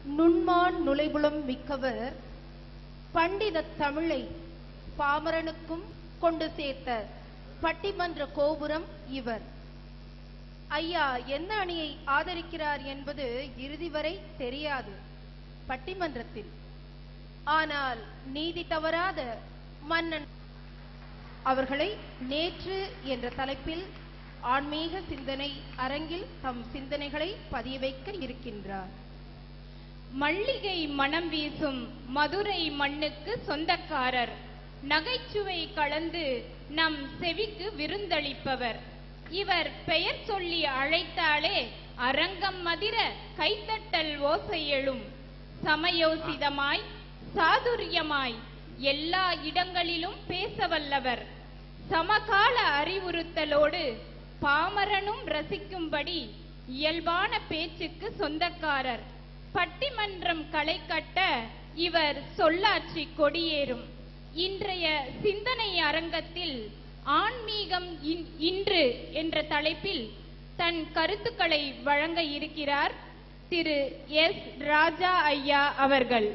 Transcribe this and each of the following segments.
நுண்மான் நுழைபுலம் மிக்கவர் பண்டித தமிழை பாமரனுக்கும் கொண்டு சேர்த்த பட்டிமன்ற கோபுரம் இவர் ஐயா எந்த அணியை ஆதரிக்கிறார் என்பது இறுதி வரை தெரியாது பட்டிமன்றத்தில் ஆனால் நீதி தவறாத மன்னன் அவர்களை நேற்று என்ற தலைப்பில் ஆன்மீக சிந்தனை அரங்கில் தம் சிந்தனைகளை பதிய வைக்க இருக்கின்றார் மல்லிகை மணம் வீசும் மதுரை மண்ணுக்கு சொந்தக்காரர் நகைச்சுவை கலந்து நம் செவிக்கு விருந்தளிப்பவர் இவர் பெயர் சொல்லி அழைத்தாலே அரங்கம் மதிர கைத்தட்டல் ஓசை எழும் சமயோசிதமாய் சாதுரியமாய் எல்லா இடங்களிலும் பேச வல்லவர் சமகால அறிவுறுத்தலோடு பாமரனும் ரசிக்கும்படி இயல்பான பேச்சுக்கு சொந்தக்காரர் பட்டிமன்றம் களை கட்ட இவர் சொல்லாட்சி கொடியேறும் இன்றைய சிந்தனை அரங்கத்தில் ஆன்மீகம் இன்- இன்று என்ற தலைப்பில் தன் கருத்துக்களை வழங்க இருக்கிறார் திரு எஸ் ராஜா ஐயா அவர்கள்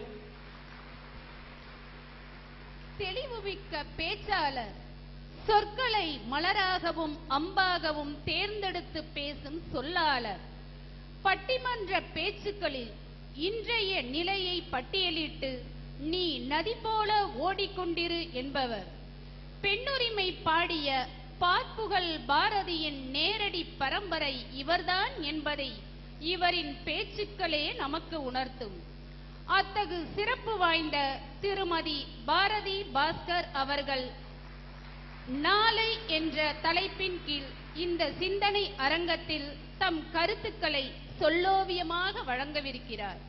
தெளிவுமிக்க பேச்சாளர் சொற்களை மலராகவும் அம்பாகவும் தேர்ந்தெடுத்து பேசும் சொல்லாளர் பட்டிமன்ற பேச்சுக்களில் இன்றைய நிலையை பட்டியலிட்டு நீ நதி போல ஓடிக்கொண்டிரு என்பவர் பெண்ணுரிமை பாடிய பாற்புகழ் பாரதியின் நேரடி பரம்பரை இவர்தான் என்பதை இவரின் பேச்சுக்களே நமக்கு உணர்த்தும் அத்தகு சிறப்பு வாய்ந்த திருமதி பாரதி பாஸ்கர் அவர்கள் நாளை என்ற தலைப்பின் கீழ் இந்த சிந்தனை அரங்கத்தில் தம் கருத்துக்களை சொல்லோவியமாக வழங்கவிருக்கிறார்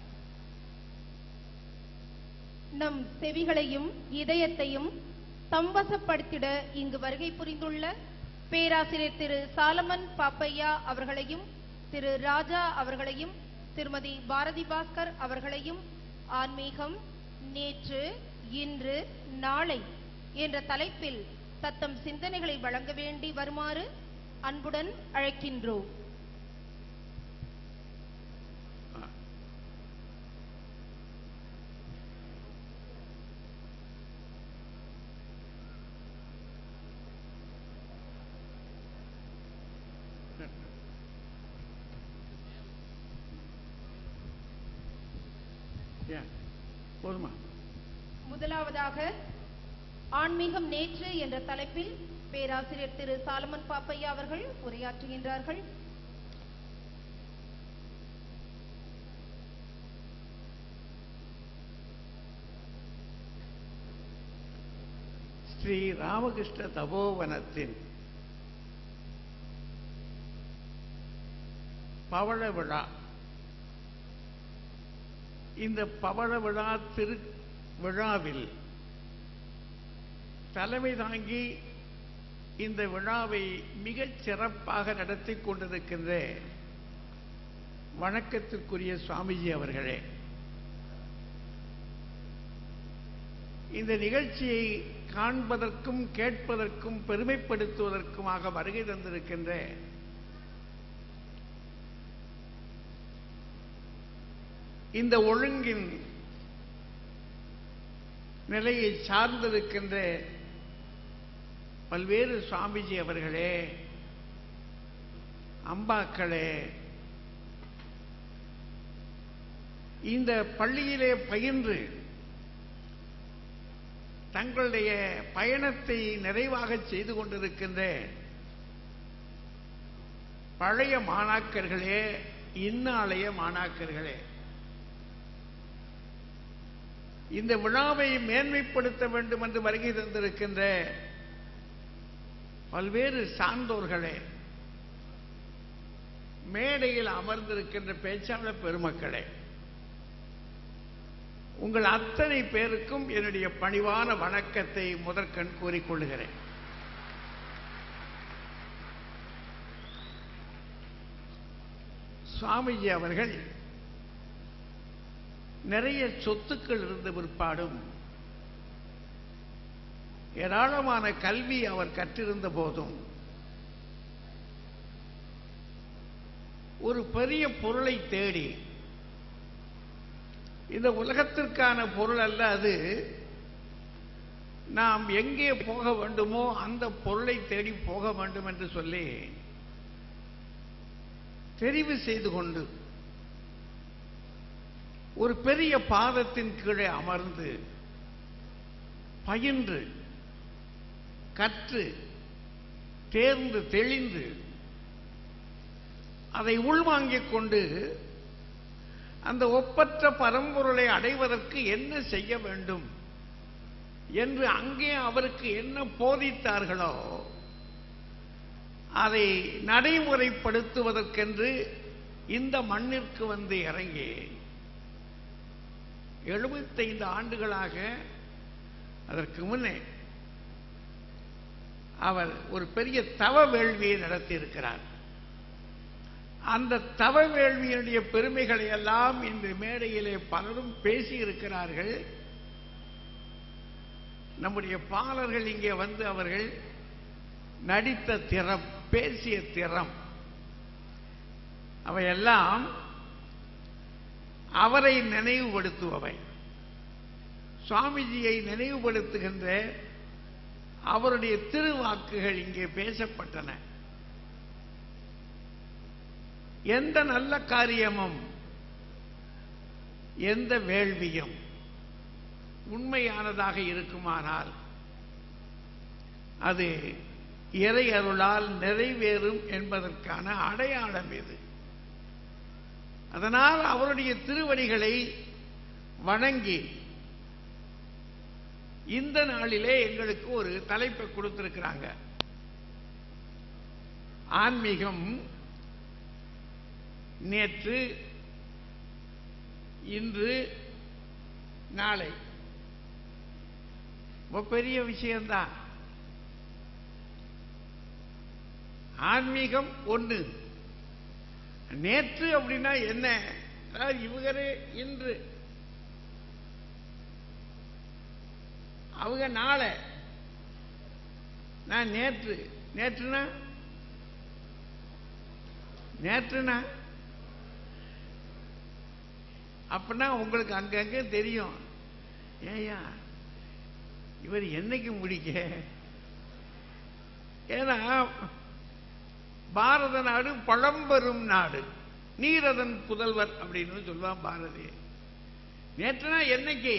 நம் செவிகளையும் இதயத்தையும் தம்வசப்படுத்திட இங்கு வருகை புரிந்துள்ள பேராசிரியர் திரு சாலமன் பாப்பையா அவர்களையும் திரு ராஜா அவர்களையும் திருமதி பாரதி பாஸ்கர் அவர்களையும் ஆன்மீகம் நேற்று இன்று நாளை என்ற தலைப்பில் தத்தம் சிந்தனைகளை வழங்க வேண்டி வருமாறு அன்புடன் அழைக்கின்றோம் ஏன் போதுமா முதலாவதாக ஆன்மீகம் நேற்று என்ற தலைப்பில் பேராசிரியர் திரு சாலமன் பாப்பையா அவர்கள் உரையாற்றுகின்றார்கள் ஸ்ரீ ராமகிருஷ்ண தபோவனத்தின் பவள விழா இந்த பவள விழா திரு விழாவில் தலைமை தாங்கி இந்த விழாவை மிகச் சிறப்பாக நடத்தி கொண்டிருக்கின்ற வணக்கத்திற்குரிய சுவாமிஜி அவர்களே இந்த நிகழ்ச்சியை காண்பதற்கும் கேட்பதற்கும் பெருமைப்படுத்துவதற்குமாக வருகை தந்திருக்கின்ற இந்த ஒழுங்கின் நிலையை சார்ந்திருக்கின்ற பல்வேறு சுவாமிஜி அவர்களே அம்பாக்களே இந்த பள்ளியிலே பயின்று தங்களுடைய பயணத்தை நிறைவாக செய்து கொண்டிருக்கின்ற பழைய மாணாக்கர்களே இந்நாளைய மாணாக்கர்களே இந்த விழாவை மேன்மைப்படுத்த வேண்டும் என்று வருகை தந்திருக்கின்ற பல்வேறு சான்றோர்களே மேடையில் அமர்ந்திருக்கின்ற பேச்சாளர் பெருமக்களே உங்கள் அத்தனை பேருக்கும் என்னுடைய பணிவான வணக்கத்தை முதற்கண் கூறிக்கொள்கிறேன் சுவாமிஜி அவர்கள் நிறைய சொத்துக்கள் இருந்த பிற்பாடும் ஏராளமான கல்வி அவர் கற்றிருந்த போதும் ஒரு பெரிய பொருளை தேடி இந்த உலகத்திற்கான பொருள் அல்ல அது நாம் எங்கே போக வேண்டுமோ அந்த பொருளை தேடி போக வேண்டும் என்று சொல்லி தெரிவு செய்து கொண்டு ஒரு பெரிய பாதத்தின் கீழே அமர்ந்து பயின்று கற்று தேர்ந்து தெளிந்து அதை உள்வாங்கிக் கொண்டு அந்த ஒப்பற்ற பரம்பொருளை அடைவதற்கு என்ன செய்ய வேண்டும் என்று அங்கே அவருக்கு என்ன போதித்தார்களோ அதை நடைமுறைப்படுத்துவதற்கென்று இந்த மண்ணிற்கு வந்து இறங்கி எழுபத்தைந்து ஆண்டுகளாக அதற்கு முன்னே அவர் ஒரு பெரிய தவ வேள்வியை நடத்தியிருக்கிறார் அந்த தவ வேள்வியினுடைய பெருமைகளை எல்லாம் இன்று மேடையிலே பலரும் பேசியிருக்கிறார்கள் நம்முடைய பாலர்கள் இங்கே வந்து அவர்கள் நடித்த திறம் பேசிய திறம் அவையெல்லாம் அவரை நினைவுபடுத்துபவை சுவாமிஜியை நினைவுபடுத்துகின்ற அவருடைய திருவாக்குகள் இங்கே பேசப்பட்டன எந்த நல்ல காரியமும் எந்த வேள்வியும் உண்மையானதாக இருக்குமானால் அது இறை அருளால் நிறைவேறும் என்பதற்கான அடையாளம் இது அதனால் அவருடைய திருவடிகளை வணங்கி இந்த நாளிலே எங்களுக்கு ஒரு தலைப்பை கொடுத்திருக்கிறாங்க ஆன்மீகம் நேற்று இன்று நாளை ரொம்ப பெரிய விஷயம்தான் ஆன்மீகம் ஒன்று நேற்று அப்படின்னா என்ன அதாவது இவகரே இன்று அவங்க நாளை நான் நேற்று நேற்றுனா நேற்றுனா அப்படின்னா உங்களுக்கு அங்கங்கே தெரியும் ஏயா இவர் என்னைக்கு முடிக்க ஏன்னா பாரத நாடு பழம்பெரும் நாடு நீரதன் புதல்வர் அப்படின்னு சொல்லுவான் பாரதி நேற்றுனா என்னைக்கு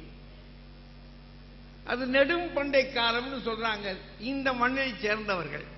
அது நெடும் பண்டை காலம்னு சொல்றாங்க இந்த மண்ணை சேர்ந்தவர்கள்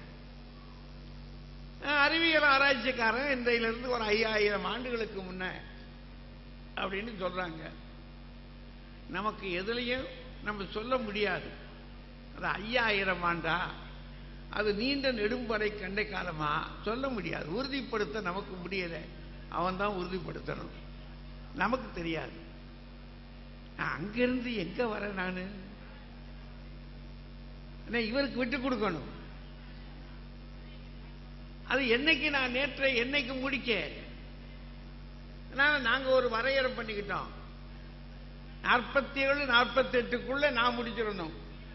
அஹ், அறிவியல் ஆராய்ச்சிக்காரன் இன்றையிலிருந்து ஒரு ஐயாயிரம் ஆண்டுகளுக்கு முன்ன அப்படின்னு சொல்றாங்க நமக்கு எதுலையும் நம்ம சொல்ல முடியாது அது ஐயாயிரம் ஆண்டா அது நீண்ட நெடும்படை கண்டை காலமா சொல்ல முடியாது உறுதிப்படுத்த நமக்கு முடியல அவன் தான் உறுதிப்படுத்தணும் நமக்கு தெரியாது நான் அங்கிருந்து எங்க வர நானு என்ன, இவருக்கு விட்டு கொடுக்கணும் அது என்னைக்கு நான் நேற்றை என்னைக்கு முடிக்க அதனால நாங்க ஒரு வரையறை பண்ணிக்கிட்டோம் நாற்பத்தி ஏழு நாற்பத்தி எட்டுக்குள்ள நான் முடிச்சிடணும்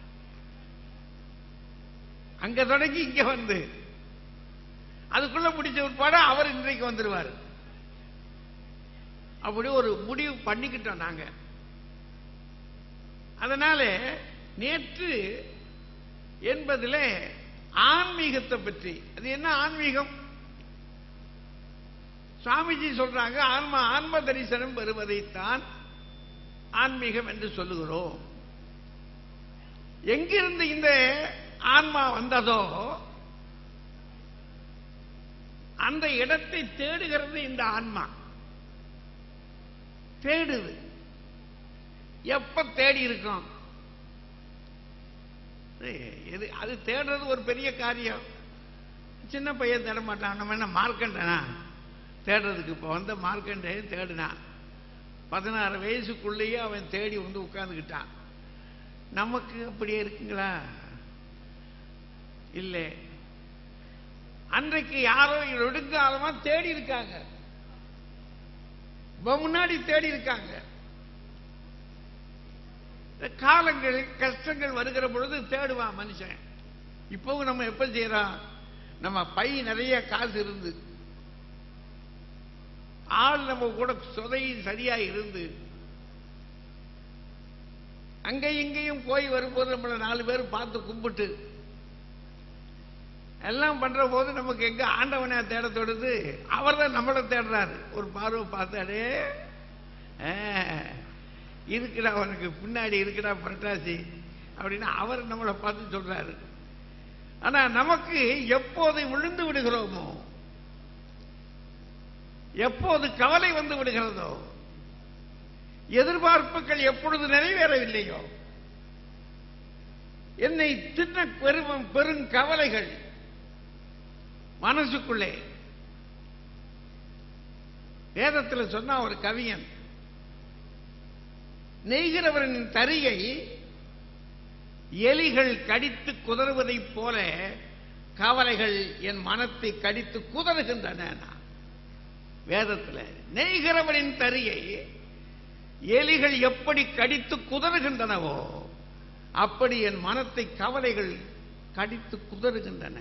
அங்க தொடங்கி இங்க வந்து அதுக்குள்ள முடிச்ச உட்பாட அவர் இன்றைக்கு வந்துருவார் அப்படி ஒரு முடிவு பண்ணிக்கிட்டோம் நாங்க அதனால நேற்று என்பதில் ஆன்மீகத்தை பற்றி அது என்ன ஆன்மீகம் சுவாமிஜி சொல்றாங்க ஆன்மா ஆன்ம தரிசனம் பெறுவதைத்தான் ஆன்மீகம் என்று சொல்லுகிறோம் எங்கிருந்து இந்த ஆன்மா வந்ததோ அந்த இடத்தை தேடுகிறது இந்த ஆன்மா தேடுது எப்ப தேடி இருக்கும் ஏய், எது அது தேடுறது ஒரு பெரிய காரியம் சின்ன பையன் தேட மாட்டான் நம்ம என்ன மார்க்கண்டனா தேடுறதுக்கு இப்போ வந்த மார்க்கண்டேயன் தேடினான் பதினாறு வயசுக்குள்ளேயே அவன் தேடி வந்து உட்கார்ந்துக்கிட்டான் நமக்கு அப்படியே இருக்குங்களா இல்லை அன்றைக்கு யாரோ நெடுங்காலமா தேடி இருக்காங்க இப்ப முன்னாடி தேடி இருக்காங்க இந்த காலங்கள் கஷ்டங்கள் வருகிற பொழுது தேடுவான் மனுஷன் இப்பவும் நம்ம எப்ப செய்யறோம் நம்ம பை நிறைய காசு இருந்து ஆள் நம்ம கூட சொதை சரியா இருந்து அங்கே இங்கேயும் போய் வரும்போது நம்மளை நாலு பேர் பார்த்து கும்பிட்டு எல்லாம் பண்ற போது நமக்கு எங்க ஆண்டவனை தேட தொடுது அவர் தான் நம்மளை தேடுறாரு ஒரு பார்வை பார்த்தாடே இருக்குடா அவனுக்கு பின்னாடி இருக்குடா புரட்டாசி அப்படின்னு அவர் நம்மளை பார்த்து சொல்றாரு ஆனா நமக்கு எப்போது விழுந்து விடுகிறோமோ எப்போது கவலை வந்து விடுகிறதோ எதிர்பார்ப்புகள் எப்பொழுது நிறைவேறவில்லையோ என்னை தின்ன பெரும் பெரும் கவலைகள் மனசுக்குள்ளே வேதத்தில் சொன்ன ஒரு கவியன் நெய்கிறவரின் தரியை எலிகள் கடித்து குதறுவதைப் போல கவலைகள் என் மனத்தை கடித்து குதறுகின்றன வேதத்தில் நெய்கிறவரின் தரியை எலிகள் எப்படி கடித்து குதறுகின்றனவோ அப்படி என் மனத்தை கவலைகள் கடித்து குதறுகின்றன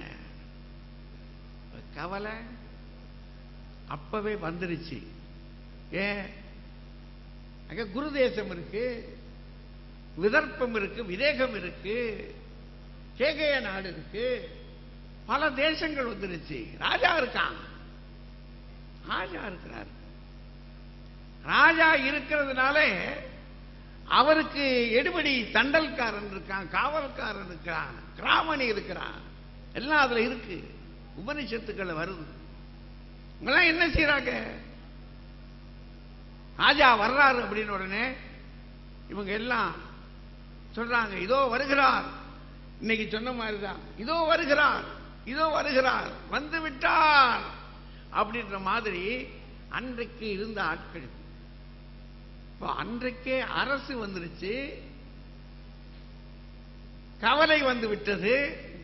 கவலை அப்பவே வந்துருச்சு ஏன் அங்க குரு தேசம் இருக்கு விதர்ப்பம் இருக்கு விதேகம் இருக்கு கேகய நாடு இருக்கு பல தேசங்கள் வந்துருச்சு ராஜா இருக்கான் ராஜா இருக்கிறார் ராஜா இருக்கிறதுனால அவருக்கு எடுபடி தண்டல்காரன் இருக்கான் காவல்காரன் இருக்கிறான் கிராமணி இருக்கிறான் எல்லாம் அதுல இருக்கு உபனிஷத்துக்கள் வருது இவங்கெல்லாம் என்ன செய்யறாங்க ராஜா வர்றாரு அப்படின்னு உடனே இவங்க எல்லாம் சொல்றாங்க இதோ வருகிறார் இன்னைக்கு சொன்ன மாதிரிதான் இதோ வருகிறார் இதோ வருகிறார் வந்து விட்டார் அப்படின்ற மாதிரி அன்றைக்கு இருந்த ஆட்கள் இப்போ அன்றைக்கே அரசு வந்துருச்சு கவலை வந்து விட்டது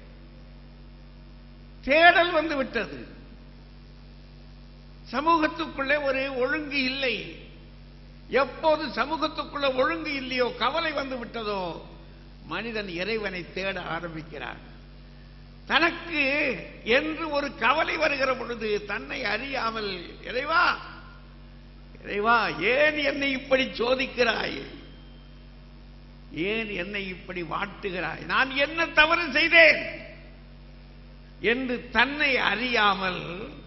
தேடல் வந்து விட்டது சமூகத்துக்குள்ளே ஒரு ஒழுங்கு இல்லை எப்போது சமூகத்துக்குள்ள ஒழுங்கு இல்லையோ கவலை வந்து விட்டதோ மனிதன் இறைவனை தேட ஆரம்பிக்கிறான் தனக்கு என்று ஒரு கவலை வருகிற பொழுது தன்னை அறியாமல் இறைவா இறைவா ஏன் என்னை இப்படி சோதிக்கிறாய் ஏன் என்னை இப்படி வாட்டுகிறாய் நான் என்ன தவறு செய்தேன் என்று தன்னை அறியாமல்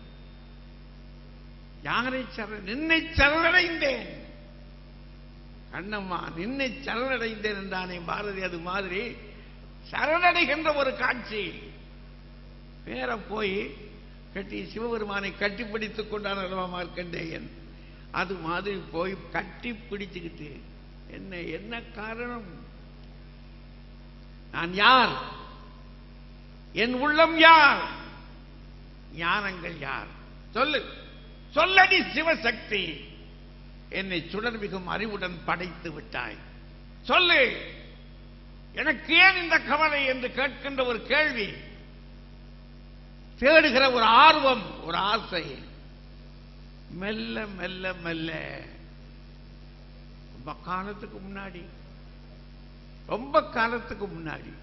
யாரை சர நின்னை சரணடைந்தேன் கண்ணம்மா நின்னை சரணடைந்தேன் என்றானே பாரதி அது மாதிரி சரணடைகின்ற ஒரு காட்சி பேர போய் கட்டி சிவபெருமானை கட்டி பிடித்துக் கொண்டான் அல்லவா மார்க்கண்டேயன் அது மாதிரி போய் கட்டி பிடிச்சுக்கிட்டு என்ன என்ன காரணம் நான் யார் என் உள்ளம் யார் ஞானங்கள் யார் சொல்லு சொல்லடி சிவசக்தி என்னை சுடர்மிகும் அறிவுடன் படைத்து விட்டாய் சொல்லு எனக்கு ஏன் இந்த கவலை என்று கேட்கின்ற ஒரு கேள்வி தேடுகிற ஒரு ஆர்வம் ஒரு ஆசை மெல்ல மெல்ல மெல்ல ரொம்ப காலத்துக்கு முன்னாடி ரொம்ப காலத்துக்கு முன்னாடி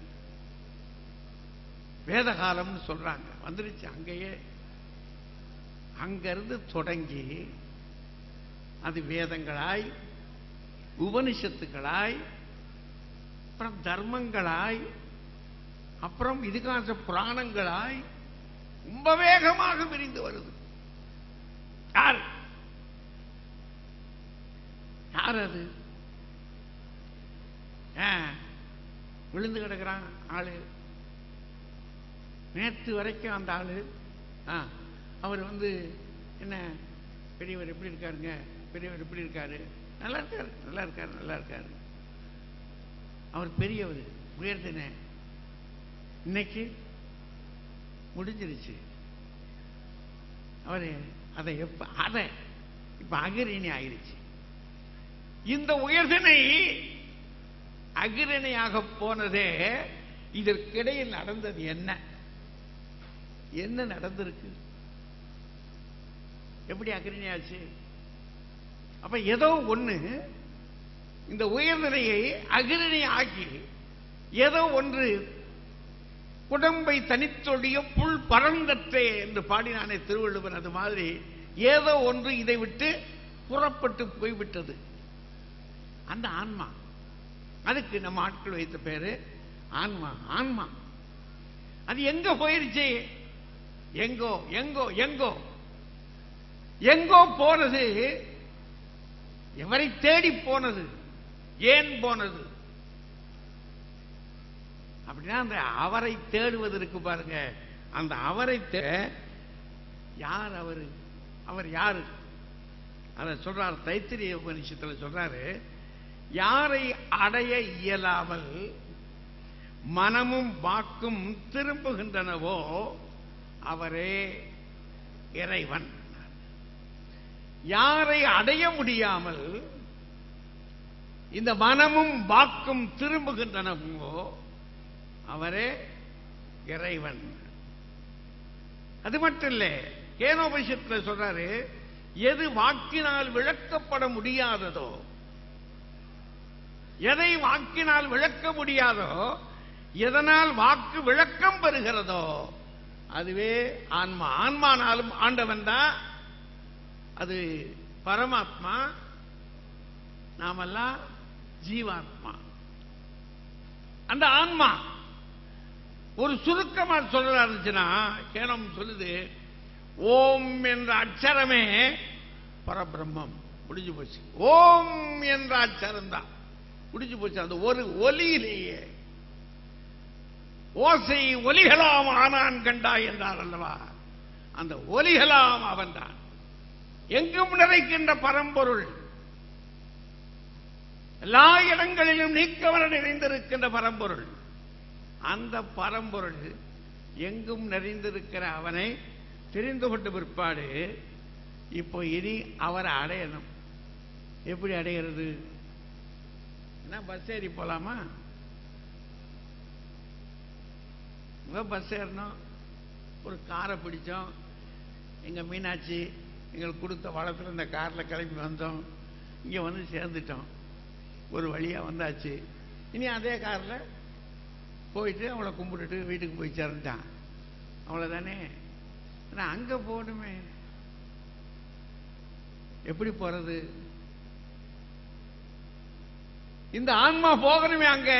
வேத காலம்னு சொல்றாங்க வந்துருச்சு அங்கேயே அங்கிருந்து தொடங்கி அது வேதங்களாய் உபனிஷத்துக்களாய் அப்புறம் தர்மங்களாய் அப்புறம் இதிகாச புராணங்களாய் ரொம்ப வேகமாக விரிந்து வருது யார் யார் அது ஆ, விழுந்து கிடக்குறான் ஆளு நேற்று வரைக்கும் அந்த ஆளு ஆ, அவர் வந்து என்ன பெரியவர் எப்படி இருக்காருங்க பெரியவர் எப்படி இருக்காரு நல்லா இருக்காரு நல்லா இருக்காரு நல்லா இருக்காரு அவர் பெரியவர் உயர்த்தின இன்னைக்கு முடிஞ்சிருச்சு அவரு அதை எப்ப அதை இப்ப அகிரணி ஆயிருச்சு இந்த உயர்தினை அகிரணியாக போனதே இதற்கிடையில் நடந்தது என்ன என்ன நடந்திருக்கு எப்படி அகிரணியாச்சு அப்ப ஏதோ ஒண்ணு இந்த உயர்நிலையை அகிரணி ஆக்கி ஏதோ ஒன்று குடம்பை தனித்தொழிய புல் பறந்தற்றே என்று பாடினானே திருவள்ளுவர் அது மாதிரி ஏதோ ஒன்று இதை விட்டு புறப்பட்டு போய்விட்டது அந்த ஆன்மா அதுக்கு நம்ம ஆட்கள் வைத்த பேரு ஆன்மா ஆன்மா அது எங்க போயிருச்சு எங்கோ எங்கோ எங்கோ எங்கோ போனது எவரை தேடி போனது ஏன் போனது அப்படின்னா அந்த அவரை தேடுவது இருக்கு பாருங்க அந்த அவரை தே யார் அவரு அவர் யாரு அதை சொல்றார் தைத்திரிய உபனிஷத்துல சொல்றாரு யாரை அடைய இயலாமல் மனமும் வாக்கும் திரும்புகின்றனவோ அவரே இறைவன் யாரை அடைய முடியாமல் இந்த மனமும் வாக்கும் திரும்புகின்றனவோ அவரே இறைவன் அது மட்டும் இல்ல கேனோபனிஷத்துல சொல்றாரு எது வாக்கினால் விளக்கப்பட முடியாததோ எதை வாக்கினால் விளக்க முடியாதோ எதனால் வாக்கு விளக்கம் பெறுகிறதோ அதுவே ஆன்மா ஆன்மானாலும் ஆண்டவன் தான் அது பரமாத்மா நாமெல்லாம் ஜீவாத்மா அந்த ஆன்மா ஒரு சுருக்கமா சொல்றதா இருந்துச்சுன்னா கேனம் சொல்லுது ஓம் என்ற அட்சரமே பரபிரம்மம் முடிஞ்சு போச்சு ஓம் என்ற அட்சரம் தான் முடிஞ்சு போச்சு அந்த ஒரு ஒலியிலேயே ஓசை ஒலிகளாம் ஆனான் கண்டாய் என்றார் அல்லவா அந்த ஒலிகளாம் அவன்தான் எங்கும் நிறைக்கின்ற பரம்பொருள் எல்லா இடங்களிலும் நீக்கவர நிறைந்திருக்கின்ற பரம்பொருள் அந்த பரம்பொருள் எங்கும் நிறைந்திருக்கிற அவனை தெரிந்து கொண்ட பிற்பாடு இப்போ இனி அவரை அடையணும் எப்படி அடைகிறது என்ன பஸ் ஏறி போலாமா பஸ் ஏறணும் ஒரு காரை பிடிச்சோம் எங்க மீனாட்சி எங்களுக்கு கொடுத்த வளத்தில் இந்த காரில் கிளம்பி வந்தோம் இங்கே வந்து சேர்ந்துட்டோம் ஒரு வழியாக வந்தாச்சு இனி அதே காரில் போயிட்டு அவளை கும்பிட்டுட்டு வீட்டுக்கு போய் சேர்ந்துட்டான் அவ்வளோதானே ஆனால் அங்கே போகணுமே எப்படி போறது இந்த ஆன்மா போகணுமே அங்க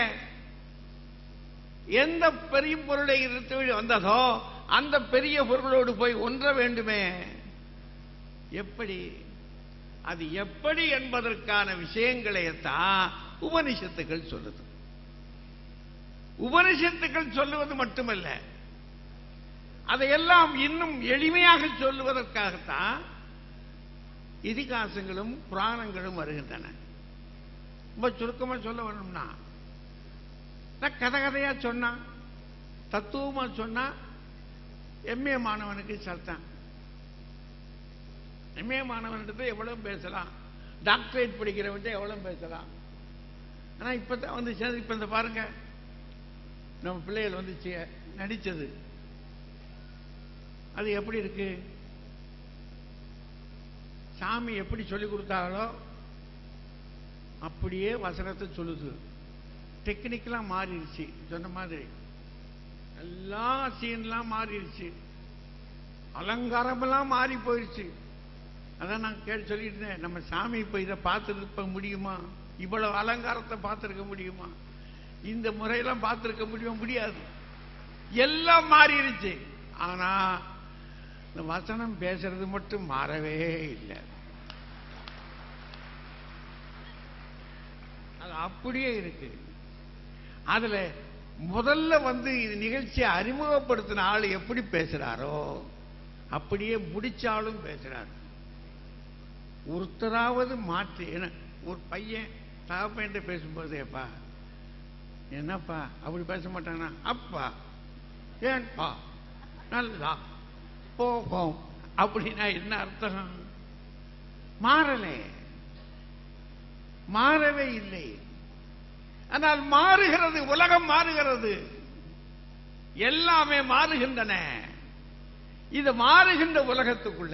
எந்த பெரிய பொருளை இருந்து வந்ததோ அந்த பெரிய பொருளோடு போய் ஒன்ற வேண்டுமே எப்படி அது எப்படி என்பதற்கான விஷயங்களைத்தான் உபனிஷத்துக்கள் சொல்லுது உபனிஷத்துக்கள் சொல்லுவது மட்டுமல்ல அதையெல்லாம் இன்னும் எளிமையாக சொல்லுவதற்காகத்தான் இதிகாசங்களும் புராணங்களும் வருகின்றன ரொம்ப சுருக்கமா சொல்ல வேணும்னா நான் கதை கதையா சொன்னா தத்துவமா சொன்னா எம்ஏ மாணவனுக்கு சல்தான் எம்ஏ மாணவன்கிட்ட எவ்வளவு பேசலாம் டாக்டரேட் படிக்கிறவன்ட்ட எவ்வளவு பேசலாம் ஆனா இப்பதான் வந்து சேர்ந்து இப்ப இந்த பாருங்க நம்ம பிள்ளைகள் வந்து சே- நடிச்சது அது எப்படி இருக்கு சாமி எப்படி சொல்லி கொடுத்தாங்களோ அப்படியே வசனத்தை சொல்லுது டெக்னிக்கெல்லாம் மாறிடுச்சு சொன்ன மாதிரி எல்லா சீன்லாம் மாறிடுச்சு அலங்காரமெல்லாம் மாறி போயிடுச்சு அதான் நான் கேட்டு சொல்லிட்டு இருந்தேன் நம்ம சாமி இப்ப இதை பார்த்துருக்க முடியுமா இவ்வளவு அலங்காரத்தை பார்த்திருக்க முடியுமா இந்த முறையெல்லாம் பார்த்திருக்க முடியுமா முடியாது எல்லாம் மாறிடுச்சு ஆனா இந்த வசனம் பேசுறது மட்டும் மாறவே இல்லை அது அப்படியே இருக்கு அதுல முதல்ல வந்து இது நிகழ்ச்சியை அறிமுகப்படுத்தின ஆள் எப்படி பேசுறாரோ அப்படியே முடிச்சாலும் பேசுறாரு ஒருத்தராவது மாற்றி என்ன ஒரு பையன் தகப்பன்ட்ட பேசும்போது அப்பா என்னப்பா அப்படி பேச மாட்டானா அப்பா ஏன்பா நல்லா போகும் அப்படின்னா என்ன அர்த்தம் மாறலே மாறவே இல்லை ஆனால் மாறுகிறது உலகம் மாறுகிறது எல்லாமே மாறுகின்றன இது மாறுகின்ற உலகத்துக்குள்ள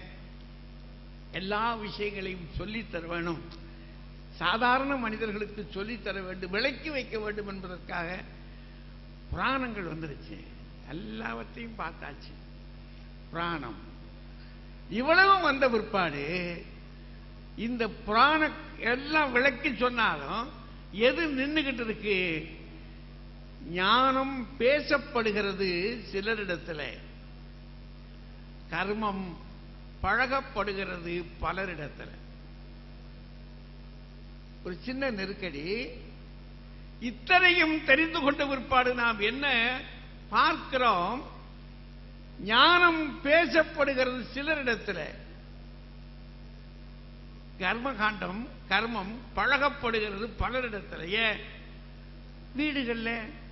எல்லா விஷயங்களையும் சொல்லித் தர வேணும் சாதாரண மனிதர்களுக்கு சொல்லித் தர வேண்டும் விளக்கி வைக்க வேண்டும் என்பதற்காக புராணங்கள் வந்துருச்சு எல்லாவற்றையும் பார்த்தாச்சு புராணம் இவ்வளவு வந்த பிற்பாடு இந்த புராண எல்லாம் விளக்கி சொன்னாலும் எது நின்னுகிட்டு இருக்கு ஞானம் பேசப்படுகிறது சிலரிடத்தில் கர்மம் பழகப்படுகிறது பலரிடத்தில் ஒரு சின்ன நெருக்கடி இத்தனையும் தெரிந்து கொண்ட பிற்பாடு நாம் என்ன பார்க்கிறோம் ஞானம் பேசப்படுகிறது சிலரிடத்தில் கர்மகாண்டம் கர்மம் பழகப்படுகிறது பலரிடத்தில் ஏன் வீடுகள்ல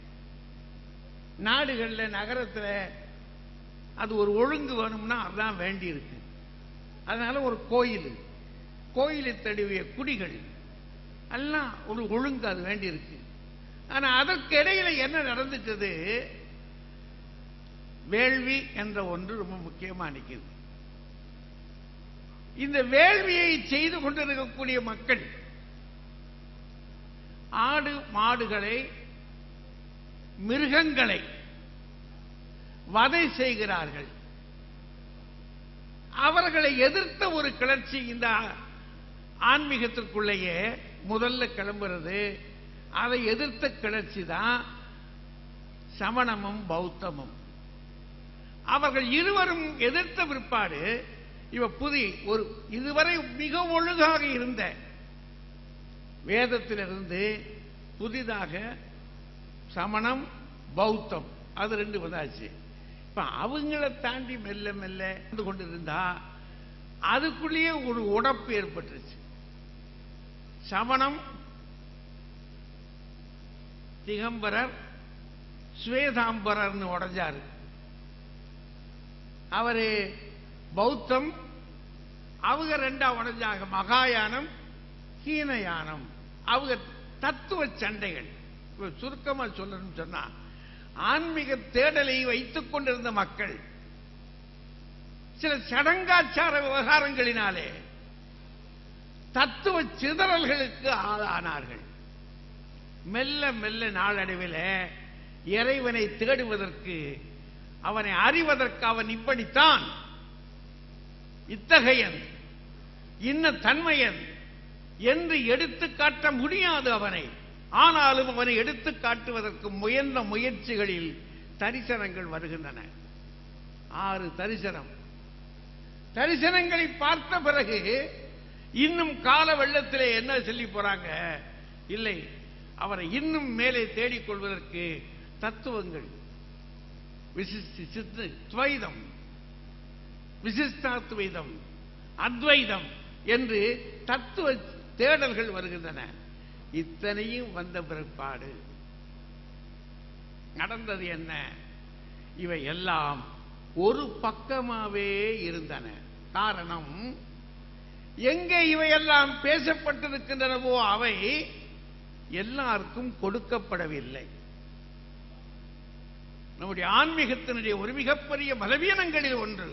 நாடுகள்ல நகரத்துல அது ஒரு ஒழுங்கு வேணும்னா அதான் வேண்டி இருக்கு அதனால ஒரு கோயில் கோயிலை தழுவிய குடிகள் எல்லாம் ஒரு ஒழுங்கு அது வேண்டி இருக்கு ஆனா அதற்கு இடையில என்ன நடந்துட்டது வேள்வி என்ற ஒன்று ரொம்ப முக்கியமா நிற்குது இந்த வேள்வியை செய்து கொண்டிருக்கக்கூடிய மக்கள் ஆடு மாடுகளை மிருகங்களை வதை செய்கிறார்கள் அவர்களை எதிர்த்த ஒரு கிளர்ச்சி இந்த ஆன்மீகத்திற்குள்ளேயே முதல்ல கிளம்புறது அதை எதிர்த்த கிளர்ச்சி தான் சமணமும் பௌத்தமும் அவர்கள் இருவரும் எதிர்த்த பிற்பாடு இவ புதி ஒரு இதுவரை மிக ஒழுங்காக இருந்த வேதத்திலிருந்து புதிதாக சமணம் பௌத்தம் அது ரெண்டு வந்தாச்சு இப்ப அவங்கள தாண்டி மெல்ல மெல்ல வந்து கொண்டிருந்தா அதுக்குள்ளேயே ஒரு உடப்பு ஏற்பட்டுருச்சு சமணம் திகம்பரர் ஸ்வேதாம்பரர்னு உடைஞ்சாரு அவரு பௌத்தம் அவங்க ரெண்டா உடைஞ்சாங்க மகாயானம் ஹீனயானம் அவங்க தத்துவ சண்டைகள் இப்ப சுருக்கமா சொல்லணும்னு சொன்னா ஆன்மீக தேடலை வைத்துக் கொண்டிருந்த மக்கள் சில சடங்காச்சார விவகாரங்களினாலே தத்துவ சிதறல்களுக்கு ஆளானார்கள் மெல்ல மெல்ல நாளடைவில் இறைவனை தேடுவதற்கு அவனை அறிவதற்கு அவன் இப்படித்தான் இத்தகையன் இன்ன தன்மையன் என்று எடுத்து காட்ட முடியாது அவனை ஆனாலும் அவனை எடுத்து காட்டுவதற்கு முயன்ற முயற்சிகளில் தரிசனங்கள் வருகின்றன ஆறு தரிசனம் தரிசனங்களை பார்த்த பிறகு இன்னும் கால வெள்ளத்திலே என்ன சொல்லி போறாங்க இல்லை அவரை இன்னும் மேலே தேடிக் கொள்வதற்கு தத்துவங்கள் விசிஷ்டி சித்து துவைதம் விசிஷ்டாத்வைதம் அத்வைதம் என்று தத்துவ தேடல்கள் வருகின்றன இத்தனையும் வந்த பிற்பாடு நடந்தது என்ன இவை எல்லாம் ஒரு பக்கமாவே இருந்தன காரணம் எங்கே இவையெல்லாம் பேசப்பட்டிருக்கின்றனவோ அவை எல்லாருக்கும் கொடுக்கப்படவில்லை நம்முடைய ஆன்மீகத்தினுடைய ஒரு மிகப்பெரிய பலவீனங்களில் ஒன்று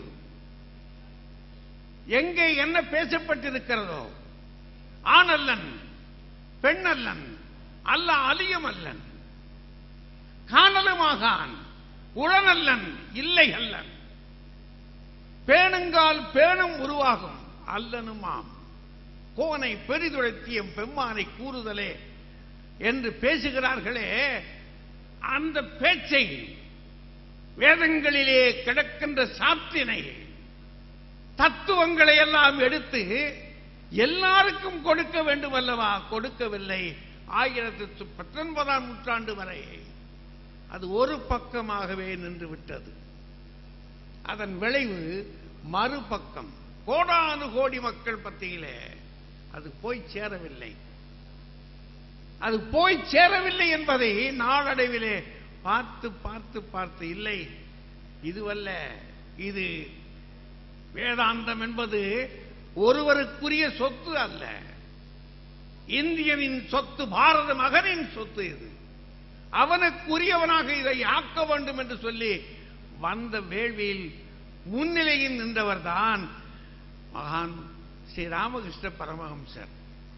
எங்கே என்ன பேசப்பட்டிருக்கிறதோ ஆணல்லன் பெண்ணல்லன் அல்ல அலியம் அல்லன் காணலுமாகான் உளனல்லன் இல்லை அல்லன் பேணுங்கால் பேணும் உருவாகும் அல்லனுமாம் கோனை பெரிதுழைத்தியம் பெம்மானை கூறுதலே என்று பேசுகிறார்களே அந்த பேச்சை வேதங்களிலே கிடக்கின்ற சாத்தினை தத்துவங்களை எல்லாம் எடுத்து எல்லாருக்கும் கொடுக்க வேண்டும் அல்லவா கொடுக்கவில்லை ஆயிரத்தி பத்தொன்பதாம் நூற்றாண்டு வரை அது ஒரு பக்கமாகவே நின்று விட்டது அதன் விளைவு மறுபக்கம் கோடானு கோடி மக்கள் பத்தியிலே அது போய் சேரவில்லை அது போய் சேரவில்லை என்பதை நாளடைவிலே பார்த்து பார்த்து பார்த்து இல்லை இதுவல்ல இது வேதாந்தம் என்பது ஒருவருக்குரிய சொத்து அல்ல இந்தியனின் சொத்து பாரத மகனின் சொத்து இது அவனுக்குரியவனாக இதை ஆக்க வேண்டும் என்று சொல்லி வந்த வேள்வியில் முன்னிலையில் நின்றவர்தான் மகான் ஸ்ரீ ராமகிருஷ்ண பரமஹம்சர்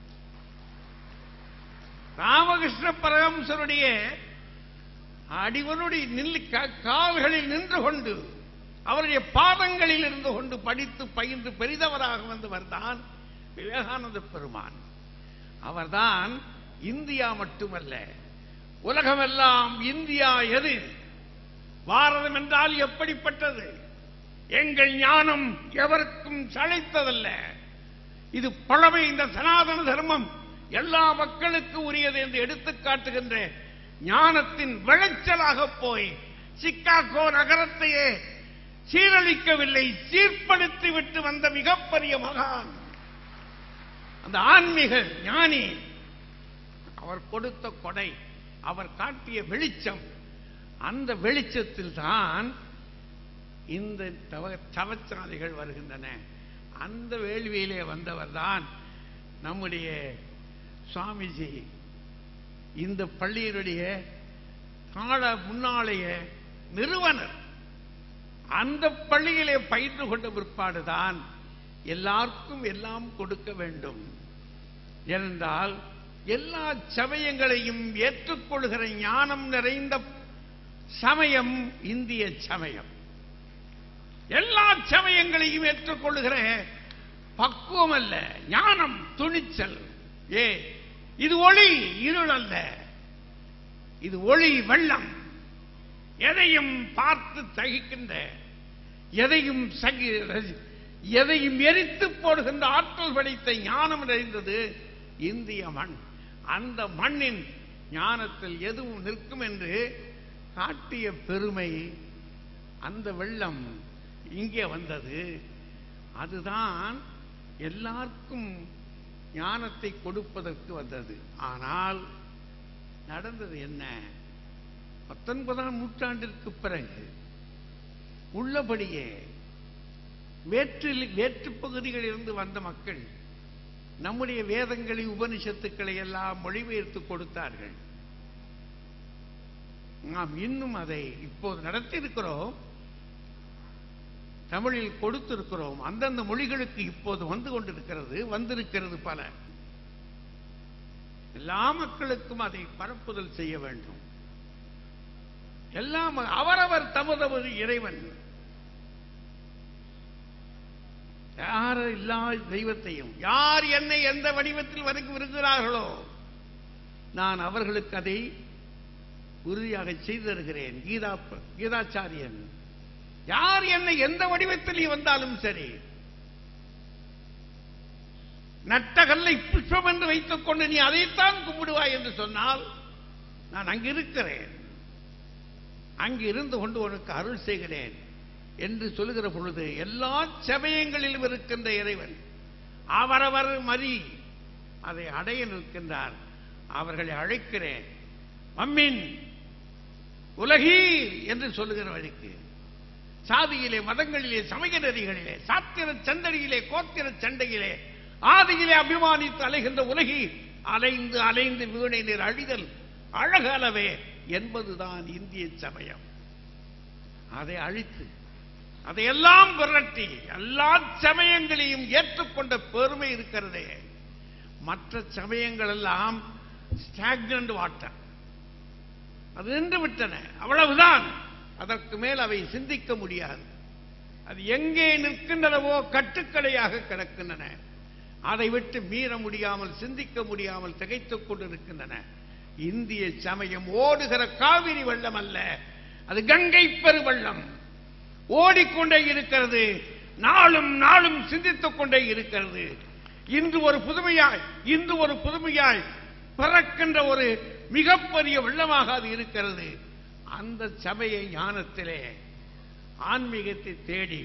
ராமகிருஷ்ண பரமஹம்சருடைய அடிவனுடைய நில் க- கால்களில் நின்று கொண்டு அவருடைய பாதங்களில் இருந்து கொண்டு படித்து பயின்று பெரிதவராக வந்தவர் தான் விவேகானந்த பெருமான் அவர்தான் இந்தியா மட்டுமல்ல உலகமெல்லாம் இந்தியா எது பாரதம் என்றால் எப்படிப்பட்டது எங்கள் ஞானம் எவருக்கும் சளைத்ததல்ல இது பழமை இந்த சனாதன தர்மம் எல்லா மக்களுக்கு உரியது என்று எடுத்துக் காட்டுகின்ற ஞானத்தின் விளைச்சலாக போய் சிக்காகோ நகரத்தையே சீரழிக்கவில்லை சீர்படுத்தி விட்டு வந்த மிகப்பெரிய மகான் அந்த ஆன்மீக ஞானி அவர் கொடுத்த கொடை அவர் காட்டிய வெளிச்சம் அந்த வெளிச்சத்தில் தான் இந்த தவ தவச்சாலைகள் வருகின்றன அந்த வேள்வியிலே வந்தவர் தான் நம்முடைய சுவாமிஜி இந்த பள்ளியினுடைய கால முன்னாளைய நிறுவனர் அந்த பள்ளியிலே பயின்று கொண்ட பிற்பாடுதான் எல்லாருக்கும் எல்லாம் கொடுக்க வேண்டும் ஏனென்றால் எல்லா சமயங்களையும் ஏற்றுக்கொள்கிற ஞானம் நிறைந்த சமயம் இந்திய சமயம் எல்லா சமயங்களையும் ஏற்றுக்கொள்கிற பக்குவம் அல்ல ஞானம் துணிச்சல் ஏ இது ஒளி இருள் அல்ல இது ஒளி வெள்ளம் எதையும் பார்த்து தகிக்கின்ற எதையும் சகி ரசி- எதையும் எரித்து போடுகின்ற ஆற்றல் படைத்த ஞானம் நிறைந்தது இந்திய மண் அந்த மண்ணின் ஞானத்தில் எதுவும் நிற்கும் என்று காட்டிய பெருமை அந்த வெள்ளம் இங்கே வந்தது அதுதான் எல்லாருக்கும் ஞானத்தை கொடுப்பதற்கு வந்தது ஆனால் நடந்தது என்ன பத்தொன்பதாம் நூற்றாண்டிற்கு பிறகு உள்ளபடியே வேற்றில் வேற்றுப் பகுதிகளிலிருந்து வந்த மக்கள் நம்முடைய வேதங்களை உபனிஷத்துக்களை எல்லாம் மொழிபெயர்த்து கொடுத்தார்கள் நாம் இன்னும் அதை இப்போது நடத்தியிருக்கிறோம் தமிழில் கொடுத்திருக்கிறோம் அந்தந்த மொழிகளுக்கு இப்போது வந்து கொண்டிருக்கிறது வந்திருக்கிறது பல எல்லா மக்களுக்கும் அதை பரப்புதல் செய்ய வேண்டும் எல்லாம் அவரவர் தமதமது இறைவன் யார் எல்லா தெய்வத்தையும் யார் என்னை எந்த வடிவத்தில் வரைக்கும் விரும்புகிறார்களோ நான் அவர்களுக்கு அதை உறுதியாக செய்து தருகிறேன் கீதா கீதாச்சாரியன் யார் என்னை எந்த வடிவத்தில் வந்தாலும் சரி நட்ட கல்லை புஷ்பம் என்று வைத்துக் கொண்டு நீ அதைத்தான் கும்பிடுவாய் என்று சொன்னால் நான் அங்கு இருக்கிறேன் அங்கு இருந்து கொண்டு உனக்கு அருள் செய்கிறேன் என்று சொல்லுகிற பொழுது எல்லா சமயங்களிலும் இருக்கின்ற இறைவன் அவரவர் மறி அதை அடைய நிற்கின்றார் அவர்களை அழைக்கிறேன் மம்மின் உலகி என்று சொல்லுகிற வழிக்கு சாதியிலே மதங்களிலே சமய நெறிகளிலே சாத்திர சந்தடியிலே கோத்திர சண்டையிலே ஆதியிலே அபிமானித்து அலைகின்ற உலகி அலைந்து அலைந்து வீணை நீர் அழிதல் அழகலவே என்பதுதான் இந்திய சமயம் அதை அழித்து அதையெல்லாம் விரட்டி எல்லா சமயங்களையும் ஏற்றுக்கொண்ட பெருமை இருக்கிறதே மற்ற சமயங்கள் எல்லாம் ஸ்டாக்னண்ட் வாட்டர் அது நின்று விட்டன அவ்வளவுதான் அதற்கு மேல் அவை சிந்திக்க முடியாது அது எங்கே நிற்கின்றனவோ கட்டுக்கடையாக கிடக்கின்றன அதை விட்டு மீற முடியாமல் சிந்திக்க முடியாமல் திகைத்துக் கொண்டிருக்கின்றன இந்திய சமயம் ஓடுகிற காவிரி வெள்ளம் அல்ல அது கங்கை பெருவெள்ளம் ஓடிக்கொண்டே இருக்கிறது நாளும் நாளும் சிந்தித்துக் கொண்டே இருக்கிறது இன்று ஒரு புதுமையாய் இன்று ஒரு புதுமையாய் பிறக்கின்ற ஒரு மிகப்பெரிய வெள்ளமாக அது இருக்கிறது அந்த சபைய ஞானத்திலே ஆன்மீகத்தை தேடி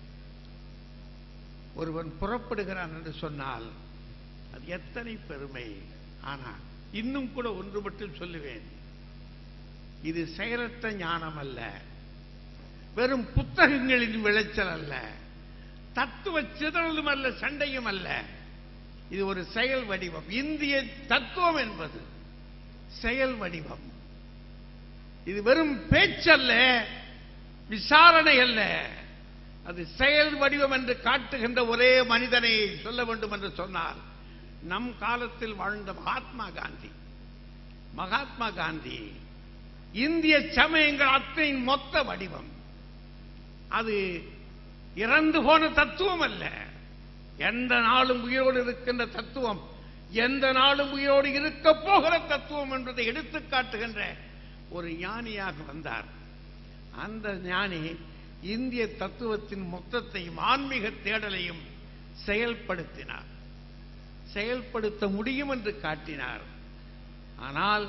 ஒருவன் புறப்படுகிறான் என்று சொன்னால் அது எத்தனை பெருமை ஆனால் இன்னும் கூட ஒன்று மட்டும் சொல்லுவேன் இது செயலற்ற ஞானம் அல்ல வெறும் புத்தகங்களின் விளைச்சல் அல்ல தத்துவ சிதறலும் அல்ல சண்டையும் அல்ல இது ஒரு செயல் வடிவம் இந்திய தத்துவம் என்பது செயல் வடிவம் இது வெறும் பேச்சல்ல விசாரணை அல்ல அது செயல் வடிவம் என்று காட்டுகின்ற ஒரே மனிதனை சொல்ல வேண்டும் என்று சொன்னால் நம் காலத்தில் வாழ்ந்த மகாத்மா காந்தி மகாத்மா காந்தி இந்திய சமயங்கள் அத்தனை மொத்த வடிவம் அது இறந்து போன தத்துவம் அல்ல எந்த நாளும் உயிரோடு இருக்கின்ற தத்துவம் எந்த நாளும் உயிரோடு இருக்க போகிற தத்துவம் என்பதை எடுத்துக் காட்டுகின்ற ஒரு ஞானியாக வந்தார் அந்த ஞானி இந்திய தத்துவத்தின் மொத்தத்தையும் ஆன்மீக தேடலையும் செயல்படுத்தினார் செயல்படுத்த முடியும் என்று காட்டினார் ஆனால்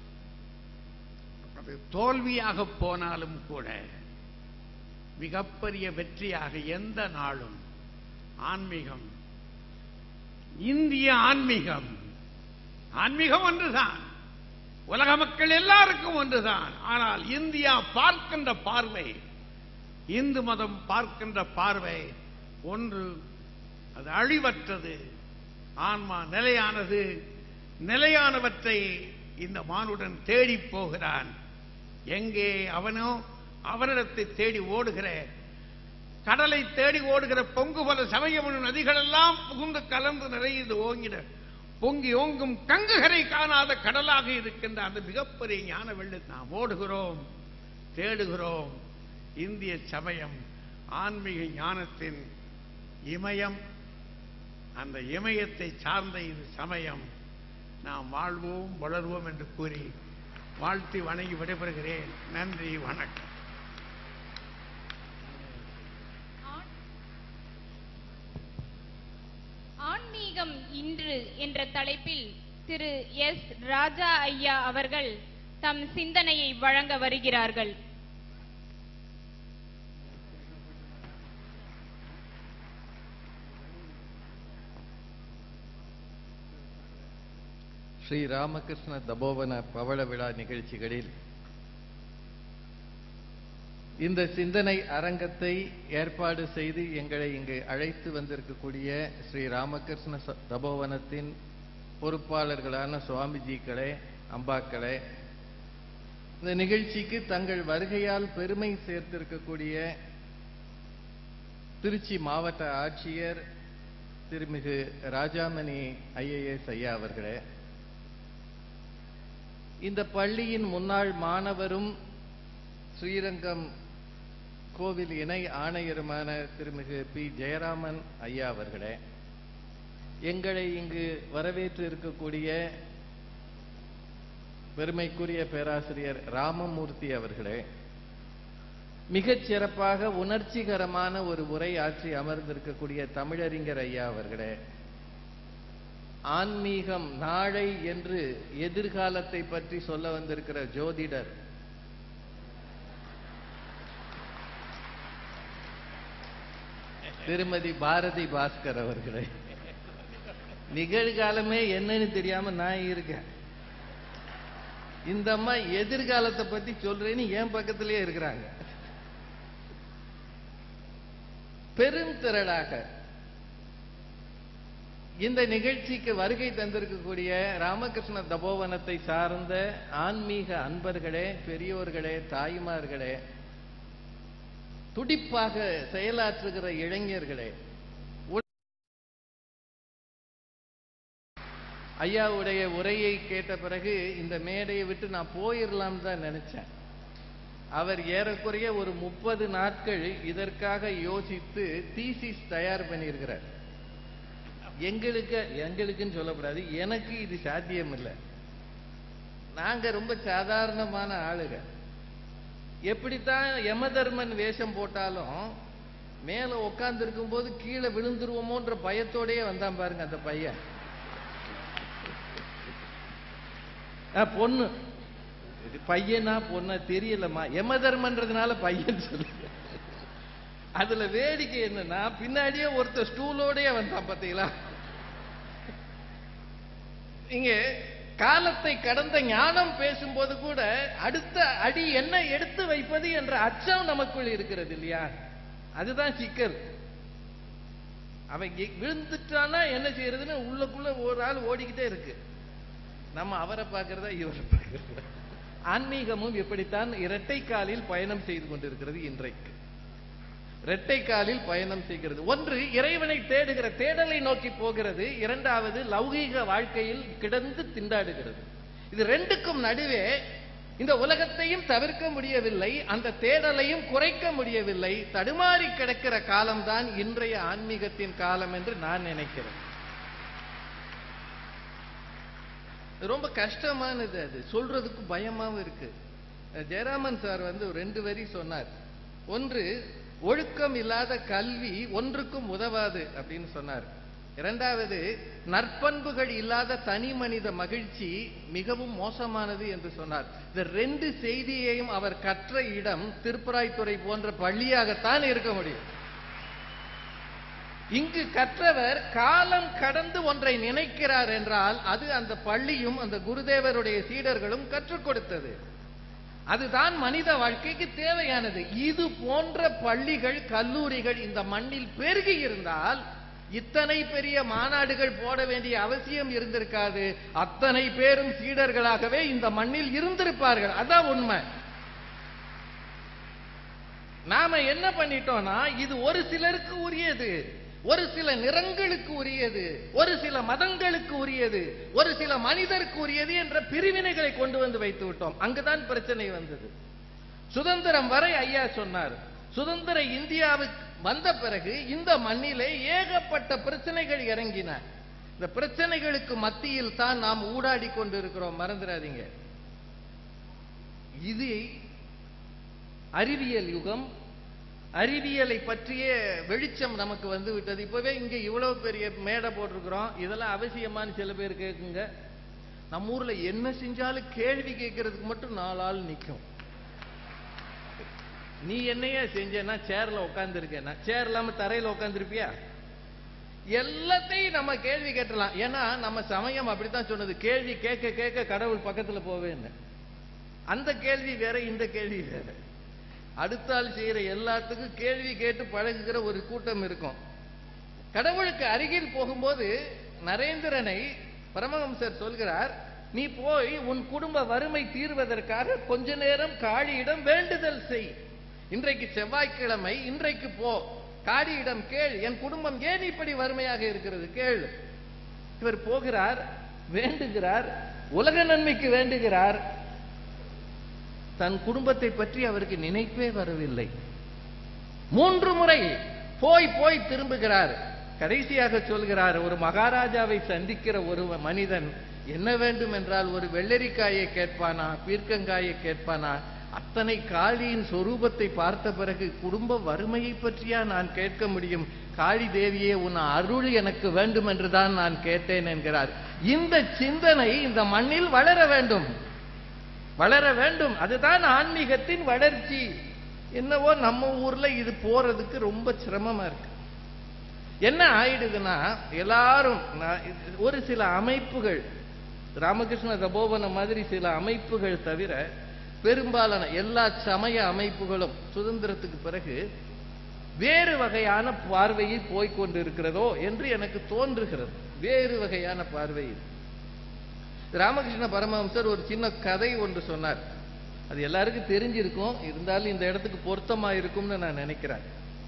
அது தோல்வியாக போனாலும் கூட மிகப்பெரிய வெற்றியாக எந்த நாளும் ஆன்மீகம் இந்திய ஆன்மீகம் ஆன்மீகம் ஒன்றுதான் உலக மக்கள் எல்லாருக்கும் ஒன்றுதான் ஆனால் இந்தியா பார்க்கின்ற பார்வை இந்து மதம் பார்க்கின்ற பார்வை ஒன்று அது அழிவற்றது ஆன்மா நிலையானது நிலையானவற்றை இந்த மானுடன் தேடி போகிறான் எங்கே அவனோ அவனிடத்தை தேடி ஓடுகிற கடலை தேடி ஓடுகிற பொங்கு பல சமயமனு நதிகளெல்லாம் புகுந்து கலந்து நிறைந்து ஓங்கிட பொங்கி ஓங்கும் கங்குகரை காணாத கடலாக இருக்கின்ற அந்த மிகப்பெரிய ஞான வெள்ளத்தை நாம் ஓடுகிறோம் தேடுகிறோம் இந்திய சமயம் ஆன்மீக ஞானத்தின் இமயம் அந்த இமயத்தை சார்ந்த இது சமயம் நாம் வாழ்வோம் வளர்வோம் என்று கூறி வாழ்த்தி வணங்கி விடைபெறுகிறேன் நன்றி வணக்கம் ஆன்மீகம் இன்று என்ற தலைப்பில் திரு எஸ் ராஜா ஐயா அவர்கள் தம் சிந்தனையை வழங்க வருகிறார்கள் ஸ்ரீ ராமகிருஷ்ண தபோவன பவள விழா நிகழ்ச்சிகளில் இந்த சிந்தனை அரங்கத்தை ஏற்பாடு செய்து எங்களை இங்கு அழைத்து வந்திருக்கக்கூடிய ஸ்ரீ ராமகிருஷ்ண ச- தபோவனத்தின் பொறுப்பாளர்களான சுவாமிஜிக்களே அம்பாக்களே இந்த நிகழ்ச்சிக்கு தங்கள் வருகையால் பெருமை சேர்த்திருக்கக்கூடிய திருச்சி மாவட்ட ஆட்சியர் திருமிகு ராஜாமணி ஐஏஎஸ் ஐயா அவர்களே இந்த பள்ளியின் முன்னாள் மாணவரும் ஸ்ரீரங்கம் கோவில் இணை ஆணையருமான திருமிகு பி ஜெயராமன் ஐயா அவர்களே எங்களை இங்கு வரவேற்று இருக்கக்கூடிய பெருமைக்குரிய பேராசிரியர் ராமமூர்த்தி அவர்களே மிகச் சிறப்பாக உணர்ச்சிகரமான ஒரு உரை ஆற்றி அமர்ந்திருக்கக்கூடிய தமிழறிஞர் ஐயா அவர்களே ஆன்மீகம் நாளை என்று எதிர்காலத்தை பற்றி சொல்ல வந்திருக்கிற ஜோதிடர் திருமதி பாரதி பாஸ்கர் அவர்களே நிகழ்காலமே என்னன்னு தெரியாம நான் இருக்கேன் இந்த அம்மா எதிர்காலத்தை பத்தி சொல்றேன்னு என் பக்கத்திலேயே இருக்கிறாங்க பெருந்திரளாக இந்த நிகழ்ச்சிக்கு வருகை தந்திருக்கக்கூடிய ராமகிருஷ்ண தபோவனத்தை சார்ந்த ஆன்மீக அன்பர்களே பெரியோர்களே தாய்மார்களே துடிப்பாக செயலாற்றுகிற இளைஞர்களே உ- ஐயாவுடைய உரையை கேட்ட பிறகு இந்த மேடையை விட்டு நான் போயிடலாம் தான் நினைச்சேன் அவர் ஏறக்குறைய ஒரு முப்பது நாட்கள் இதற்காக யோசித்து தீசிஸ் தயார் பண்ணியிருக்கிறார் எங்களுக்கு எங்களுக்குன்னு சொல்லக்கூடாது எனக்கு இது சாத்தியம் இல்லை நாங்க ரொம்ப சாதாரணமான ஆளுங்க எப்படித்தான் யமதர்மன் வேஷம் போட்டாலும் மேல உட்கார்ந்து இருக்கும்போது கீழே விழுந்துருவோமோன்ற பயத்தோடயே வந்தான் பாருங்க அந்த பையன் ஆ, பொண்ணு இது பையனா பொண்ணா தெரியலம்மா யமதர்மன்றதுனால பையன் சொல்லு அதுல வேடிக்கை என்னன்னா பின்னாடியே ஒருத்தர் ஸ்டூலோடயே வந்தான் பாத்தீங்களா இங்க காலத்தை கடந்த ஞானம் பேசும்போது கூட அடுத்த அடி என்ன எடுத்து வைப்பது என்ற அச்சம் நமக்குள் இருக்கிறது இல்லையா அதுதான் சிக்கல் அவன் எ- விழுந்துட்டானா என்ன செய்யறதுன்னு உள்ளுக்குள்ள ஒரு ஆள் ஓடிக்கிட்டே இருக்கு நம்ம அவரை பார்க்கறதா இவரை பார்க்கறதா ஆன்மீகமும் இப்படித்தான் இரட்டை காலில் பயணம் செய்து கொண்டிருக்கிறது இன்றைக்கு இரட்டை காலில் பயணம் செய்கிறது ஒன்று இறைவனை தேடுகிற தேடலை நோக்கி போகிறது இரண்டாவது லௌகீக வாழ்க்கையில் கிடந்து திண்டாடுகிறது இது ரெண்டுக்கும் நடுவே இந்த உலகத்தையும் தவிர்க்க முடியவில்லை அந்த தேடலையும் குறைக்க முடியவில்லை தடுமாறி கிடக்கிற காலம்தான் இன்றைய ஆன்மீகத்தின் காலம் என்று நான் நினைக்கிறேன் ரொம்ப கஷ்டமானது அது சொல்றதுக்கு பயமாவும் இருக்கு ஜெயராமன் சார் வந்து ஒரு ரெண்டு வரி சொன்னார் ஒன்று ஒழுக்கம் இல்லாத கல்வி ஒன்றுக்கும் உதவாது அப்படின்னு சொன்னார் இரண்டாவது நற்பண்புகள் இல்லாத தனி மனித மகிழ்ச்சி மிகவும் மோசமானது என்று சொன்னார் இந்த ரெண்டு செய்தியையும் அவர் கற்ற இடம் திருப்பராய்த்துறை போன்ற பள்ளியாகத்தான் இருக்க முடியும் இங்கு கற்றவர் காலம் கடந்து ஒன்றை நினைக்கிறார் என்றால் அது அந்த பள்ளியும் அந்த குருதேவருடைய சீடர்களும் கற்றுக் கொடுத்தது அதுதான் மனித வாழ்க்கைக்கு தேவையானது இது போன்ற பள்ளிகள் கல்லூரிகள் இந்த மண்ணில் பெருகி இருந்தால் இத்தனை பெரிய மாநாடுகள் போட வேண்டிய அவசியம் இருந்திருக்காது அத்தனை பேரும் சீடர்களாகவே இந்த மண்ணில் இருந்திருப்பார்கள் அதான் உண்மை நாம என்ன பண்ணிட்டோம்னா இது ஒரு சிலருக்கு உரியது ஒரு சில நிறங்களுக்கு உரியது ஒரு சில மதங்களுக்கு உரியது ஒரு சில மனிதருக்கு உரியது என்ற பிரிவினைகளை கொண்டு வந்து வைத்து விட்டோம் அங்குதான் பிரச்சனை வந்தது சுதந்திரம் வரை ஐயா சொன்னார் சுதந்திர இந்தியாவுக்கு வந்த பிறகு இந்த மண்ணிலே ஏகப்பட்ட பிரச்சனைகள் இறங்கின இந்த பிரச்சனைகளுக்கு மத்தியில் தான் நாம் ஊடாடி கொண்டிருக்கிறோம் மறந்துடாதீங்க இது அறிவியல் யுகம் அறிவியலை பற்றிய வெளிச்சம் நமக்கு வந்து விட்டது இப்பவே இங்க இவ்வளவு பெரிய மேடை போட்டிருக்கிறோம் இதெல்லாம் அவசியமானு சில பேர் கேட்குங்க நம்ம ஊர்ல என்ன செஞ்சாலும் கேள்வி கேட்கறதுக்கு மட்டும் நாலு ஆள் நிக்கும் நீ என்னையா செஞ்சேன்னா சேர்ல உட்காந்துருக்கேன்னா சேர் இல்லாம தரையில உட்காந்துருப்பியா எல்லாத்தையும் நம்ம கேள்வி கேட்டலாம் ஏன்னா நம்ம சமயம் அப்படித்தான் சொன்னது கேள்வி கேட்க கேட்க கடவுள் பக்கத்துல போவேன்னு அந்த கேள்வி வேற இந்த கேள்வி வேற அடுத்த ஆள் செய்யற எல்லாத்துக்கும் கேள்வி கேட்டு பழகுகிற ஒரு கூட்டம் இருக்கும் கடவுளுக்கு அருகில் போகும்போது நரேந்திரனை பரமஹம்சர் சொல்கிறார் நீ போய் உன் குடும்ப வறுமை தீர்வதற்காக கொஞ்ச நேரம் காளியிடம் வேண்டுதல் செய் இன்றைக்கு செவ்வாய்க்கிழமை இன்றைக்கு போ காளியிடம் கேள் என் குடும்பம் ஏன் இப்படி வறுமையாக இருக்கிறது கேள் இவர் போகிறார் வேண்டுகிறார் உலக நன்மைக்கு வேண்டுகிறார் தன் குடும்பத்தை பற்றி அவருக்கு நினைப்பே வரவில்லை மூன்று முறை போய் போய் திரும்புகிறார் கடைசியாக சொல்கிறார் ஒரு மகாராஜாவை சந்திக்கிற ஒரு மனிதன் என்ன வேண்டும் என்றால் ஒரு வெள்ளரிக்காயை கேட்பானா பீர்க்கங்காயை கேட்பானா அத்தனை காளியின் சொரூபத்தை பார்த்த பிறகு குடும்ப வறுமையை பற்றியா நான் கேட்க முடியும் காளி தேவியே உன் அருள் எனக்கு வேண்டும் என்றுதான் நான் கேட்டேன் என்கிறார் இந்த சிந்தனை இந்த மண்ணில் வளர வேண்டும் வளர வேண்டும் அதுதான் ஆன்மீகத்தின் வளர்ச்சி என்னவோ நம்ம ஊர்ல இது போறதுக்கு ரொம்ப சிரமமா இருக்கு என்ன ஆயிடுதுன்னா எல்லாரும் நான் இது- ஒரு சில அமைப்புகள் ராமகிருஷ்ண தபோவனம் மாதிரி சில அமைப்புகள் தவிர பெரும்பாலான எல்லா சமய அமைப்புகளும் சுதந்திரத்துக்கு பிறகு வேறு வகையான பார்வையில் போய்க் கொண்டிருக்கிறதோ என்று எனக்கு தோன்றுகிறது வேறு வகையான பார்வையில் ராமகிருஷ்ண பரமஹம்சர் ஒரு சின்ன கதை ஒன்று சொன்னார் அது எல்லாருக்கும் தெரிஞ்சிருக்கும் இருந்தாலும் இந்த இடத்துக்கு பொருத்தமா இருக்கும்னு நான் நினைக்கிறேன்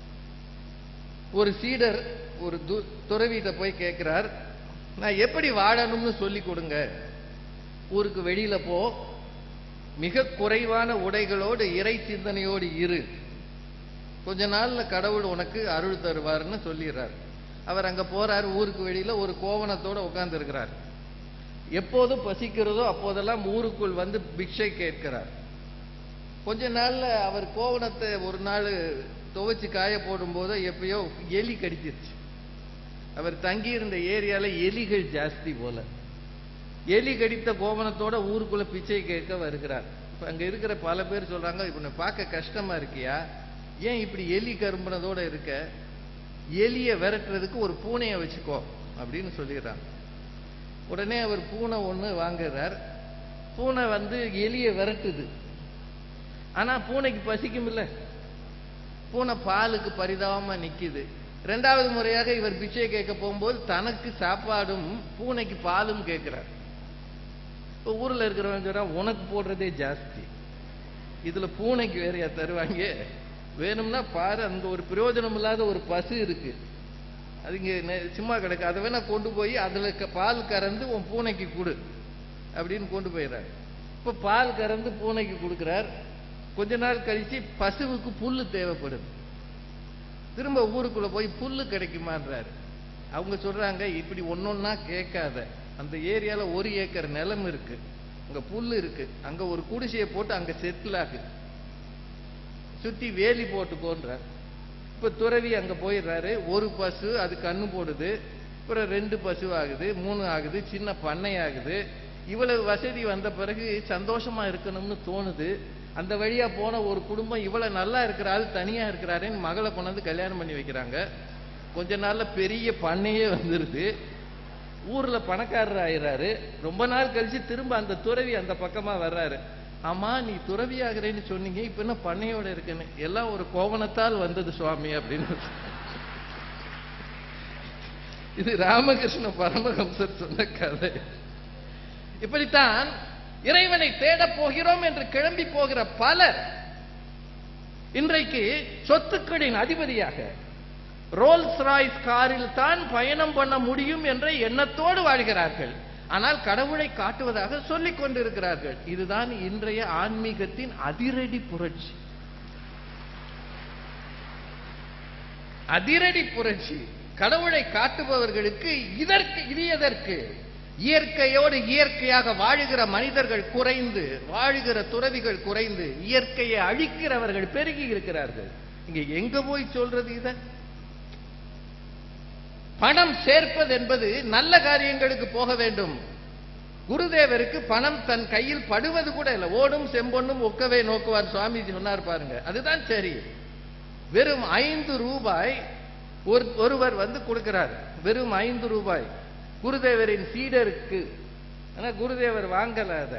ஒரு சீடர் ஒரு து- துறவிட்ட போய் கேட்கிறார் நான் எப்படி வாழணும்னு சொல்லி கொடுங்க ஊருக்கு வெளியில போ மிக குறைவான உடைகளோடு இறை சிந்தனையோடு இரு கொஞ்ச நாள்ல கடவுள் உனக்கு அருள் தருவார்னு சொல்லிடுறார் அவர் அங்க போறார் ஊருக்கு வெளியில ஒரு கோவணத்தோட உட்கார்ந்து இருக்கிறார் எப்போது பசிக்கிறதோ அப்போதெல்லாம் ஊருக்குள் வந்து பிக்ஷை கேட்கிறார் கொஞ்ச நாள்ல அவர் கோவணத்தை ஒரு நாள் துவைச்சு காய போடும்போது எப்பயோ எலி கடிச்சிருச்சு அவர் தங்கி இருந்த ஏரியால எலிகள் ஜாஸ்தி போல எலி கடித்த கோவணத்தோட ஊருக்குள்ள பிச்சை கேட்க வருகிறார் இப்ப அங்க இருக்கிற பல பேர் சொல்றாங்க இப்ப உன்னை பார்க்க கஷ்டமா இருக்கியா ஏன் இப்படி எலி கரும்பினதோட இருக்க எலிய விரட்டுறதுக்கு ஒரு பூனையை வச்சுக்கோ அப்படின்னு சொல்லிடுறாங்க உடனே அவர் பூனை ஒண்ணு வாங்குறார் பூனை வந்து எலிய விரட்டுது ஆனா பூனைக்கு பசிக்கும் இல்ல பூனை பாலுக்கு பரிதாபமா நிக்குது ரெண்டாவது முறையாக இவர் பிச்சை கேட்க போகும்போது தனக்கு சாப்பாடும் பூனைக்கு பாலும் கேட்கிறார் இப்ப ஊர்ல இருக்கிறவங்க சொல்றான், உனக்கு போடுறதே ஜாஸ்தி இதுல பூனைக்கு வேறையா தருவாங்க வேணும்னா பாரு அங்க ஒரு பிரயோஜனம் இல்லாத ஒரு பசு இருக்கு அது இங்க நெ- சும்மா கிடக்கு அதை வேணா கொண்டு போய் அதுல க- பால் கறந்து உன் பூனைக்கு கொடு அப்படின்னு கொண்டு போயிடுறாரு இப்ப பால் கறந்து பூனைக்கு கொடுக்கிறார் கொஞ்ச நாள் கழிச்சு பசுவுக்கு புல்லு தேவைப்படுது திரும்ப ஊருக்குள்ள போய் புல்லு கிடைக்குமான்றாரு அவங்க சொல்றாங்க இப்படி ஒன்னொன்னா கேட்காத அந்த ஏரியால ஒரு ஏக்கர் நிலம் இருக்கு அங்க புல் இருக்கு அங்க ஒரு குடிசையை போட்டு அங்க செட்டில் ஆகு சுத்தி வேலி போட்டுக்கோன்றார் இப்ப துறவி அங்க போயிடுறாரு ஒரு பசு அது கண்ணு போடுது அப்புறம் ரெண்டு பசு ஆகுது மூணு ஆகுது சின்ன பண்ணை ஆகுது இவ்வளவு வசதி வந்த பிறகு சந்தோஷமா இருக்கணும்னு தோணுது அந்த வழியா போன ஒரு குடும்பம் இவ்வளவு நல்லா இருக்கிற ஆள் தனியா இருக்கிறாருன்னு மகளை கொண்டாந்து கல்யாணம் பண்ணி வைக்கிறாங்க கொஞ்ச நாள்ல பெரிய பண்ணையே வந்துருது ஊர்ல பணக்காரர் ஆயிடுறாரு ரொம்ப நாள் கழிச்சு திரும்ப அந்த துறவி அந்த பக்கமா வர்றாரு ஆமா நீ துறவி ஆகிறேன்னு சொன்னீங்க இப்ப என்ன பண்ணையோட இருக்குன்னு எல்லாம் ஒரு கோவணத்தால் வந்தது சுவாமி அப்படின்னு இது ராமகிருஷ்ண பரமஹம்சர் சொன்ன கதை இப்படித்தான் இறைவனை தேடப் போகிறோம் என்று கிளம்பி போகிற பலர் இன்றைக்கு சொத்துக்களின் அதிபதியாக ரோல்ஸ் ராய்ஸ் காரில் தான் பயணம் பண்ண முடியும் என்ற எண்ணத்தோடு வாழ்கிறார்கள் ஆனால் கடவுளை காட்டுவதாக சொல்லிக் கொண்டிருக்கிறார்கள் இதுதான் இன்றைய ஆன்மீகத்தின் அதிரடி புரட்சி அதிரடி புரட்சி கடவுளை காட்டுபவர்களுக்கு இதற்கு இது எதற்கு இயற்கையோடு இயற்கையாக வாழுகிற மனிதர்கள் குறைந்து வாழுகிற துறவிகள் குறைந்து இயற்கையை அழிக்கிறவர்கள் பெருகி இருக்கிறார்கள் இங்க எங்க போய் சொல்றது இத பணம் சேர்ப்பது என்பது நல்ல காரியங்களுக்கு போக வேண்டும் குருதேவருக்கு பணம் தன் கையில் படுவது கூட இல்லை ஓடும் செம்பொன்னும் ஒக்கவே நோக்குவார் சுவாமிஜி சொன்னார் பாருங்க அதுதான் சரி வெறும் ஐந்து ரூபாய் ஒரு ஒருவர் வந்து கொடுக்கிறார் வெறும் ஐந்து ரூபாய் குருதேவரின் சீடருக்கு ஆனா குருதேவர் வாங்கல அத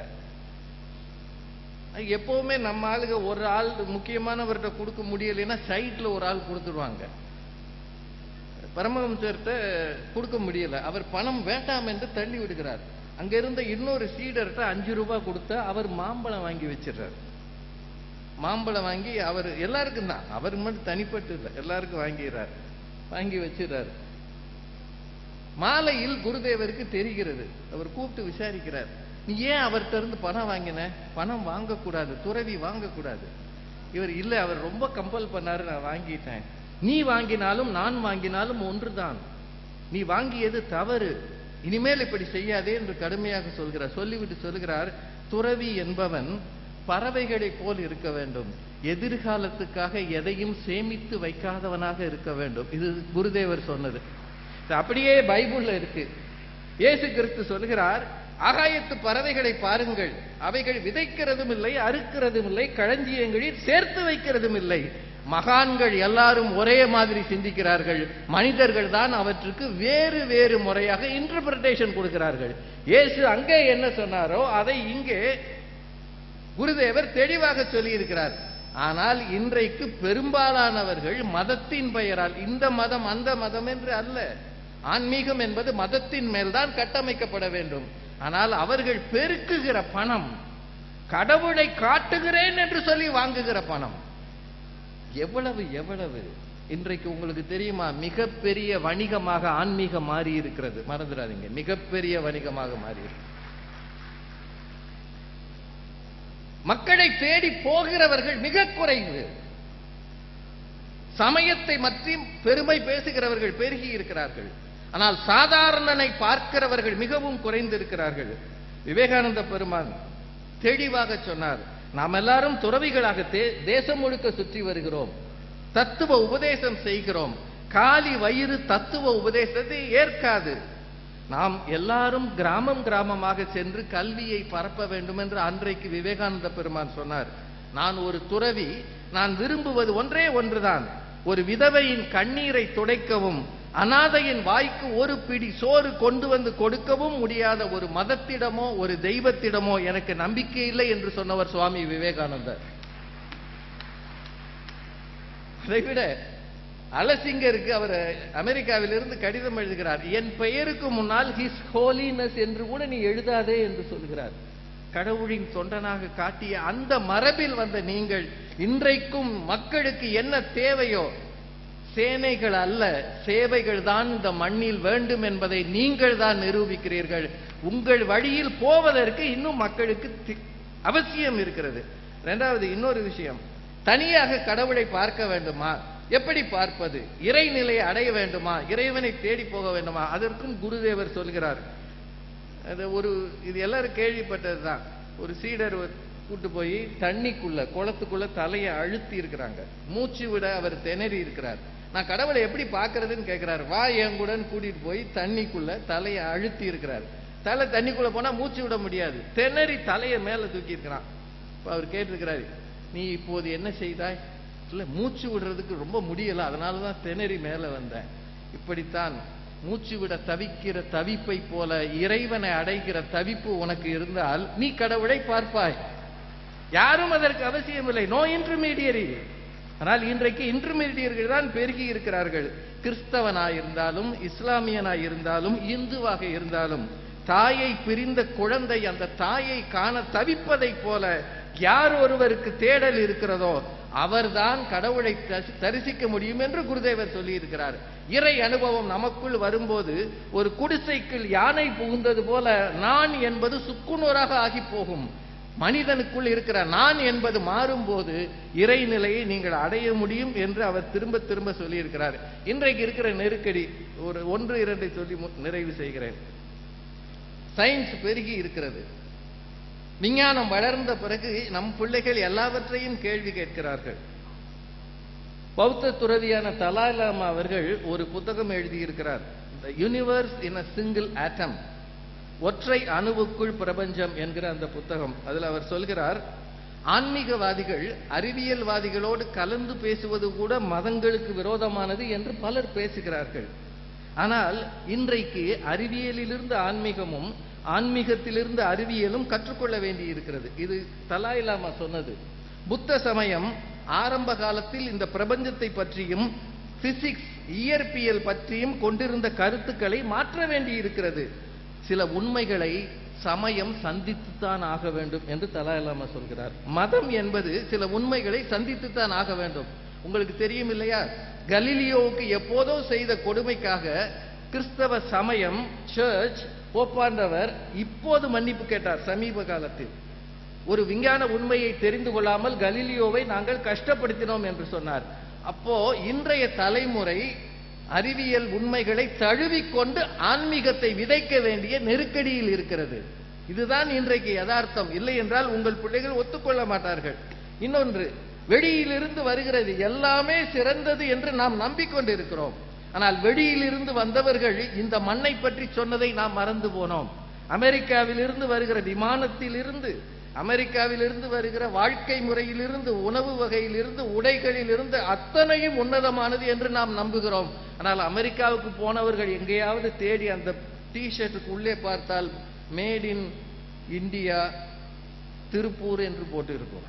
அது எப்பவுமே நம்ம ஆளுங்க ஒரு ஆள் முக்கியமானவர்கிட்ட கொடுக்க முடியலைன்னா சைட்ல ஒரு ஆள் கொடுத்துருவாங்க பரமஹம்சர்கிட்ட கொடுக்க முடியல அவர் பணம் வேண்டாம் என்று தள்ளி விடுகிறார் அங்க இருந்த இன்னொரு சீடர்கிட்ட அஞ்சு ரூபாய் கொடுத்தா அவர் மாம்பழம் வாங்கி வச்சிடுறார் மாம்பழம் வாங்கி அவர் எல்லாருக்கும் தான் அவர் மட்டும் தனிப்பட்டு இல்லை எல்லாருக்கும் வாங்கிறார் வாங்கி வச்சிடுறாரு மாலையில் குருதேவருக்கு தெரிகிறது அவர் கூப்பிட்டு விசாரிக்கிறார் நீ ஏன் அவர்கிட்ட இருந்து பணம் வாங்கின பணம் வாங்கக்கூடாது துறவி வாங்கக்கூடாது இவர் இல்ல அவர் ரொம்ப கம்பல் பண்ணாரு நான் வாங்கிட்டேன் நீ வாங்கினாலும் நான் வாங்கினாலும் ஒன்றுதான் நீ வாங்கியது தவறு இனிமேல் இப்படி செய்யாதே என்று கடுமையாக சொல்கிறார் சொல்லிவிட்டு சொல்கிறார் துறவி என்பவன் பறவைகளைப் போல் இருக்க வேண்டும் எதிர்காலத்துக்காக எதையும் சேமித்து வைக்காதவனாக இருக்க வேண்டும் இது குருதேவர் சொன்னது இது அப்படியே பைபிள்ல இருக்கு இயேசு கிறிஸ்து சொல்கிறார் ஆகாயத்து பறவைகளை பாருங்கள் அவைகள் விதைக்கிறதும் இல்லை அறுக்கிறதும் இல்லை களஞ்சியங்களில் சேர்த்து வைக்கிறதும் இல்லை மகான்கள் எல்லாரும் ஒரே மாதிரி சிந்திக்கிறார்கள் மனிதர்கள் தான் அவற்றுக்கு வேறு வேறு முறையாக இன்டர்பிரேஷன் கொடுக்கிறார்கள் இயேசு அங்கே என்ன சொன்னாரோ அதை இங்கே குருதேவர் தெளிவாக சொல்லியிருக்கிறார் ஆனால் இன்றைக்கு பெரும்பாலானவர்கள் மதத்தின் பெயரால் இந்த மதம் அந்த மதம் என்று அல்ல ஆன்மீகம் என்பது மதத்தின் மேல்தான் கட்டமைக்கப்பட வேண்டும் ஆனால் அவர்கள் பெருக்குகிற பணம் கடவுளை காட்டுகிறேன் என்று சொல்லி வாங்குகிற பணம் எவ்வளவு எவ்வளவு இன்றைக்கு உங்களுக்கு தெரியுமா மிகப்பெரிய வணிகமாக ஆன்மீகம் மாறி இருக்கிறது மறந்துடாதீங்க மிகப்பெரிய வணிகமாக மாறி இருக்கு மக்களை தேடி போகிறவர்கள் மிக குறைவு சமயத்தை பற்றி பெருமை பேசுகிறவர்கள் பெருகி இருக்கிறார்கள் ஆனால் சாதாரணனை பார்க்கிறவர்கள் மிகவும் குறைந்திருக்கிறார்கள் விவேகானந்த பெருமான் தெளிவாக சொன்னார் நாம் எல்லாரும் துறவிகளாக தே- தேசம் முழுக்க சுற்றி வருகிறோம் தத்துவ உபதேசம் செய்கிறோம் காலி வயிறு தத்துவ உபதேசத்தை ஏற்காது நாம் எல்லாரும் கிராமம் கிராமமாக சென்று கல்வியை பரப்ப வேண்டும் என்று அன்றைக்கு விவேகானந்த பெருமான் சொன்னார் நான் ஒரு துறவி நான் விரும்புவது ஒன்றே ஒன்றுதான் ஒரு விதவையின் கண்ணீரை துடைக்கவும் அனாதையின் வாய்க்கு ஒரு பிடி சோறு கொண்டு வந்து கொடுக்கவும் முடியாத ஒரு மதத்திடமோ ஒரு தெய்வத்திடமோ எனக்கு நம்பிக்கை இல்லை என்று சொன்னவர் சுவாமி விவேகானந்தர் அதைவிட அலசிங்கருக்கு அவர் அமெரிக்காவிலிருந்து கடிதம் எழுதுகிறார் என் பெயருக்கு முன்னால் ஹிஸ் ஹோலினஸ் என்று கூட நீ எழுதாதே என்று சொல்கிறார் கடவுளின் தொண்டனாக காட்டிய அந்த மரபில் வந்த நீங்கள் இன்றைக்கும் மக்களுக்கு என்ன தேவையோ சேனைகள் அல்ல சேவைகள் தான் இந்த மண்ணில் வேண்டும் என்பதை நீங்கள் தான் நிரூபிக்கிறீர்கள் உங்கள் வழியில் போவதற்கு இன்னும் மக்களுக்கு தி- அவசியம் இருக்கிறது இரண்டாவது இன்னொரு விஷயம் தனியாக கடவுளை பார்க்க வேண்டுமா எப்படி பார்ப்பது இறைநிலையை அடைய வேண்டுமா இறைவனை தேடி போக வேண்டுமா அதற்கும் குருதேவர் சொல்கிறார் அது ஒரு இது எல்லாரும் கேள்விப்பட்டது தான் ஒரு சீடர் ஒரு கூட்டு போய் தண்ணிக்குள்ள குளத்துக்குள்ள தலையை அழுத்தி இருக்கிறாங்க மூச்சு விட அவர் திணறி இருக்கிறார் நான் கடவுளை எப்படி பார்க்கறதுன்னு கேட்கிறார் வா என் கூடன்னு கூட்டிட்டு போய் தண்ணிக்குள்ள தலையை அழுத்தி இருக்கிறார் தலை தண்ணிக்குள்ள போனா மூச்சு விட முடியாது திணறி தலையை மேல தூக்கி இருக்கிறான் இப்ப அவர் கேட்டிருக்கிறாரு நீ இப்போது என்ன செய்தாய் இல்ல மூச்சு விடுறதுக்கு ரொம்ப முடியல அதனால தான் திணறி மேல வந்தேன் இப்படித்தான் மூச்சு விட தவிக்கிற தவிப்பை போல இறைவனை அடைகிற தவிப்பு உனக்கு இருந்தால் நீ கடவுளை பார்ப்பாய் யாரும் அதற்கு அவசியமில்லை நோ இன்டர்மீடியரி ஆனால் இன்றைக்கு இன்டர்மீடியர்கள் தான் பெருகி இருக்கிறார்கள் கிறிஸ்தவனாய் இருந்தாலும் இஸ்லாமியனாய் இருந்தாலும் இந்துவாக இருந்தாலும் தாயை பிரிந்த குழந்தை அந்த தாயை காண தவிப்பதைப் போல யார் ஒருவருக்கு தேடல் இருக்கிறதோ அவர்தான் கடவுளை தரிசி- தரிசிக்க முடியும் என்று குருதேவர் சொல்லி இருக்கிறார் இறை அனுபவம் நமக்குள் வரும்போது ஒரு குடிசைக்குள் யானை புகுந்தது போல நான் என்பது சுக்குநூறாக ஆகி போகும் மனிதனுக்குள் இருக்கிற நான் என்பது மாறும்போது இறைநிலையை நீங்கள் அடைய முடியும் என்று அவர் திரும்ப திரும்ப சொல்லியிருக்கிறார் இன்றைக்கு இருக்கிற நெருக்கடி ஒரு ஒன்று இரண்டை சொல்லி மு- நிறைவு செய்கிறேன் சயின்ஸ் பெருகி இருக்கிறது விஞ்ஞானம் வளர்ந்த பிறகு நம் பிள்ளைகள் எல்லாவற்றையும் கேள்வி கேட்கிறார்கள் பௌத்த துறவியான தலாய் லாமா அவர்கள் ஒரு புத்தகம் எழுதியிருக்கிறார் the universe in a single ஆட்டம் ஒற்றை அணுவுக்குள் பிரபஞ்சம் என்கிற அந்த புத்தகம் அதில் அவர் சொல்கிறார் ஆன்மீகவாதிகள் அறிவியல்வாதிகளோடு கலந்து பேசுவது கூட மதங்களுக்கு விரோதமானது என்று பலர் பேசுகிறார்கள் ஆனால் இன்றைக்கு அறிவியலிலிருந்து ஆன்மீகமும் ஆன்மீகத்திலிருந்து அறிவியலும் கற்றுக்கொள்ள வேண்டி இருக்கிறது இது தலாய் லாமா சொன்னது புத்த சமயம் ஆரம்ப காலத்தில் இந்த பிரபஞ்சத்தை பற்றியும் பிசிக்ஸ் இயற்பியல் பற்றியும் கொண்டிருந்த கருத்துக்களை மாற்ற வேண்டி இருக்கிறது சில உண்மைகளை சமயம் சந்தித்துத்தான் ஆக வேண்டும் என்று தலாய் லாமா சொல்கிறார் மதம் என்பது சில உண்மைகளை சந்தித்துத்தான் ஆக வேண்டும் உங்களுக்கு தெரியும் இல்லையா கலீலியோவுக்கு எப்போதோ செய்த கொடுமைக்காக கிறிஸ்தவ சமயம் சர்ச் போப்பாண்டவர் இப்போது மன்னிப்பு கேட்டார் சமீப காலத்தில் ஒரு விஞ்ஞான உண்மையை தெரிந்து கொள்ளாமல் கலீலியோவை நாங்கள் கஷ்டப்படுத்தினோம் என்று சொன்னார் அப்போ இன்றைய தலைமுறை அறிவியல் உண்மைகளை தழுவிக்கொண்டு ஆன்மீகத்தை விதைக்க வேண்டிய நெருக்கடியில் இருக்கிறது இதுதான் இன்றைக்கு யதார்த்தம் இல்லை என்றால் உங்கள் பிள்ளைகள் ஒத்துக்கொள்ள மாட்டார்கள் இன்னொன்று வெளியிலிருந்து வருகிறது எல்லாமே சிறந்தது என்று நாம் நம்பிக்கொண்டிருக்கிறோம் ஆனால் வெளியிலிருந்து வந்தவர்கள் இந்த மண்ணை பற்றி சொன்னதை நாம் மறந்து போனோம் அமெரிக்காவிலிருந்து வருகிற விமானத்திலிருந்து அமெரிக்காவிலிருந்து வருகிற வாழ்க்கை முறையிலிருந்து உணவு வகையிலிருந்து உடைகளிலிருந்து அத்தனையும் உன்னதமானது என்று நாம் நம்புகிறோம் ஆனால் அமெரிக்காவுக்கு போனவர்கள் எங்கேயாவது தேடி அந்த டி ஷர்ட்டுக்கு உள்ளே பார்த்தால் மேட் இன் இந்தியா திருப்பூர் என்று போட்டு இருக்கும்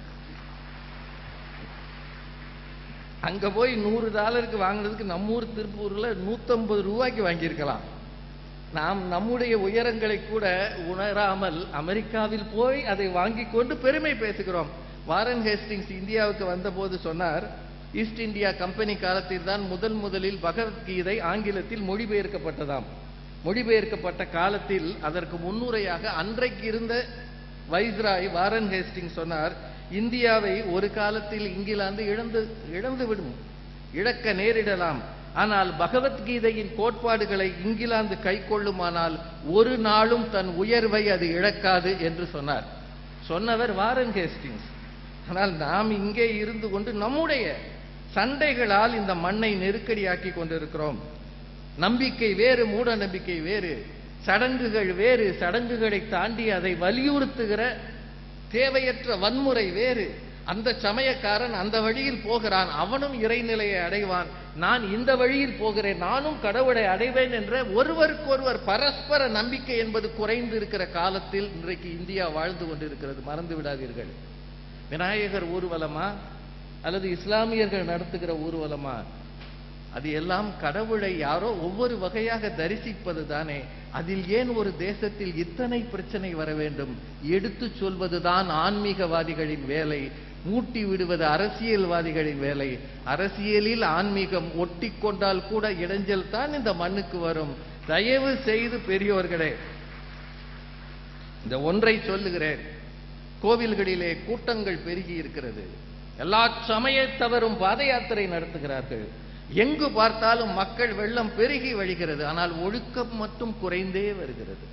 அங்க போய் நூறு டாலருக்கு வாங்குறதுக்கு நம்ம ஊர் திருப்பூர்ல நூத்தம்பது ரூபாய்க்கு வாங்கியிருக்கலாம் நாம் நம்முடைய உயரங்களை கூட உணராமல் அமெரிக்காவில் போய் அதை வாங்கி கொண்டு பெருமை பேசுகிறோம் வாரன் ஹேஸ்டிங்ஸ் இந்தியாவுக்கு வந்தபோது சொன்னார் ஈஸ்ட் இந்தியா கம்பெனி காலத்தில் தான் முதல் முதலில் பகவத்கீதை ஆங்கிலத்தில் மொழிபெயர்க்கப்பட்டதாம் மொழிபெயர்க்கப்பட்ட காலத்தில் அதற்கு முன்னுரையாக அன்றைக்கு இருந்த வைஸ்ராய் வாரன் ஹேஸ்டிங் சொன்னார் இந்தியாவை ஒரு காலத்தில் இங்கிலாந்து இழந்து இழந்து விடும் இழக்க நேரிடலாம் ஆனால் பகவத்கீதையின் கோட்பாடுகளை இங்கிலாந்து கைக்கொள்ளுமானால் ஒரு நாளும் தன் உயர்வை அது இழக்காது என்று சொன்னார் சொன்னவர் வாரன் ஹேஸ்டிங்ஸ் ஆனால் நாம் இங்கே இருந்து கொண்டு நம்முடைய சண்டைகளால் இந்த மண்ணை நெருக்கடியாக்கி கொண்டிருக்கிறோம் நம்பிக்கை வேறு மூட நம்பிக்கை வேறு சடங்குகள் வேறு சடங்குகளை தாண்டி அதை வலியுறுத்துகிற தேவையற்ற வன்முறை வேறு அந்த சமயக்காரன் அந்த வழியில் போகிறான் அவனும் இறைநிலையை அடைவான் நான் இந்த வழியில் போகிறேன் நானும் கடவுளை அடைவேன் என்ற ஒருவருக்கொருவர் பரஸ்பர நம்பிக்கை என்பது குறைந்து இருக்கிற காலத்தில் இன்றைக்கு இந்தியா வாழ்ந்து கொண்டிருக்கிறது மறந்து விடாதீர்கள் விநாயகர் ஊர்வலமா அல்லது இஸ்லாமியர்கள் நடத்துகிற ஊர்வலமா அது எல்லாம் கடவுளை யாரோ ஒவ்வொரு வகையாக தரிசிப்பது தானே அதில் ஏன் ஒரு தேசத்தில் இத்தனை பிரச்சனை வர வேண்டும் எடுத்து சொல்வதுதான் ஆன்மீகவாதிகளின் வேலை மூட்டி விடுவது அரசியல்வாதிகளின் வேலை அரசியலில் ஆன்மீகம் ஒட்டி கொண்டால் கூட இடைஞ்சல் தான் இந்த மண்ணுக்கு வரும் தயவு செய்து பெரியோர்களே இந்த ஒன்றை சொல்லுகிறேன் கோவில்களிலே கூட்டங்கள் பெருகி இருக்கிறது எல்லா சமயத்தவரும் பாத யாத்திரை நடத்துகிறார்கள் எங்கு பார்த்தாலும் மக்கள் வெள்ளம் பெருகி வழிகிறது ஆனால் ஒழுக்கம் மட்டும் குறைந்தே வருகிறது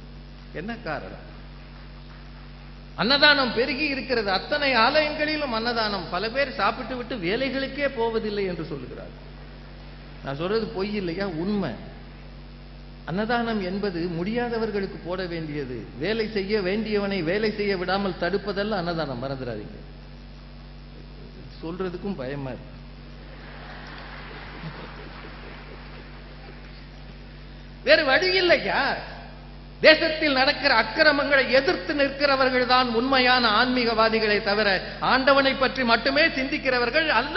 என்ன காரணம் அன்னதானம் பெருகி இருக்கிறது அத்தனை ஆலயங்களிலும் அன்னதானம் பல பேர் சாப்பிட்டு விட்டு வேலைகளுக்கே போவதில்லை என்று சொல்லுகிறார் நான் சொல்றது பொய் இல்லையா உண்மை அன்னதானம் என்பது முடியாதவர்களுக்கு போட வேண்டியது வேலை செய்ய வேண்டியவனை வேலை செய்ய விடாமல் தடுப்பதல்ல அன்னதானம் மறந்துடாதீங்க சொல்றதுக்கும் பயமா இருக்கு வேறு வழி இல்லையா தேசத்தில் நடக்கிற அக்கிரமங்களை எதிர்த்து நிற்கிறவர்கள் தான் உண்மையான ஆன்மீகவாதிகளை தவிர ஆண்டவனை பற்றி மட்டுமே சிந்திக்கிறவர்கள் அல்ல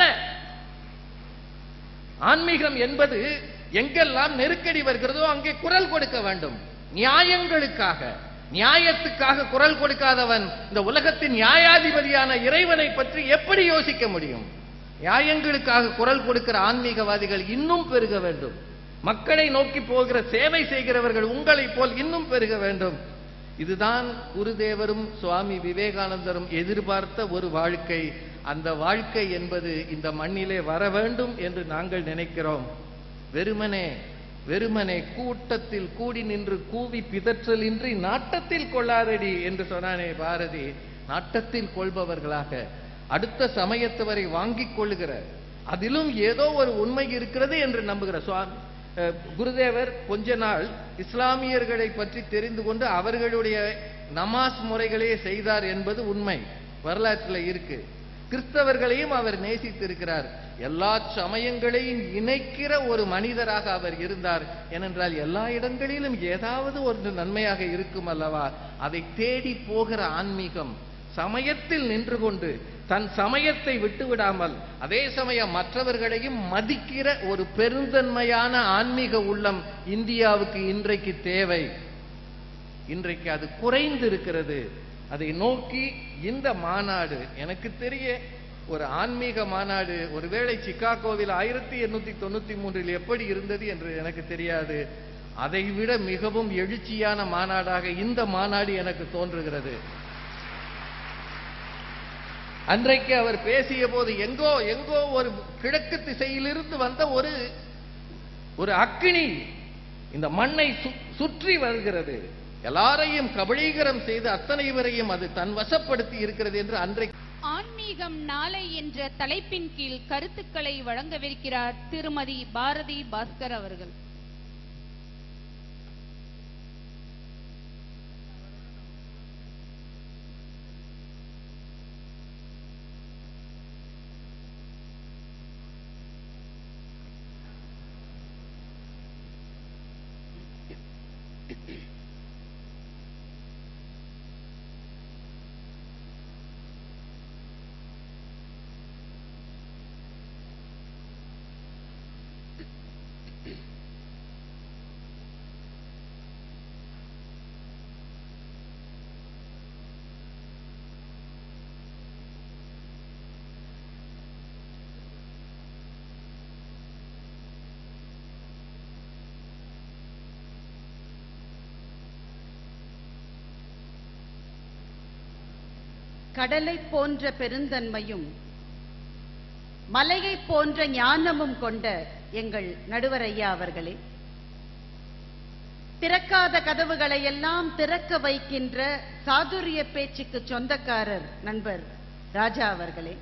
ஆன்மீகம் என்பது எங்கெல்லாம் நெருக்கடி வருகிறதோ அங்கே குரல் கொடுக்க வேண்டும் நியாயங்களுக்காக நியாயத்துக்காக குரல் கொடுக்காதவன் இந்த உலகத்தின் நியாயாதிபதியான இறைவனை பற்றி எப்படி யோசிக்க முடியும் நியாயங்களுக்காக குரல் கொடுக்கிற ஆன்மீகவாதிகள் இன்னும் பெருக வேண்டும் மக்களை நோக்கி போகிற சேவை செய்கிறவர்கள் உங்களைப் போல் இன்னும் பெருக வேண்டும் இதுதான் குருதேவரும் சுவாமி விவேகானந்தரும் எதிர்பார்த்த ஒரு வாழ்க்கை அந்த வாழ்க்கை என்பது இந்த மண்ணிலே வர வேண்டும் என்று நாங்கள் நினைக்கிறோம் வெறுமனே வெறுமனே கூட்டத்தில் கூடி நின்று கூவி பிதற்றலின்றி நாட்டத்தில் கொள்ளாதடி என்று சொன்னானே பாரதி நாட்டத்தில் கொள்பவர்களாக அடுத்த சமயத்தவரை வாங்கிக் கொள்ளுகிற அதிலும் ஏதோ ஒரு உண்மை இருக்கிறது என்று நம்புகிற சுவாமி அஹ், குருதேவர் கொஞ்ச நாள் இஸ்லாமியர்களை பற்றி தெரிந்து கொண்டு அவர்களுடைய நமாஸ் முறைகளே செய்தார் என்பது உண்மை வரலாற்றில் இருக்கு கிறிஸ்தவர்களையும் அவர் நேசித்திருக்கிறார் எல்லா சமயங்களையும் இணைக்கிற ஒரு மனிதராக அவர் இருந்தார் ஏனென்றால் எல்லா இடங்களிலும் ஏதாவது ஒரு நன்மையாக இருக்கும் அல்லவா அதை தேடி போகிற ஆன்மீகம் சமயத்தில் நின்று கொண்டு தன் சமயத்தை விட்டு விடாமல் அதே சமயம் மற்றவர்களையும் மதிக்கிற ஒரு பெருந்தன்மையான ஆன்மீக உள்ளம் இந்தியாவுக்கு இன்றைக்கு தேவை இன்றைக்கு அது குறைந்து இருக்கிறது அதை நோக்கி இந்த மாநாடு எனக்கு தெரிய ஒரு ஆன்மீக மாநாடு ஒருவேளை சிக்காகோவில் ஆயிரத்தி எண்ணூத்தி தொண்ணூத்தி மூன்றில் எப்படி இருந்தது என்று எனக்கு தெரியாது அதை விட மிகவும் எழுச்சியான மாநாடாக இந்த மாநாடு எனக்கு தோன்றுகிறது அன்றைக்கு அவர் பேசிய போது எங்கோ எங்கோ ஒரு கிழக்கு திசையிலிருந்து வந்த ஒரு ஒரு அக்கினி இந்த மண்ணை சு- சுற்றி வருகிறது எல்லாரையும் கபளீகரம் செய்து அத்தனை பேரையும் அது தன் வசப்படுத்தி இருக்கிறது என்று அன்றைக்கு ஆன்மீகம் நாளை என்ற தலைப்பின் கீழ் கருத்துக்களை வழங்கவிருக்கிறார் திருமதி பாரதி பாஸ்கர் அவர்கள் கடலைப் போன்ற பெருந்தன்மையும் மலையைப் போன்ற ஞானமும் கொண்ட எங்கள் நடுவர் ஐயா அவர்களே திறக்காத கதவுகளை எல்லாம் திறக்க வைக்கின்ற சாதுரிய பேச்சுக்கு சொந்தக்காரர் நண்பர் ராஜா அவர்களே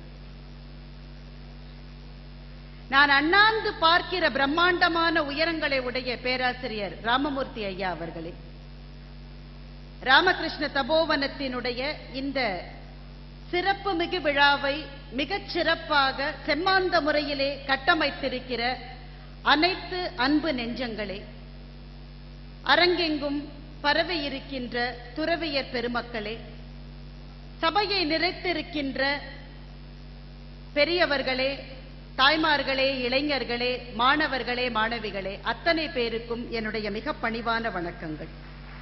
நான் அண்ணாந்து பார்க்கிற பிரம்மாண்டமான உயரங்களை உடைய பேராசிரியர் ராமமூர்த்தி ஐயா அவர்களே ராமகிருஷ்ண தபோவனத்தினுடைய இந்த சிறப்புமிகு விழாவை மிகச் சிறப்பாக செம்மாந்த முறையிலே கட்டமைத்திருக்கிற அனைத்து அன்பு நெஞ்சங்களே அரங்கெங்கும் பரவி இருக்கின்ற துறவியர் பெருமக்களே சபையை நிறைத்திருக்கின்ற பெரியவர்களே தாய்மார்களே இளைஞர்களே மாணவர்களே மாணவிகளே அத்தனை பேருக்கும் என்னுடைய மிக பணிவான வணக்கங்கள்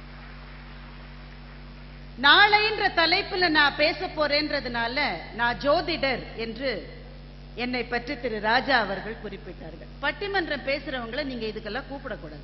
நாளைன்ற தலைப்புல நான் பேச போறேன்றதுனால நான் ஜோதிடர் என்று என்னை பற்றி திரு ராஜா அவர்கள் குறிப்பிட்டார்கள் பட்டிமன்றம் பேசுறவங்களை நீங்க இதுக்கெல்லாம் கூப்பிடக்கூடாது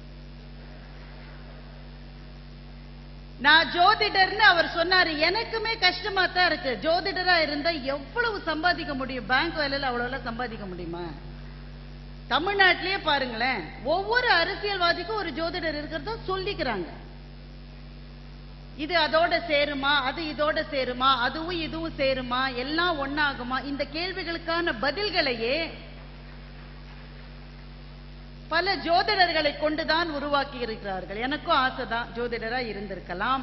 நான் ஜோதிடர்னு அவர் சொன்னாரு எனக்குமே கஷ்டமா தான் இருக்கு ஜோதிடரா இருந்தா எவ்வளவு சம்பாதிக்க முடியும் பேங்க் வேலையில அவ்வளவு சம்பாதிக்க முடியுமா தமிழ்நாட்டிலேயே பாருங்களேன் ஒவ்வொரு அரசியல்வாதிக்கும் ஒரு ஜோதிடர் இருக்கிறதா சொல்லிக்கிறாங்க இது அதோட சேருமா அது இதோட சேருமா அதுவும் இதுவும் சேருமா எல்லாம் ஒண்ணாகுமா இந்த கேள்விகளுக்கான பதில்களையே பல ஜோதிடர்களை கொண்டுதான் உருவாக்கி இருக்கிறார்கள் எனக்கும் ஆசைதான் ஜோதிடரா இருந்திருக்கலாம்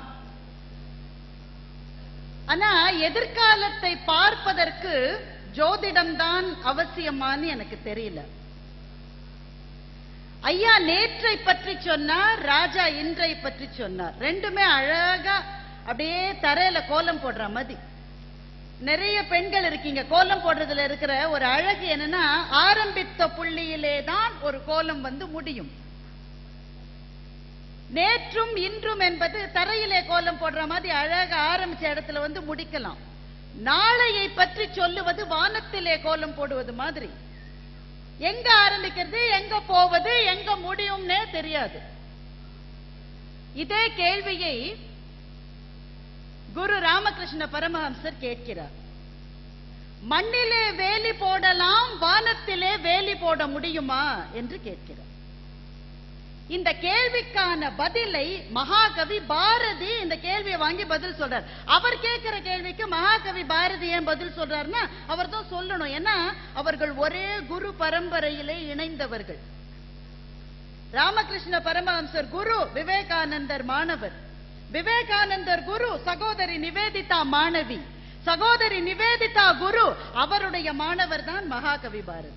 ஆனா எதிர்காலத்தை பார்ப்பதற்கு ஜோதிடம்தான் அவசியமான்னு எனக்கு தெரியல ஐயா நேற்றை பற்றி சொன்னார் ராஜா இன்றை பற்றி சொன்னார் ரெண்டுமே அழகா அப்படியே தரையில கோலம் போடுற மாதிரி நிறைய பெண்கள் இருக்கீங்க கோலம் போடுறதுல இருக்கிற ஒரு அழகு என்னன்னா ஆரம்பித்த புள்ளியிலே தான் ஒரு கோலம் வந்து முடியும் நேற்றும் இன்றும் என்பது தரையிலே கோலம் போடுற மாதிரி அழகா ஆரம்பிச்ச இடத்துல வந்து முடிக்கலாம் நாளையை பற்றி சொல்லுவது வானத்திலே கோலம் போடுவது மாதிரி எங்க ஆரம்பிக்கிறது எங்க போவது எங்க முடியும்னே தெரியாது இதே கேள்வியை குரு ராமகிருஷ்ண பரமஹம்சர் கேட்கிறார் மண்ணிலே வேலி போடலாம் வானத்திலே வேலி போட முடியுமா என்று கேட்கிறார் இந்த கேள்விக்கான பதிலை மகாகவி பாரதி இந்த கேள்வியை வாங்கி பதில் சொல்றார் அவர் கேட்கிற கேள்விக்கு மகாகவி பாரதி ஏன் பதில் சொல்றாருன்னா அவர் தான் சொல்லணும் ஏன்னா அவர்கள் ஒரே குரு பரம்பரையிலே இணைந்தவர்கள் ராமகிருஷ்ண பரமஹம்சர் குரு விவேகானந்தர் மாணவர் விவேகானந்தர் குரு சகோதரி நிவேதிதா மாணவி சகோதரி நிவேதிதா குரு அவருடைய மாணவர் தான் மகாகவி பாரதி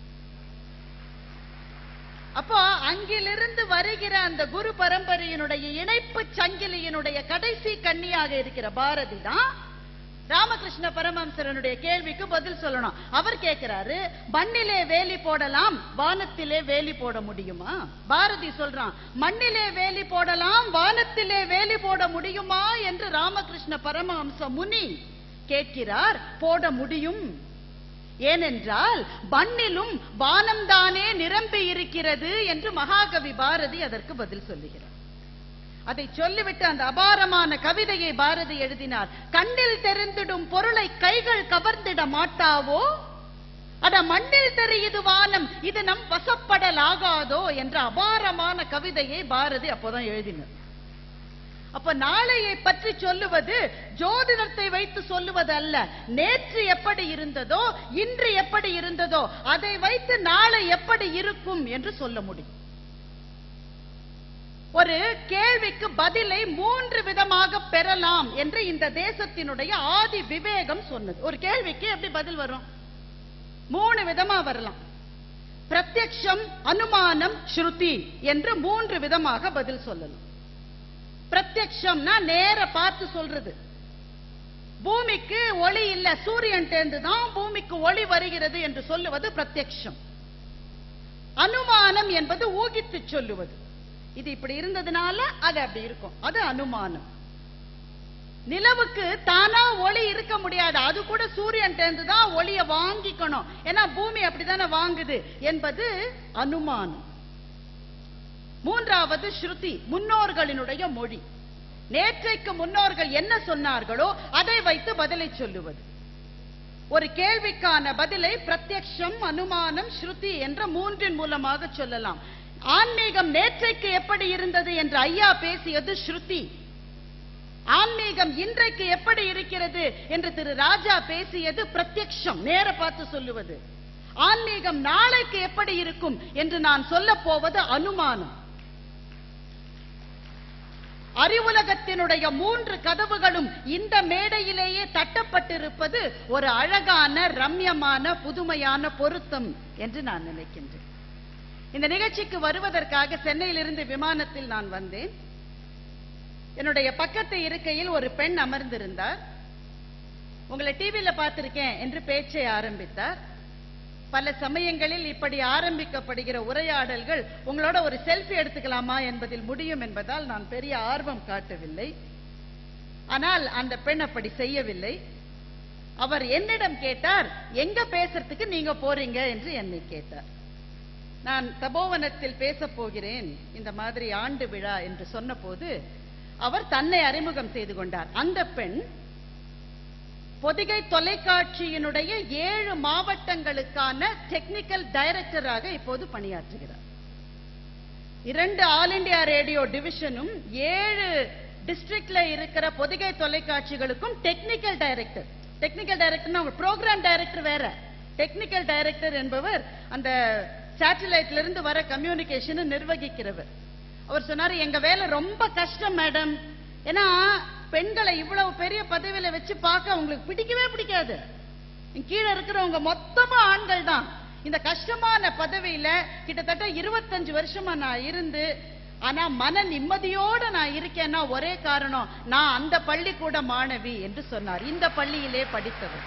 அப்போ அங்கிலிருந்து வருகிற அந்த குரு பரம்பரையினுடைய இணைப்பு சங்கிலியினுடைய கடைசி கன்னியாக இருக்கிற பாரதி தான் ராமகிருஷ்ண பரமஹம்சரனுடைய கேள்விக்கு பதில் சொல்லணும் அவர் கேட்கிறாரு மண்ணிலே வேலி போடலாம் வானத்திலே வேலி போட முடியுமா பாரதி சொல்றான் மண்ணிலே வேலி போடலாம் வானத்திலே வேலி போட முடியுமா என்று ராமகிருஷ்ண பரமஹம்ச முனி கேட்கிறார் போட முடியும் ஏனென்றால் மண்ணிலும் வானம்தானே நிரம்பி இருக்கிறது என்று மகாகவி பாரதி அதற்கு பதில் சொல்லுகிறார் அதை சொல்லிவிட்டு அந்த அபாரமான கவிதையை பாரதி எழுதினார் கண்ணில் தெரிந்திடும் பொருளை கைகள் கவர்ந்திட மாட்டாவோ அட மண்ணில் தெரியுது வானம் இது நம் வசப்படலாகாதோ என்ற அபாரமான கவிதையை பாரதி அப்போதான் எழுதினார் அப்ப நாளையை பற்றி சொல்லுவது ஜோதிடத்தை வைத்து சொல்லுவது அல்ல நேற்று எப்படி இருந்ததோ இன்று எப்படி இருந்ததோ அதை வைத்து நாளை எப்படி இருக்கும் என்று சொல்ல முடியும் ஒரு கேள்விக்கு பதிலை மூன்று விதமாக பெறலாம் என்று இந்த தேசத்தினுடைய ஆதி விவேகம் சொன்னது ஒரு கேள்விக்கு எப்படி பதில் வரும் மூணு விதமா வரலாம் பிரத்யக்ஷம் அனுமானம் ஸ்ருதி என்று மூன்று விதமாக பதில் சொல்லலாம் பிரத்யக்ஷம்னா நேர பார்த்து சொல்றது பூமிக்கு ஒளி இல்ல சூரியன் தான் பூமிக்கு ஒளி வருகிறது என்று சொல்லுவது பிரத்யக்ஷம் அனுமானம் என்பது ஊகித்து சொல்லுவது இது இப்படி இருந்ததுனால அது அப்படி இருக்கும் அது அனுமானம் நிலவுக்கு தானா ஒளி இருக்க முடியாது அது கூட சூரியன் தான் ஒளிய வாங்கிக்கணும் ஏன்னா பூமி அப்படித்தானே வாங்குது என்பது அனுமானம் மூன்றாவது ஸ்ருதி முன்னோர்களினுடைய மொழி நேற்றைக்கு முன்னோர்கள் என்ன சொன்னார்களோ அதை வைத்து பதிலை சொல்லுவது ஒரு கேள்விக்கான பதிலை பிரத்யக்ஷம் அனுமானம் ஸ்ருதி என்ற மூன்றின் மூலமாக சொல்லலாம் ஆன்மீகம் நேற்றைக்கு எப்படி இருந்தது என்று ஐயா பேசியது ஸ்ருதி ஆன்மீகம் இன்றைக்கு எப்படி இருக்கிறது என்று திரு ராஜா பேசியது பிரத்யக்ஷம் நேர பார்த்து சொல்லுவது ஆன்மீகம் நாளைக்கு எப்படி இருக்கும் என்று நான் சொல்ல போவது அனுமானம் அறிவுலகத்தினுடைய மூன்று கதவுகளும் இந்த மேடையிலேயே தட்டப்பட்டிருப்பது ஒரு அழகான ரம்யமான புதுமையான பொருத்தம் என்று நான் நினைக்கின்றேன் இந்த நிகழ்ச்சிக்கு வருவதற்காக சென்னையிலிருந்து விமானத்தில் நான் வந்தேன் என்னுடைய பக்கத்து இருக்கையில் ஒரு பெண் அமர்ந்திருந்தார் உங்களை டிவியில பார்த்திருக்கேன் என்று பேச்சை ஆரம்பித்தார் பல சமயங்களில் இப்படி ஆரம்பிக்கப்படுகிற உரையாடல்கள் உங்களோட ஒரு செல்ஃபி எடுத்துக்கலாமா என்பதில் முடியும் என்பதால் நான் பெரிய ஆர்வம் காட்டவில்லை ஆனால் அந்த பெண் அப்படி செய்யவில்லை அவர் என்னிடம் கேட்டார் எங்க பேசுறதுக்கு நீங்க போறீங்க என்று என்னை கேட்டார் நான் தபோவனத்தில் பேசப் போகிறேன் இந்த மாதிரி ஆண்டு விழா என்று சொன்னபோது அவர் தன்னை அறிமுகம் செய்து கொண்டார் அந்த பெண் பொதிகை தொலைக்காட்சியினுடைய ஏழு மாவட்டங்களுக்கான டெக்னிக்கல் டைரக்டராக இப்போது பணியாற்றுகிறார் இரண்டு ஆல் இண்டியா ரேடியோ டிவிஷனும் ஏழு டிஸ்ட்ரிக்ட்ல இருக்கிற பொதிகை தொலைக்காட்சிகளுக்கும் டெக்னிக்கல் டைரக்டர் டெக்னிக்கல் டைரக்டர்னா ப்ரோக்ராம் டைரக்டர் வேற டெக்னிக்கல் டைரக்டர் என்பவர் அந்த சேட்டலைட்ல இருந்து வர கம்யூனிகேஷனை நிர்வகிக்கிறவர் அவர் சொன்னாரு எங்க வேலை ரொம்ப கஷ்டம் மேடம் ஏன்னா பெண்களை இவ்வளவு பெரிய பதவியில வச்சு பார்க்க உங்களுக்கு பிடிக்கவே பிடிக்காது இங்க கீழே இருக்கிறவங்க மொத்தமா ஆண்கள் தான் இந்த கஷ்டமான பதவியில கிட்டத்தட்ட இருபத்தஞ்சு வருஷமா நான் இருந்து ஆனா மன நிம்மதியோட நான் இருக்கேன்னா ஒரே காரணம் நான் அந்த பள்ளிக்கூட மாணவி என்று சொன்னார் இந்த பள்ளியிலே படித்தவர்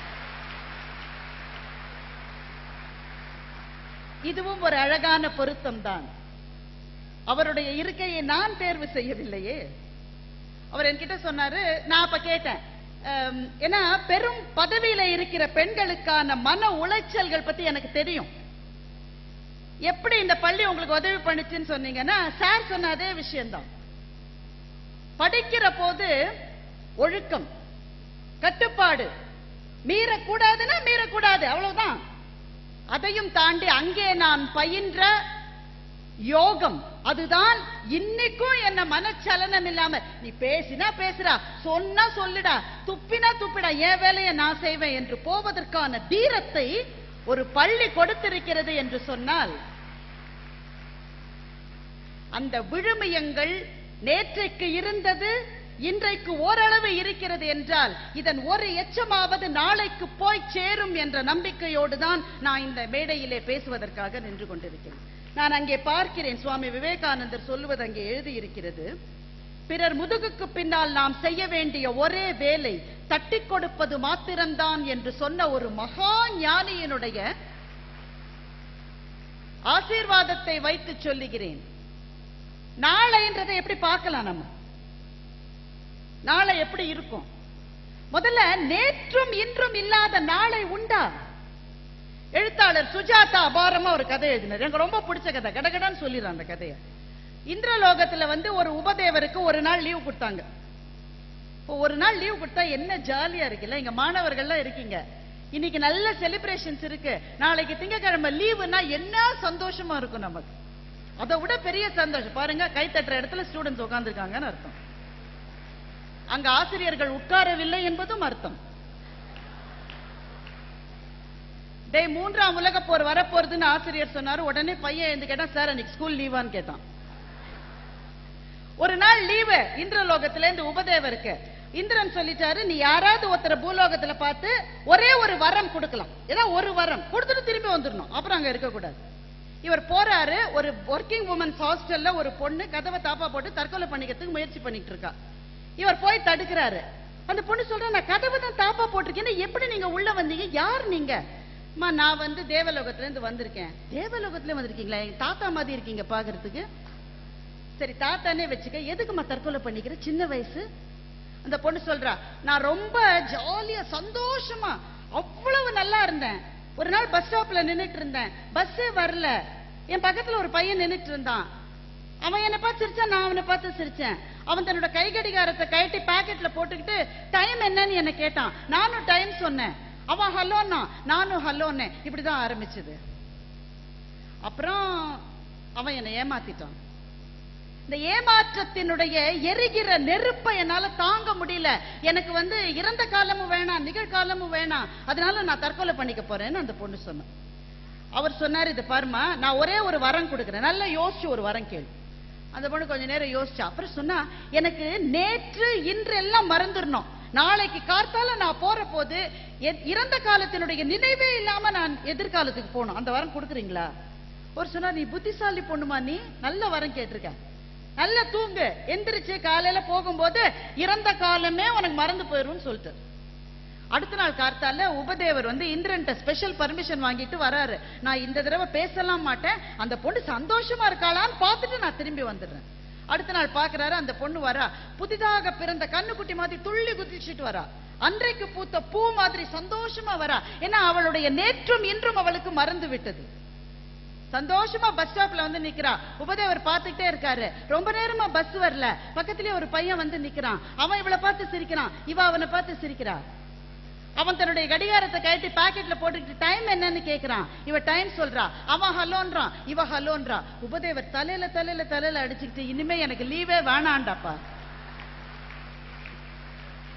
இதுவும் ஒரு அழகான பொருத்தம் தான் அவருடைய இருக்கையை நான் தேர்வு செய்யவில்லையே அவர் என்கிட்ட சொன்னாரு நான் அப்ப கேட்டேன் அம், ஏன்னா பெரும் பதவியில இருக்கிற பெண்களுக்கான மன உளைச்சல்கள் பத்தி எனக்கு தெரியும் எப்படி இந்த பள்ளி உங்களுக்கு உதவி பண்ணுச்சுன்னு சொன்னீங்கன்னா சார் சொன்ன அதே விஷயம்தான் படிக்கிற போது ஒழுக்கம் கட்டுப்பாடு மீறக்கூடாதுன்னா மீறக்கூடாது அவ்வளவுதான் அதையும் தாண்டி அங்கே நான் பயின்ற யோகம் அதுதான் இன்னைக்கும் என்ன மனச்சலனம் இல்லாம நீ பேசினா பேசுறா சொன்னா சொல்லுடா துப்பினா துப்பிடா என் வேலையை நான் செய்வேன் என்று போவதற்கான தீரத்தை ஒரு பள்ளி கொடுத்திருக்கிறது என்று சொன்னால் அந்த விழுமியங்கள் நேற்றைக்கு இருந்தது இன்றைக்கு ஓரளவு இருக்கிறது என்றால் இதன் ஒரு எச்சமாவது நாளைக்கு போய் சேரும் என்ற நம்பிக்கையோடு தான் நான் இந்த மேடையிலே பேசுவதற்காக நின்று கொண்டிருக்கிறேன் நான் அங்கே பார்க்கிறேன் சுவாமி விவேகானந்தர் சொல்லுவது அங்கே எழுதியிருக்கிறது பிறர் முதுகுக்கு பின்னால் நாம் செய்ய வேண்டிய ஒரே வேலை தட்டிக் கொடுப்பது மாத்திரம்தான் என்று சொன்ன ஒரு மகா ஞானியினுடைய ஆசீர்வாதத்தை வைத்து சொல்லுகிறேன் நாளைன்றதை எப்படி பார்க்கலாம் நம்ம நாளை எப்படி இருக்கும் முதல்ல நேற்றும் இன்றும் இல்லாத நாளை உண்டா எழுத்தாளர் சுஜாதா அபாரமா ஒரு கதை எழுதினார் எனக்கு ரொம்ப பிடிச்ச கதை கடகடான்னு சொல்லிடுறேன் அந்த கதையை இந்திரலோகத்துல வந்து ஒரு உபதேவருக்கு ஒரு நாள் லீவ் கொடுத்தாங்க இப்போ ஒரு நாள் லீவ் கொடுத்தா என்ன ஜாலியா இருக்குல்ல இங்க மாணவர்கள்லாம் இருக்கீங்க இன்னைக்கு நல்ல செலிப்ரேஷன்ஸ் இருக்கு நாளைக்கு திங்கக்கிழமை லீவுனா என்ன சந்தோஷமா இருக்கும் நமக்கு அதை விட பெரிய சந்தோஷம் பாருங்க கை தட்டுற இடத்துல ஸ்டூடெண்ட்ஸ் உட்கார்ந்துருக்காங்கன்னு அர்த்தம் அங்க ஆசிரியர்கள் உட்காரவில்லை என்பதும் அர்த்தம் டேய் மூன்றாம் உலக போர் வரப்போறதுன்னு ஆசிரியர் சொன்னாரு உடனே பையன் எழுந்து கேட்டான் சார் அன்னைக்கு ஸ்கூல் லீவான்னு கேட்டான் ஒரு நாள் லீவு இந்திரலோகத்துல இந்த உபதேவருக்கு இந்திரன் சொல்லிட்டாரு நீ யாராவது ஒருத்தர பூலோகத்துல பார்த்து ஒரே ஒரு வரம் கொடுக்கலாம் ஏதோ ஒரு வரம் கொடுத்துட்டு திரும்பி வந்துடணும் அப்புறம் அங்க இருக்க கூடாது இவர் போறாரு ஒரு ஒர்க்கிங் உமன்ஸ் ஹாஸ்டல்ல ஒரு பொண்ணு கதவை தாப்பா போட்டு தற்கொலை பண்ணிக்கிறதுக்கு முயற்சி பண்ணிட்டு இருக்கா இவர் போய் தடுக்கிறாரு அந்த பொண்ணு சொல்றா நான் கதவை தான் தாப்பா போட்டிருக்கேன் எப்படி நீங்க உள்ள வந்தீங்க யார் நீங்க அம்மா நான் வந்து தேவலோகத்துல இருந்து வந்திருக்கேன் தேவலோகத்துல வந்திருக்கீங்களா எங்க தாத்தா மாதிரி இருக்கீங்க பாக்குறதுக்கு சரி தாத்தானே வச்சுக்க எதுக்கும்மா தற்கொலை பண்ணிக்கிற சின்ன வயசு அந்த பொண்ணு சொல்றா நான் ரொம்ப ஜாலியா சந்தோஷமா அவ்வளவு நல்லா இருந்தேன் ஒரு நாள் பஸ் ஸ்டாப்ல நின்னுட்டு இருந்தேன் பஸ்ஸே வரல என் பக்கத்துல ஒரு பையன் நின்னுட்டு இருந்தான் அவன் என்ன பார்த்து சிரிச்சான் நான் அவனை பார்த்து சிரிச்சேன் அவன் தன்னோட கை கடிகாரத்தை கழட்டி பாக்கெட்ல போட்டுக்கிட்டு டைம் என்னன்னு என்ன கேட்டான் நானும் டைம் சொன்னேன் அவன் ஹலோன்னா நானும் ஹலோன்னேன் இப்படிதான் ஆரம்பிச்சது அப்புறம் அவன் என்னை ஏமாத்திட்டான் இந்த ஏமாற்றத்தினுடைய எரிகிற நெருப்பை என்னால தாங்க முடியல எனக்கு வந்து இறந்த காலமும் வேணாம் நிகழ்காலமும் வேணாம் அதனால நான் தற்கொலை பண்ணிக்க போறேன்னு அந்த பொண்ணு சொன்னான் அவர் சொன்னாரு இது பாருமா நான் ஒரே ஒரு வரம் கொடுக்குறேன் நல்லா யோசிச்சு ஒரு வரம் கேளு அந்த பொண்ணு கொஞ்ச நேரம் யோசிச்சா அப்புறம் சொன்னா எனக்கு நேற்று இன்று எல்லாம் மறந்துடணும் நாளைக்கு கார்த்தால நான் போற போது எ- இறந்த காலத்தினுடைய நினைவே இல்லாம நான் எதிர்காலத்துக்கு போகணும் அந்த வரம் கொடுக்குறீங்களா ஒரு சொன்னா நீ புத்திசாலி பொண்ணுமா நீ நல்ல வரம் கேட்டிருக்க நல்லா தூங்கு எந்திரிச்சு காலையில போகும்போது இறந்த காலமே உனக்கு மறந்து போயிரும்னு சொல்லிட்டு அடுத்த நாள் கார்த்தால உபதேவர் வந்து இந்திரன்ட்ட ஸ்பெஷல் பர்மிஷன் வாங்கிட்டு வராரு நான் இந்த தடவை பேசலாம் மாட்டேன் அந்த பொண்ணு சந்தோஷமா இருக்காளான்னு பார்த்துட்டு நான் திரும்பி வந்துடுறேன் அடுத்த நாள் பாக்குறாரு அந்த பொண்ணு வரா புதிதாக பிறந்த கண்ணுக்குட்டி மாதிரி துள்ளி குதிச்சுட்டு வரா அன்றைக்கு பூத்த பூ மாதிரி சந்தோஷமா வரா ஏன்னா அவளுடைய நேற்றும் இன்றும் அவளுக்கு மறந்து விட்டது சந்தோஷமா பஸ் ஸ்டாப்ல வந்து நிக்கிறா உபதேவர் பார்த்துக்கிட்டே இருக்காரு ரொம்ப நேரமா பஸ் வரல பக்கத்துலயே ஒரு பையன் வந்து நிக்கிறான் அவன் இவளை பார்த்து சிரிக்கிறான் இவ அவனை பார்த்து சிரிக்கிறா அவன் தன்னுடைய கடிகாரத்தை கழட்டி பாக்கெட்ல போட்டுக்கிட்டு டைம் என்னன்னு கேக்குறான் இவ டைம் சொல்றா அவன் ஹலோன்றான் இவ ஹலோன்றா உபதேவர் தலையில தலையில தலையில அடிச்சுக்கிட்டு இனிமே எனக்கு லீவே வேணாண்டாப்பா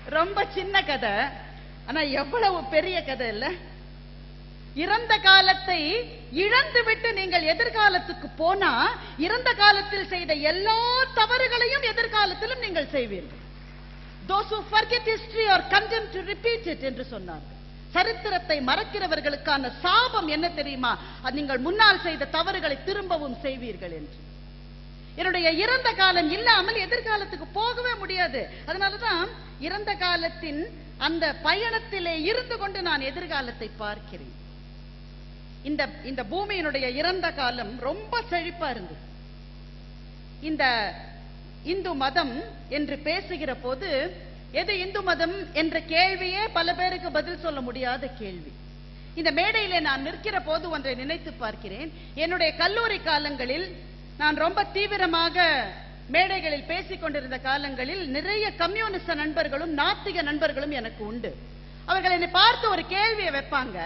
ரொம்ப சின்ன கதை ஆனா எவ்வளவு பெரிய கதை இல்ல இறந்த காலத்தை இழந்து விட்டு நீங்கள் எதிர்காலத்துக்கு போனா இறந்த காலத்தில் செய்த எல்லா தவறுகளையும் எதிர்காலத்திலும் நீங்கள் செய்வீர்கள் those who forget history are condemned to repeat it என்று சொன்னார்கள் சரித்திரத்தை மறக்கிறவர்களுக்கான சாபம் என்ன தெரியுமா அது நீங்கள் முன்னால் செய்த தவறுகளை திரும்பவும் செய்வீர்கள் என்று என்னுடைய இறந்த காலம் இல்லாமல் எதிர்காலத்துக்கு போகவே முடியாது அதனாலதான் இறந்த காலத்தின் அந்த பயணத்திலே இருந்து கொண்டு நான் எதிர்காலத்தை பார்க்கிறேன் இந்த இந்த பூமியினுடைய இறந்த காலம் ரொம்ப செழிப்பா இருந்தது இந்த இந்து மதம் என்று பேசுகிற போது எது இந்து மதம் என்ற கேள்வியே பல பேருக்கு பதில் சொல்ல முடியாத கேள்வி இந்த மேடையிலே நான் நிற்கிற போது ஒன்றை நினைத்து பார்க்கிறேன் என்னுடைய கல்லூரி காலங்களில் நான் ரொம்ப தீவிரமாக மேடைகளில் பேசிக் கொண்டிருந்த காலங்களில் நிறைய கம்யூனிஸ்ட நண்பர்களும் நாத்திக நண்பர்களும் எனக்கு உண்டு அவர்கள் என்னை பார்த்து ஒரு கேள்வியை வைப்பாங்க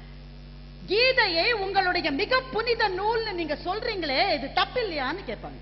கீதையை உங்களுடைய மிக புனித நூல்னு நீங்க சொல்றீங்களே இது தப்பு இல்லையான்னு கேட்பாங்க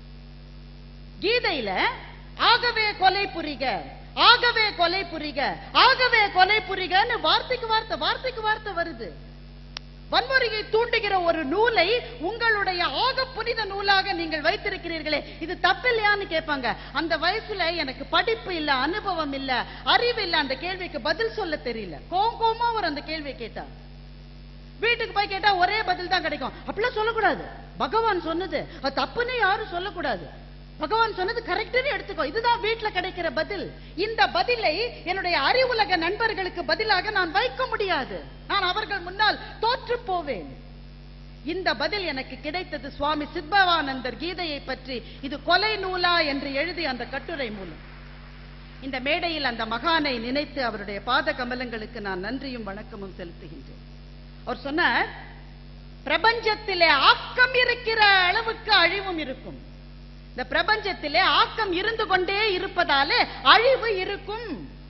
கீதையில ஆகவே கொலை புரிக ஆகவே கொலை புரிக ஆகவே கொலை புரிகன்னு வார்த்தைக்கு வார்த்தை வார்த்தைக்கு வார்த்தை வருது வன்முறையை தூண்டுகிற ஒரு நூலை உங்களுடைய ஆக புனித நூலாக நீங்கள் வைத்திருக்கிறீர்களே இது தப்பில்லையான்னு கேட்பாங்க அந்த வயசுல எனக்கு படிப்பு இல்ல அனுபவம் இல்ல அறிவு இல்ல அந்த கேள்விக்கு பதில் சொல்ல தெரியல கோம் கோமா ஒரு அந்த கேள்வியை கேட்டா வீட்டுக்கு போய் கேட்டா ஒரே பதில் தான் கிடைக்கும் அப்படிலாம் சொல்லக்கூடாது பகவான் சொன்னது அது தப்புன்னு யாரும் சொல்லக்கூடாது பகவான் சொன்னது கரெக்ட்னு எடுத்துக்கோ இதுதான் வீட்ல கிடைக்கிற பதில் இந்த பதிலை என்னுடைய அறிவுலக நண்பர்களுக்கு பதிலாக நான் வைக்க முடியாது நான் அவர்கள் முன்னால் தோற்று போவேன் இந்த பதில் எனக்கு கிடைத்தது சுவாமி சித்பவானந்தர் கீதையை பற்றி இது கொலை நூலா என்று எழுதி அந்த கட்டுரை மூலம் இந்த மேடையில் அந்த மகானை நினைத்து அவருடைய பாத கமலங்களுக்கு நான் நன்றியும் வணக்கமும் செலுத்துகின்றேன் அவர் சொன்னார் பிரபஞ்சத்திலே ஆக்கம் இருக்கிற அளவுக்கு அழிவும் இருக்கும் இந்த பிரபஞ்சத்திலே ஆக்கம் இருந்து கொண்டே இருப்பதாலே அழிவு இருக்கும்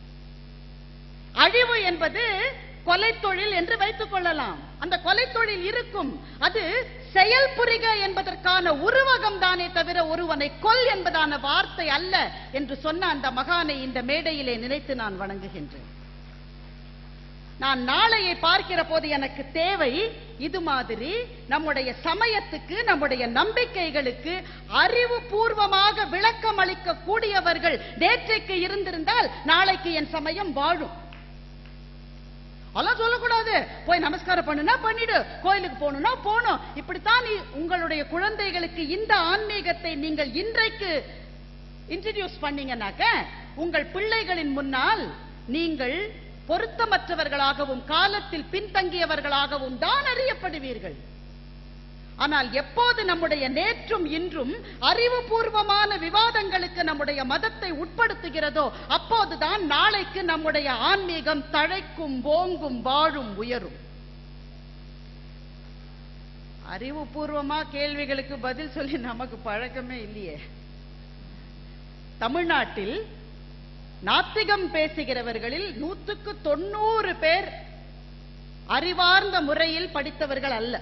அழிவு என்பது கொலை தொழில் என்று வைத்துக் கொள்ளலாம் அந்த கொலை தொழில் இருக்கும் அது செயல் புரிக என்பதற்கான உருவகம் தானே தவிர ஒருவனை கொல் என்பதான வார்த்தை அல்ல என்று சொன்ன அந்த மகானை இந்த மேடையிலே நினைத்து நான் வணங்குகின்றேன் நான் நாளையை பார்க்கிற போது எனக்கு தேவை இது மாதிரி நம்முடைய சமயத்துக்கு நம்முடைய நம்பிக்கைகளுக்கு அறிவுபூர்வமாக விளக்கம் அளிக்க கூடியவர்கள் நேற்றைக்கு இருந்திருந்தால் நாளைக்கு என் சமயம் வாழும் அதெல்லாம் சொல்லக்கூடாது போய் நமஸ்காரம் பண்ணுனா பண்ணிடு கோயிலுக்கு போகணும்னா போகணும் இப்படித்தான் நீ உங்களுடைய குழந்தைகளுக்கு இந்த ஆன்மீகத்தை நீங்கள் இன்றைக்கு இன்ட்ரடியூஸ் பண்ணீங்கன்னாக்க உங்கள் பிள்ளைகளின் முன்னால் நீங்கள் பொருத்தமற்றவர்களாகவும் காலத்தில் பின்தங்கியவர்களாகவும் தான் அறியப்படுவீர்கள் ஆனால் எப்போது நம்முடைய நேற்றும் இன்றும் அறிவுபூர்வமான விவாதங்களுக்கு நம்முடைய மதத்தை உட்படுத்துகிறதோ அப்போதுதான் நாளைக்கு நம்முடைய ஆன்மீகம் தழைக்கும் ஓங்கும் வாழும் உயரும் அறிவுபூர்வமா கேள்விகளுக்கு பதில் சொல்லி நமக்கு பழக்கமே இல்லையே தமிழ்நாட்டில் நாத்திகம் பேசுகிறவர்களில் நூற்றுக்கு தொண்ணூறு பேர் அறிவார்ந்த முறையில் படித்தவர்கள் அல்ல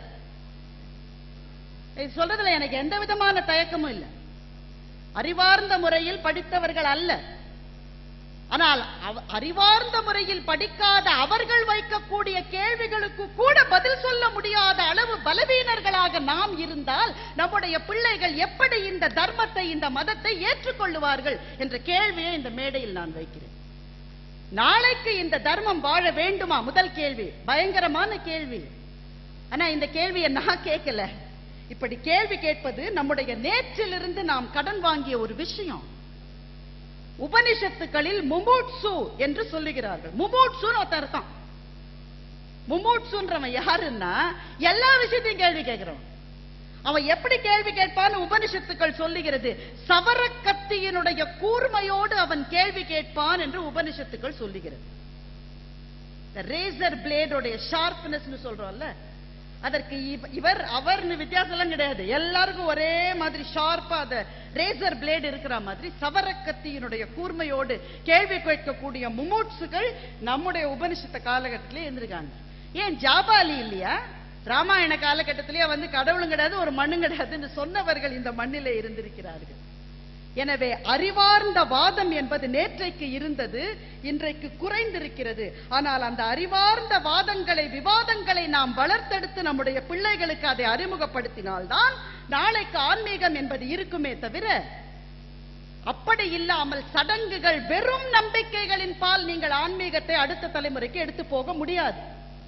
இது சொல்றதுல எனக்கு எந்த விதமான தயக்கமும் இல்லை அறிவார்ந்த முறையில் படித்தவர்கள் அல்ல ஆனால் அவ- அறிவார்ந்த முறையில் படிக்காத அவர்கள் வைக்கக்கூடிய கேள்விகளுக்கு கூட பதில் சொல்ல முடியாத அளவு பலவீனர்களாக நாம் இருந்தால் நம்முடைய பிள்ளைகள் எப்படி இந்த தர்மத்தை இந்த மதத்தை ஏற்றுக்கொள்ளுவார்கள் என்ற கேள்வியை இந்த மேடையில் நான் வைக்கிறேன் நாளைக்கு இந்த தர்மம் வாழ வேண்டுமா முதல் கேள்வி பயங்கரமான கேள்வி ஆனா இந்த கேள்வியை நான் கேட்கல இப்படி கேள்வி கேட்பது நம்முடைய நேற்றிலிருந்து நாம் கடன் வாங்கிய ஒரு விஷயம் உபனிஷத்துக்களில் முமூட்சு என்று சொல்லுகிறார்கள் முமூட்சுன்னு ஒருத்தன் இருக்கான் முமூட்சுன்றவன் யாருன்னா எல்லா விஷயத்தையும் கேள்வி கேட்கிறவன் அவன் எப்படி கேள்வி கேட்பான்னு உபனிஷத்துக்கள் சொல்லுகிறது சவரக்கத்தியினுடைய கூர்மையோடு அவன் கேள்வி கேட்பான் என்று உபனிஷத்துக்கள் சொல்லுகிறது ரேசர் பிளேடோடைய ஷார்ப்னஸ் சொல்றோம்ல அதற்கு இவ- இவர் அவர்னு வித்தியாசம் எல்லாம் கிடையாது எல்லாருக்கும் ஒரே மாதிரி ஷார்ப்பா அத ரேசர் பிளேடு இருக்கிற மாதிரி சவரக்கத்தியினுடைய கூர்மையோடு கேள்வி கேட்கக்கூடிய முமூட்சுகள் நம்முடைய உபனிஷத்த காலகட்டத்திலே இருந்திருக்காங்க ஏன் ஜாபாலி இல்லையா ராமாயண காலகட்டத்திலேயே வந்து கடவுளும் கிடையாது ஒரு மண்ணும் கிடையாதுன்னு சொன்னவர்கள் இந்த மண்ணிலே இருந்திருக்கிறார்கள் எனவே அறிவார்ந்த வாதம் என்பது நேற்றைக்கு இருந்தது இன்றைக்கு குறைந்திருக்கிறது ஆனால் அந்த அறிவார்ந்த வாதங்களை விவாதங்களை நாம் வளர்த்தெடுத்து நம்முடைய பிள்ளைகளுக்கு அதை அறிமுகப்படுத்தினால்தான் நாளைக்கு ஆன்மீகம் என்பது இருக்குமே தவிர அப்படி இல்லாமல் சடங்குகள் வெறும் நம்பிக்கைகளின் பால் நீங்கள் ஆன்மீகத்தை அடுத்த தலைமுறைக்கு எடுத்து போக முடியாது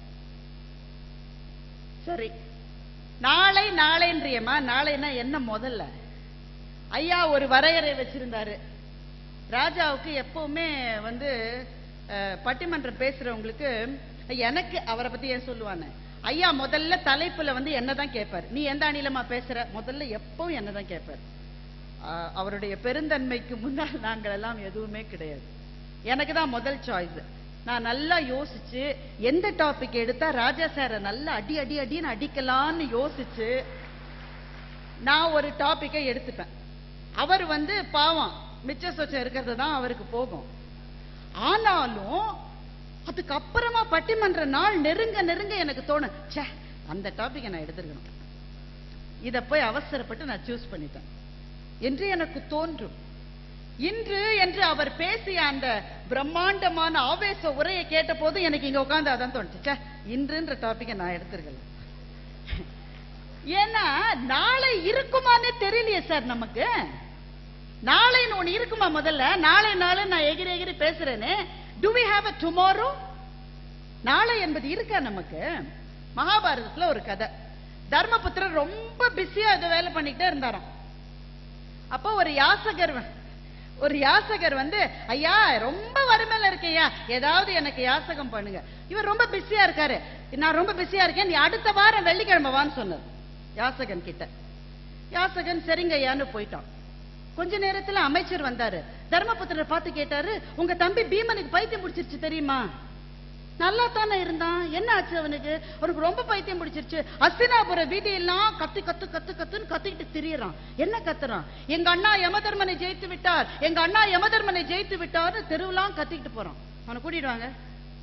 சரி நாளை நாளைன்றியம்மா நாளைனா என்ன முதல்ல ஐயா ஒரு வரையறை வச்சிருந்தாரு ராஜாவுக்கு எப்பவுமே வந்து அஹ், பட்டிமன்றம் பேசுறவங்களுக்கு எனக்கு அவரை பத்தி ஏன் சொல்லுவானே ஐயா முதல்ல தலைப்புல வந்து என்னதான் கேட்பார் நீ எந்த அணிலமா பேசுற முதல்ல எப்பவும் என்னதான் கேட்பார் அஹ், அவருடைய பெருந்தன்மைக்கு முன்னால் நாங்கள் எல்லாம் எதுவுமே கிடையாது எனக்கு தான் முதல் சாய்ஸ் நான் நல்லா யோசிச்சு எந்த டாபிக் எடுத்தா ராஜா சாரை நல்லா அடி அடி அடின்னு அடிக்கலாம்னு யோசிச்சு நான் ஒரு டாபிக்கை எடுத்துப்பேன் அவர் வந்து பாவம் மிச்ச சொச்சம் இருக்கிறது தான் அவருக்கு போகும் ஆனாலும் அதுக்கு அப்புறமா பட்டிமன்ற நாள் நெருங்க நெருங்க எனக்கு தோணும் ச்சே அந்த டாபிக்கை நான் எடுத்திருக்கணும் இத போய் அவசரப்பட்டு நான் சூஸ் பண்ணிட்டேன் என்று எனக்கு தோன்றும் இன்று என்று அவர் பேசிய அந்த பிரம்மாண்டமான ஆவேச உரையை கேட்டபோது எனக்கு இங்க உட்கார்ந்து அதான் தோணுச்சு ச்சே இன்றுன்ற டாபிக்கை நான் எடுத்திருக்கல ஏன்னா நாளை இருக்குமானே தெரியலையே சார் நமக்கு நாளைன்னு ஒண்ணு இருக்குமா முதல்ல நாளை நாளை நான் எகிரி எகிரி பேசுறேனே do we have a tomorrow நாளை என்பது இருக்கா நமக்கு மகாபாரதத்துல ஒரு கதை தர்மபுத்திரர் ரொம்ப பிஸியா இது வேலை பண்ணிக்கிட்டே இருந்தாராம் அப்போ ஒரு யாசகர் வ- ஒரு யாசகர் வந்து ஐயா ரொம்ப வறுமையில இருக்கேயா ஏதாவது எனக்கு யாசகம் பண்ணுங்க இவர் ரொம்ப பிஸியா இருக்காரு நான் ரொம்ப பிஸியா இருக்கேன் நீ அடுத்த வாரம் வெள்ளிக்கிழமை வான்னு சொன்னார் யாசகன் கிட்ட யாசகன் சரிங்க ஐயான்னு போயிட்டான் கொஞ்ச நேரத்துல அமைச்சர் வந்தாரு தர்மபுத்திரர் பார்த்து கேட்டாரு உங்க தம்பி பீமனுக்கு பைத்தியம் பிடிச்சிருச்சு தெரியுமா நல்லா தானே இருந்தான் என்ன ஆச்சு அவனுக்கு அவனுக்கு ரொம்ப பைத்தியம் பிடிச்சிருச்சு அஸ்தினாபுர வீதியெல்லாம் கத்து கத்து கத்து கத்துன்னு கத்திக்கிட்டு திரியறான் என்ன கத்துறான் எங்க அண்ணா யமதர்மனை ஜெயித்து விட்டார் எங்க அண்ணா யமதர்மனை ஜெயித்து விட்டார்னு தெருவெல்லாம் கத்திக்கிட்டு போறான் அவனை கூட்டிட்டு வாங்க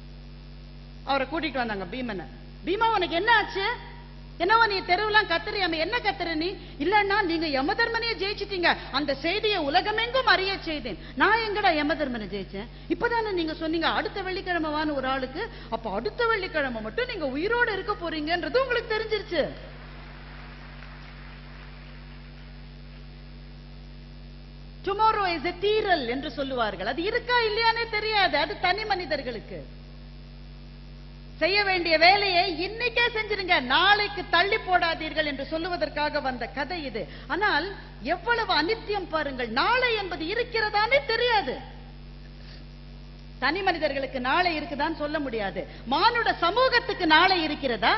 அவரை கூட்டிட்டு வந்தாங்க பீமனை பீமா உனக்கு என்ன ஆச்சு என்னவோ நீ தெருவெல்லாம் கத்துறியாம என்ன கத்துற நீ இல்லன்னா நீங்க யமதர்மனையே ஜெயிச்சிட்டீங்க அந்த செய்தியை உலகமெங்கும் அறிய செய்தேன் நான் எங்கடா யமதர்மனை ஜெயிச்சேன் இப்பதானே நீங்க சொன்னீங்க அடுத்த வெள்ளிக்கிழமை வான்னு ஒரு ஆளுக்கு அப்ப அடுத்த வெள்ளிக்கிழமை மட்டும் நீங்க உயிரோட இருக்க போறீங்கன்றது உங்களுக்கு தெரிஞ்சிருச்சு டுமாரோ இஸ் எ தீரல் என்று சொல்லுவார்கள் அது இருக்கா இல்லையானே தெரியாது அது தனி மனிதர்களுக்கு செய்ய வேண்டிய வேலையை இன்னைக்கே செஞ்சிருங்க நாளைக்கு தள்ளி போடாதீர்கள் என்று சொல்லுவதற்காக வந்த கதை இது ஆனால் எவ்வளவு அனித்தியம் பாருங்கள் நாளை என்பது இருக்கிறதானே தெரியாது தனி மனிதர்களுக்கு நாளை இருக்குதான்னு சொல்ல முடியாது மானுட சமூகத்துக்கு நாளை இருக்கிறதா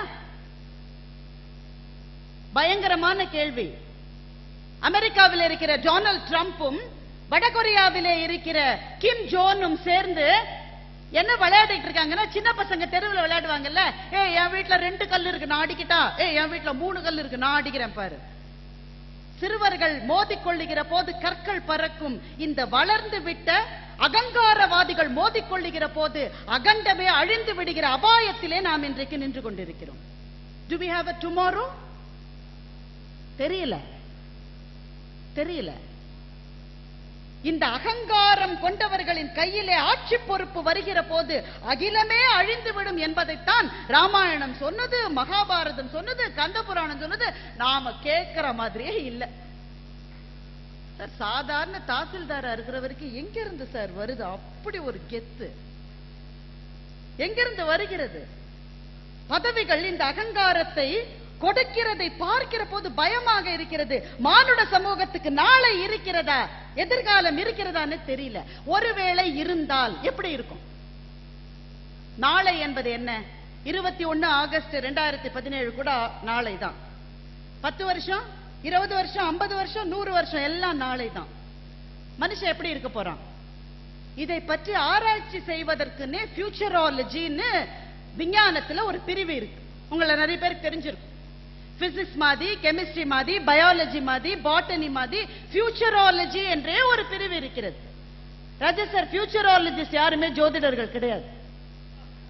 பயங்கரமான கேள்வி அமெரிக்காவில் இருக்கிற டொனால்ட் ட்ரம்ப்பும் வடகொரியாவிலே இருக்கிற கிம் ஜோனும் சேர்ந்து என்ன விளையாடிட்டு இருக்காங்கன்னா சின்ன பசங்க தெருவுல விளையாடுவாங்கல்ல ஏ என் வீட்ல ரெண்டு கல் இருக்கு நான் அடிக்கிட்டா ஏ என் வீட்ல மூணு கல் இருக்கு நான் அடிக்கிறேன் பாரு சிறுவர்கள் மோதிக்கொள்ளுகிற போது கற்கள் பறக்கும் இந்த வளர்ந்து விட்ட அகங்காரவாதிகள் மோதிக்கொள்ளுகிற போது அகண்டமே அழிந்து விடுகிற அபாயத்திலே நாம் இன்றைக்கு நின்று கொண்டிருக்கிறோம் do we have a tomorrow தெரியல தெரியல இந்த அகங்காரம் கொண்டவர்களின் கையிலே ஆட்சி பொறுப்பு வருகிற போது அகிலமே அழிந்துவிடும் என்பதைத்தான் ராமாயணம் சொன்னது மகாபாரதம் சொன்னது கந்தபுராணம் சொன்னது நாம கேட்கிற மாதிரியே இல்ல சார் சாதாரண தாசில்தாரா இருக்கிறவருக்கு எங்க இருந்து சார் வருது அப்படி ஒரு கெத்து எங்கிருந்து வருகிறது பதவிகள் இந்த அகங்காரத்தை கொடுக்கிறதை பார்க்கிற போது பயமாக இருக்கிறது மானுட சமூகத்துக்கு நாளை இருக்கிறதா எதிர்காலம் இருக்கிறதான்னு தெரியல ஒருவேளை இருந்தால் எப்படி இருக்கும் நாளை என்பது என்ன இருபத்தி ஒன்னு ஆகஸ்ட் ரெண்டாயிரத்தி பதினேழு கூட நாளை தான் பத்து வருஷம் இருபது வருஷம் ஐம்பது வருஷம் நூறு வருஷம் எல்லாம் நாளை தான் மனுஷன் எப்படி இருக்க போறான் இதை பற்றி ஆராய்ச்சி செய்வதற்குன்னே ஃபியூச்சராலஜின்னு விஞ்ஞானத்துல ஒரு பிரிவு இருக்கு உங்களை நிறைய பேருக்கு தெரிஞ்சிருக்கும் பிசிக்ஸ் மாதிரி கெமிஸ்ட்ரி மாதிரி பயாலஜி மாதிரி பாட்டனி மாதிரி ஃபியூச்சராலஜி என்றே ஒரு பிரிவு இருக்கிறது ராஜா சார் ஃபியூச்சராலஜிஸ்ட் யாருமே ஜோதிடர்கள் கிடையாது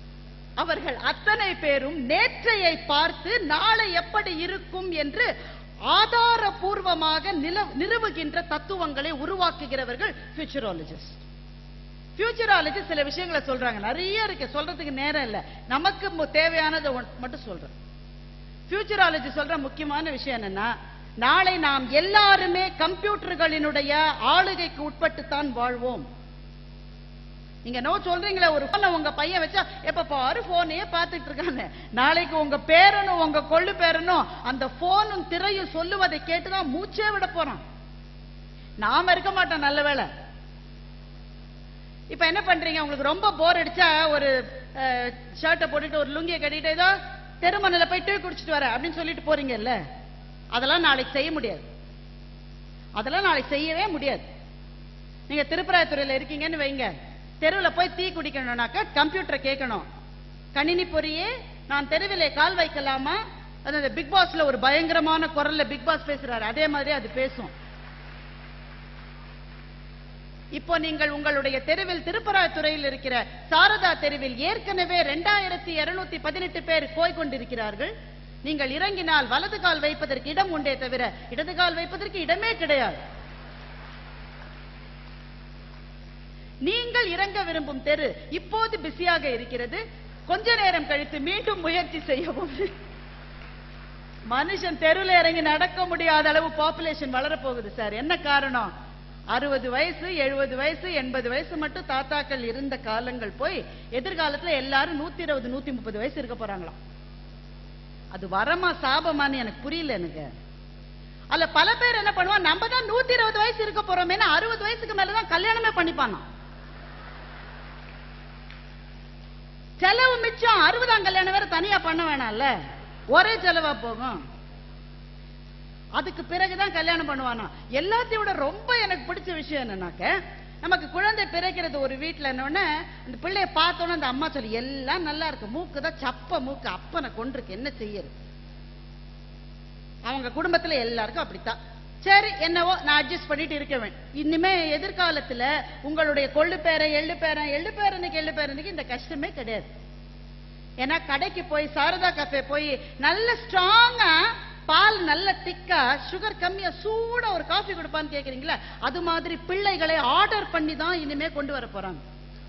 அவர்கள் அத்தனை பேரும் நேற்றையை பார்த்து நாளை எப்படி இருக்கும் என்று ஆதாரபூர்வமாக நில நிறுவுகின்ற தத்துவங்களை உருவாக்குகிறவர்கள் ஃபியூச்சராலஜிஸ்ட் ஃபியூச்சராலஜி சில விஷயங்களை சொல்றாங்க நிறைய இருக்கு சொல்றதுக்கு நேரம் இல்ல நமக்கு மு- தேவையானதை ஒன்- மட்டும் சொல்றேன் ஃபியூச்சராலஜி சொல்ற முக்கியமான விஷயம் என்னன்னா நாளை நாம் எல்லாருமே கம்ப்யூட்டர்களினுடைய ஆளுகைக்கு உட்பட்டுத்தான் வாழ்வோம் நீங்க நோ சொல்றீங்களே ஒரு போன உங்க பையன் வச்சா எப்ப பாரு போனையே பார்த்துட்டு இருக்காங்க நாளைக்கு உங்க பேரனும் உங்க கொள்ளு பேரனும் அந்த போனும் திரையும் சொல்லுவதை கேட்டுதான் மூச்சே விட போறான் நாம இருக்க மாட்டோம் நல்ல வேளை இப்ப என்ன பண்றீங்க உங்களுக்கு ரொம்ப போர் அடிச்சா ஒரு ஷர்ட்டை போட்டுட்டு ஒரு லுங்கியை கட்டிட்டு ஏதோ தெருமணில போய் டீ குடிச்சிட்டு வர அப்படின்னு சொல்லிட்டு போறீங்கல்ல அதெல்லாம் நாளைக்கு செய்ய முடியாது அதெல்லாம் நாளைக்கு செய்யவே முடியாது நீங்க திருப்பராயத்துறையில இருக்கீங்கன்னு வைங்க தெருவில் போய் டீ குடிக்கணும்னாக்கா கம்ப்யூட்டரை கேட்கணும் கணினி பொறியே நான் தெருவிலே கால் வைக்கலாமா அது அந்த பிக் பாஸ்ல ஒரு பயங்கரமான குரல்ல பிக் பாஸ் பேசுறாரு அதே மாதிரி அது பேசும் இப்போ நீங்கள் உங்களுடைய தெருவில் திருப்பராத்துறையில் இருக்கிற சாரதா தெருவில் ஏற்கனவே ரெண்டாயிரத்தி இருநூத்தி பதினெட்டு பேர் போய் கொண்டிருக்கிறார்கள் நீங்கள் இறங்கினால் வலது கால் வைப்பதற்கு இடம் உண்டே தவிர இடது கால் வைப்பதற்கு இடமே கிடையாது நீங்கள் இறங்க விரும்பும் தெரு இப்போது பிஸியாக இருக்கிறது கொஞ்ச நேரம் கழித்து மீண்டும் முயற்சி செய்யவும் மனுஷன் தெருவில் இறங்கி நடக்க முடியாத அளவு பாப்புலேஷன் வளரப்போகுது சார் என்ன காரணம் அறுபது வயசு எழுபது வயசு எண்பது வயசு மட்டும் தாத்தாக்கள் இருந்த காலங்கள் போய் எதிர்காலத்துல எல்லாரும் நூத்தி இருபது நூத்தி முப்பது வயசு இருக்க போறாங்களாம் அது வரமா சாபமான்னு எனக்கு புரியல எனக்கு அல்ல பல பேர் என்ன பண்ணுவான் நம்ம தான் நூத்தி இருபது வயசு இருக்க போறோமே அறுபது வயசுக்கு மேலதான் கல்யாணமே பண்ணிப்பானா செலவு மிச்சம் அறுபதாம் கல்யாணம் வேற தனியா பண்ண வேணாம்ல ஒரே செலவா போகும் அதுக்கு பிறகுதான் கல்யாணம் பண்ணுவானா எல்லாத்தையும் விட ரொம்ப எனக்கு பிடிச்ச விஷயம் என்னன்னாக்க நமக்கு குழந்தை பிறக்கிறது ஒரு வீட்டுல என்னொன்னு அந்த பிள்ளைய பார்த்தோன்னே அந்த அம்மா சொல்லி எல்லாம் நல்லா இருக்கு மூக்கு தான் சப்ப மூக்கு அப்பனை கொண்டிருக்கு என்ன செய்யறது அவங்க குடும்பத்துல எல்லாருக்கும் அப்படித்தான் சரி என்னவோ நான் அட்ஜஸ்ட் பண்ணிட்டு இருக்கவேன் இனிமே எதிர்காலத்துல உங்களுடைய கொள்ளு பேரன் எள்ளு பேரன் எள்ளு பேரனுக்கு எள்ளு பேரனுக்கு இந்த கஷ்டமே கிடையாது ஏன்னா கடைக்கு போய் சாரதா கஃபே போய் நல்ல ஸ்ட்ராங்கா பால் நல்ல திக்கா சுகர் கம்மியா சூடா ஒரு காஃபி கொடுப்பான்னு கேக்குறீங்களா அது மாதிரி பிள்ளைகளை ஆர்டர் பண்ணி தான் இனிமே கொண்டு வர போறாங்க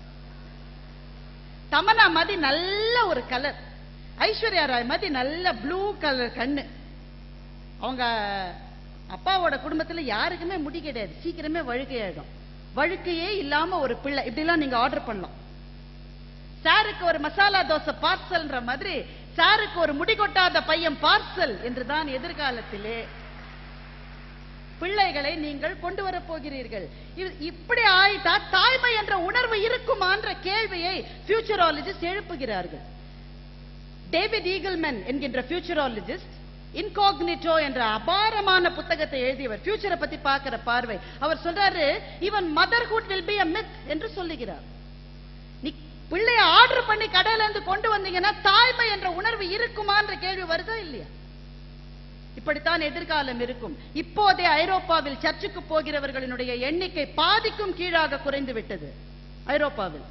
தமனா மாதிரி நல்ல ஒரு கலர் ஐஸ்வர்யா ராய் மாதிரி நல்ல ப்ளூ கலர் கண்ணு அவங்க அப்பாவோட குடும்பத்துல யாருக்குமே முடி கிடையாது சீக்கிரமே வழுக்கையாயிடும் வழுக்கையே இல்லாம ஒரு பிள்ளை இப்படிலாம் நீங்க ஆர்டர் பண்ணலாம் சாருக்கு ஒரு மசாலா தோசை பார்சல்ன்ற மாதிரி சாருக்கு ஒரு முடி கொட்டாத பையன் பார்சல் என்றுதான் எதிர்காலத்திலே பிள்ளைகளை நீங்கள் கொண்டு வரப் போகிறீர்கள் இது- இப்படி ஆயிட்டா தாய்மை என்ற உணர்வு இருக்குமான்ற கேள்வியை ஃபியூச்சராலஜிஸ்ட் எழுப்புகிறார்கள் டேவிட் ஈகிள்மேன் என்கின்ற ஃபியூச்சராலஜிஸ்ட் இன்காக்னிட்டோ என்ற அபாரமான புத்தகத்தை எழுதியவர் ஃபியூச்சரை பத்தி பார்க்கிற பார்வை அவர் சொல்றாரு even motherhood will be a myth என்று சொல்லுகிறார் நீ பிள்ளைய ஆர்டர் பண்ணி கடையில இருந்து கொண்டு வந்தீங்கன்னா தாய்மை என்ற உணர்வு இருக்குமான்ற கேள்வி வருதா இல்லையா இப்படித்தான் எதிர்காலம் இருக்கும் இப்போதே ஐரோப்பாவில் சர்ச்சுக்கு போகிறவர்களினுடைய எண்ணிக்கை பாதிக்கும் கீழாக குறைந்து விட்டது ஐரோப்பாவில்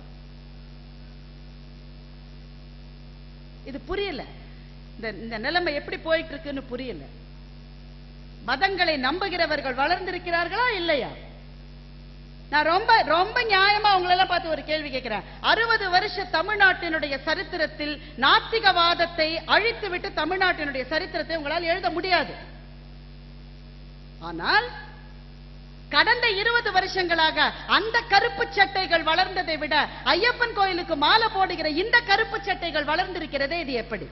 இது புரியல இந்த இந்த நிலைமை எப்படி போயிட்டு இருக்குன்னு புரியல மதங்களை நம்புகிறவர்கள் வளர்ந்திருக்கிறார்களா இல்லையா நான் ரொம்ப ரொம்ப நியாயமா உங்களெல்லாம் பார்த்து ஒரு கேள்வி கேட்கிறேன் அறுபது வருஷ தமிழ்நாட்டினுடைய சரித்திரத்தில் நாத்திகவாதத்தை அழித்துவிட்டு தமிழ்நாட்டினுடைய சரித்திரத்தை உங்களால் எழுத முடியாது ஆனால் கடந்த இருபது வருஷங்களாக அந்த கருப்பு சட்டைகள் வளர்ந்ததை விட ஐயப்பன் கோயிலுக்கு மாலை போடுகிற இந்த கருப்பு சட்டைகள் வளர்ந்திருக்கிறதே இது எப்படி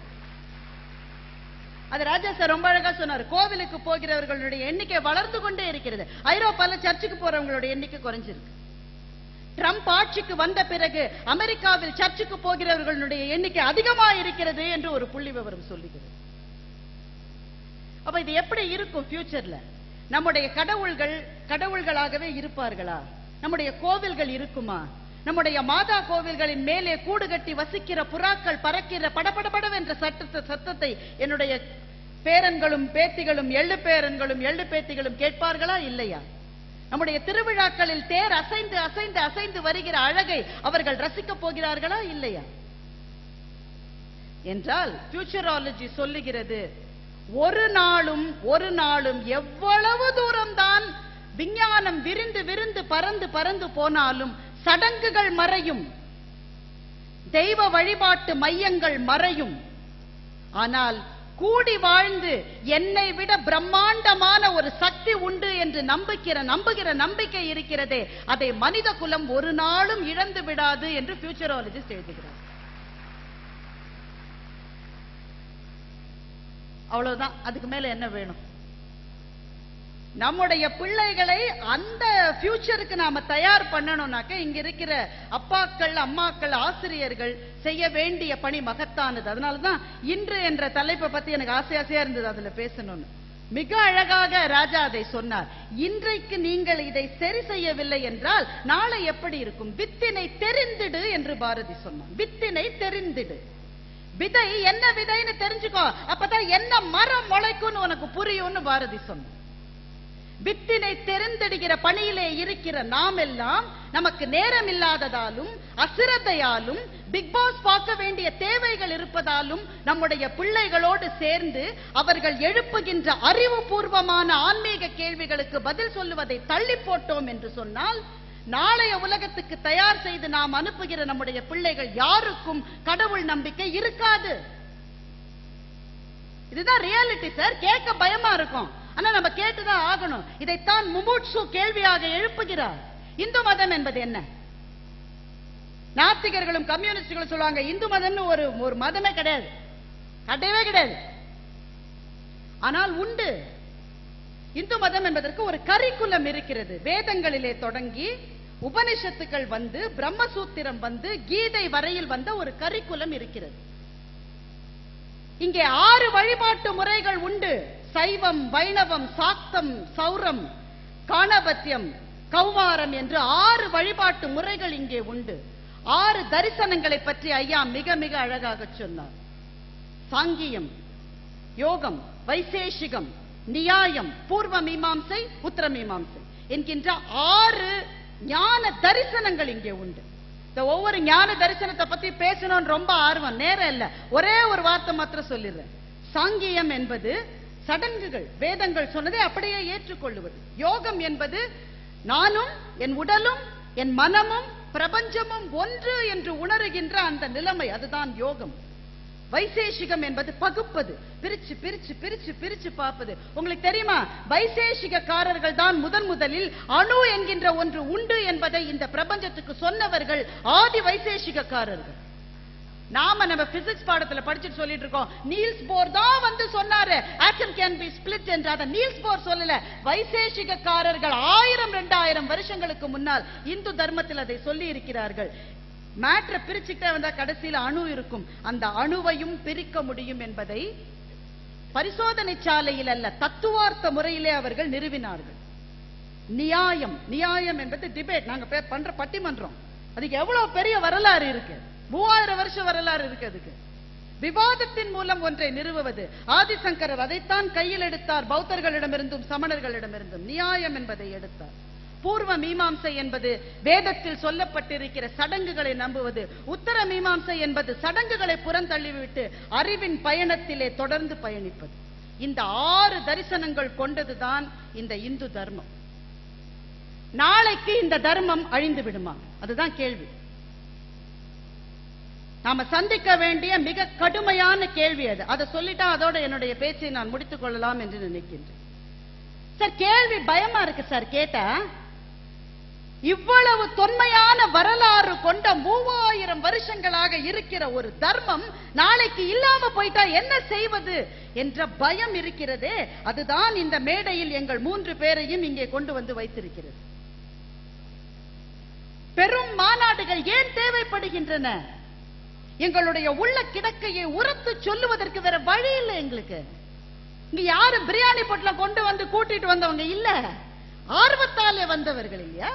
அது ராஜா சார் ரொம்ப அழகா சொன்னார் கோவிலுக்கு போகிறவர்களுடைய எண்ணிக்கை வளர்ந்து கொண்டே இருக்கிறது ஐரோப்பால சர்ச்சுக்கு போறவங்களுடைய எண்ணிக்கை குறைஞ்சிருக்கு ட்ரம்ப் ஆட்சிக்கு வந்த பிறகு அமெரிக்காவில் சர்ச்சுக்கு போகிறவர்களுடைய எண்ணிக்கை அதிகமா இருக்கிறது என்று ஒரு புள்ளி விவரம் சொல்லுகிறது அப்ப இது எப்படி இருக்கும் ஃபியூச்சர்ல நம்முடைய கடவுள்கள் கடவுள்களாகவே இருப்பார்களா நம்முடைய கோவில்கள் இருக்குமா நம்முடைய மாதா கோவில்களின் மேலே கூடு கட்டி வசிக்கிற புறாக்கள் பறக்கிற படபடபடவென்ற சட்டத்தை சத்தத்தை என்னுடைய பேரன்களும் பேத்திகளும் எள்ளு பேரன்களும் எள்ளு பேத்திகளும் கேட்பார்களா இல்லையா நம்முடைய திருவிழாக்களில் தேர் அசைந்து அசைந்து அசைந்து வருகிற அழகை அவர்கள் ரசிக்கப் போகிறார்களா இல்லையா என்றால் ஃபியூச்சராலஜி சொல்லுகிறது ஒரு நாளும் ஒரு நாளும் எவ்வளவு தூரம்தான் விஞ்ஞானம் விரிந்து விரிந்து பறந்து பறந்து போனாலும் சடங்குகள் மறையும் தெய்வ வழிபாட்டு மையங்கள் மறையும் ஆனால் கூடி வாழ்ந்து என்னை விட பிரம்மாண்டமான ஒரு சக்தி உண்டு என்று நம்புகிற நம்புகிற நம்பிக்கை இருக்கிறதே அதை மனித குலம் ஒரு நாளும் இழந்து விடாது என்று ஃபியூச்சராலஜிஸ்ட் எழுதுகிறார் அவ்வளவுதான் அதுக்கு மேல என்ன வேணும் நம்முடைய பிள்ளைகளை அந்த ஃபியூச்சருக்கு நாம தயார் பண்ணணும்னாக்க இங்க இருக்கிற அப்பாக்கள் அம்மாக்கள் ஆசிரியர்கள் செய்ய வேண்டிய பணி மகத்தானது அதனாலதான் இன்று என்ற தலைப்பை பத்தி எனக்கு ஆசை ஆசையா இருந்தது அதுல பேசணும்னு மிக அழகாக ராஜா அதை சொன்னார் இன்றைக்கு நீங்கள் இதை சரி செய்யவில்லை என்றால் நாளை எப்படி இருக்கும் வித்தினை தெரிந்திடு என்று பாரதி சொன்னான் வித்தினை தெரிந்திடு விதை என்ன விதைன்னு தெரிஞ்சுக்கோ அப்பதான் என்ன மரம் முளைக்கும்னு உனக்கு புரியும்னு பாரதி சொன்னான் வித்தினை தெரிந்திடுகிற பணியிலே இருக்கிற நாம் எல்லாம் நமக்கு நேரம் இல்லாததாலும் அசிரத்தையாலும் பிக் பாஸ் பார்க்க வேண்டிய தேவைகள் இருப்பதாலும் நம்முடைய பிள்ளைகளோடு சேர்ந்து அவர்கள் எழுப்புகின்ற அறிவுபூர்வமான ஆன்மீக கேள்விகளுக்கு பதில் சொல்லுவதை தள்ளி போட்டோம் என்று சொன்னால் நாளைய உலகத்துக்கு தயார் செய்து நாம் அனுப்புகிற நம்முடைய பிள்ளைகள் யாருக்கும் கடவுள் நம்பிக்கை இருக்காது இதுதான் ரியாலிட்டி சார் கேட்க பயமா இருக்கும் ஆனா நம்ம கேட்டுதான் ஆகணும் இதைத்தான் முமுட்சு கேள்வியாக எழுப்புகிறார் இந்து மதம் என்பது என்ன நாத்திகர்களும் கம்யூனிஸ்டுகளும் சொல்லுவாங்க இந்து மதம்னு ஒரு ஒரு மதமே கிடையாது கிடையவே கிடையாது ஆனால் உண்டு இந்து மதம் என்பதற்கு ஒரு கரிக்குலம் இருக்கிறது வேதங்களிலே தொடங்கி உபனிஷத்துக்கள் வந்து பிரம்மசூத்திரம் வந்து கீதை வரையில் வந்த ஒரு கரிக்குலம் இருக்கிறது இங்கே ஆறு வழிபாட்டு முறைகள் உண்டு சைவம் வைணவம் சாக்தம் சௌரம் காணபத்தியம் கௌமாரம் என்று ஆறு வழிபாட்டு முறைகள் இங்கே உண்டு ஆறு தரிசனங்களை பற்றி ஐயா மிக மிக அழகாக சொன்னார் சாங்கியம் யோகம் வைசேஷிகம் நியாயம் பூர்வ மீமாம்சை உத்தர மீமாம்சை என்கின்ற ஆறு ஞான தரிசனங்கள் இங்கே உண்டு இந்த ஒவ்வொரு ஞான தரிசனத்தை பத்தி பேசணும்னு ரொம்ப ஆர்வம் நேரம் இல்ல ஒரே ஒரு வார்த்தை மாத்திரம் சொல்லிடுறேன் சாங்கியம் என்பது சடங்குகள் வேதங்கள் சொன்னதை அப்படியே ஏற்றுக்கொள்ளுவது யோகம் என்பது நானும் என் உடலும் என் மனமும் பிரபஞ்சமும் ஒன்று என்று உணருகின்ற அந்த நிலைமை அதுதான் யோகம் வைசேஷிகம் என்பது பகுப்பது பிரிச்சு பிரிச்சு பிரிச்சு பிரிச்சு பார்ப்பது உங்களுக்கு தெரியுமா வைசேஷிகக்காரர்கள் தான் முதன் முதலில் அணு என்கின்ற ஒன்று உண்டு என்பதை இந்த பிரபஞ்சத்துக்கு சொன்னவர்கள் ஆதி வைசேஷிகக்காரர்கள் நாம நம்ம பிசிக்ஸ் பாடத்துல படிச்சுட்டு சொல்லிட்டு இருக்கோம் நீல்ஸ் போர் தான் வந்து சொன்னாரு ஆட்டம் கேன் பி ஸ்பிளிட் என்று அதை நீல்ஸ் போர் சொல்லல வைசேஷிகக்காரர்கள் ஆயிரம் ரெண்டாயிரம் வருஷங்களுக்கு முன்னால் இந்து தர்மத்தில் அதை சொல்லி இருக்கிறார்கள் மேட்ரை பிரிச்சுக்கிட்டே வந்தா கடைசியில அணு இருக்கும் அந்த அணுவையும் பிரிக்க முடியும் என்பதை பரிசோதனை சாலையில் அல்ல தத்துவார்த்த முறையிலே அவர்கள் நிறுவினார்கள் நியாயம் நியாயம் என்பது டிபேட் நாங்க பே- பண்ற பட்டிமன்றம் அதுக்கு எவ்வளவு பெரிய வரலாறு இருக்கு மூவாயிரம் வருஷ வரலாறு இருக்கு அதுக்கு விவாதத்தின் மூலம் ஒன்றை நிறுவுவது ஆதிசங்கரர் அதைத்தான் கையில் எடுத்தார் பௌத்தர்களிடமிருந்தும் சமணர்களிடமிருந்தும் நியாயம் என்பதை எடுத்தார் பூர்வ மீமாம்சை என்பது வேதத்தில் சொல்லப்பட்டிருக்கிற சடங்குகளை நம்புவது உத்தர மீமாம்சை என்பது சடங்குகளை புறந்தள்ளிவிட்டு அறிவின் பயணத்திலே தொடர்ந்து பயணிப்பது இந்த ஆறு தரிசனங்கள் கொண்டதுதான் இந்த இந்து தர்மம் நாளைக்கு இந்த தர்மம் அழிந்து விடுமா அதுதான் கேள்வி நாம சந்திக்க வேண்டிய மிக கடுமையான கேள்வி அது அதை சொல்லிட்டா அதோட என்னுடைய பேச்சை நான் முடித்துக் கொள்ளலாம் என்று நினைக்கின்றேன் சார் கேள்வி பயமா இருக்கு சார் கேட்டா இவ்வளவு தொன்மையான வரலாறு கொண்ட மூவாயிரம் வருஷங்களாக இருக்கிற ஒரு தர்மம் நாளைக்கு இல்லாம போயிட்டா என்ன செய்வது என்ற பயம் இருக்கிறதே அதுதான் இந்த மேடையில் எங்கள் மூன்று பேரையும் இங்கே கொண்டு வந்து வைத்திருக்கிறது பெரும் மாநாடுகள் ஏன் தேவைப்படுகின்றன எங்களுடைய உள்ள கிடக்கையை உரத்து சொல்லுவதற்கு வேற வழி இல்லை எங்களுக்கு இங்க யாரும் பிரியாணி பொட்டலம் கொண்டு வந்து கூட்டிட்டு வந்தவங்க இல்ல ஆர்வத்தாலே வந்தவர்கள் இல்லையா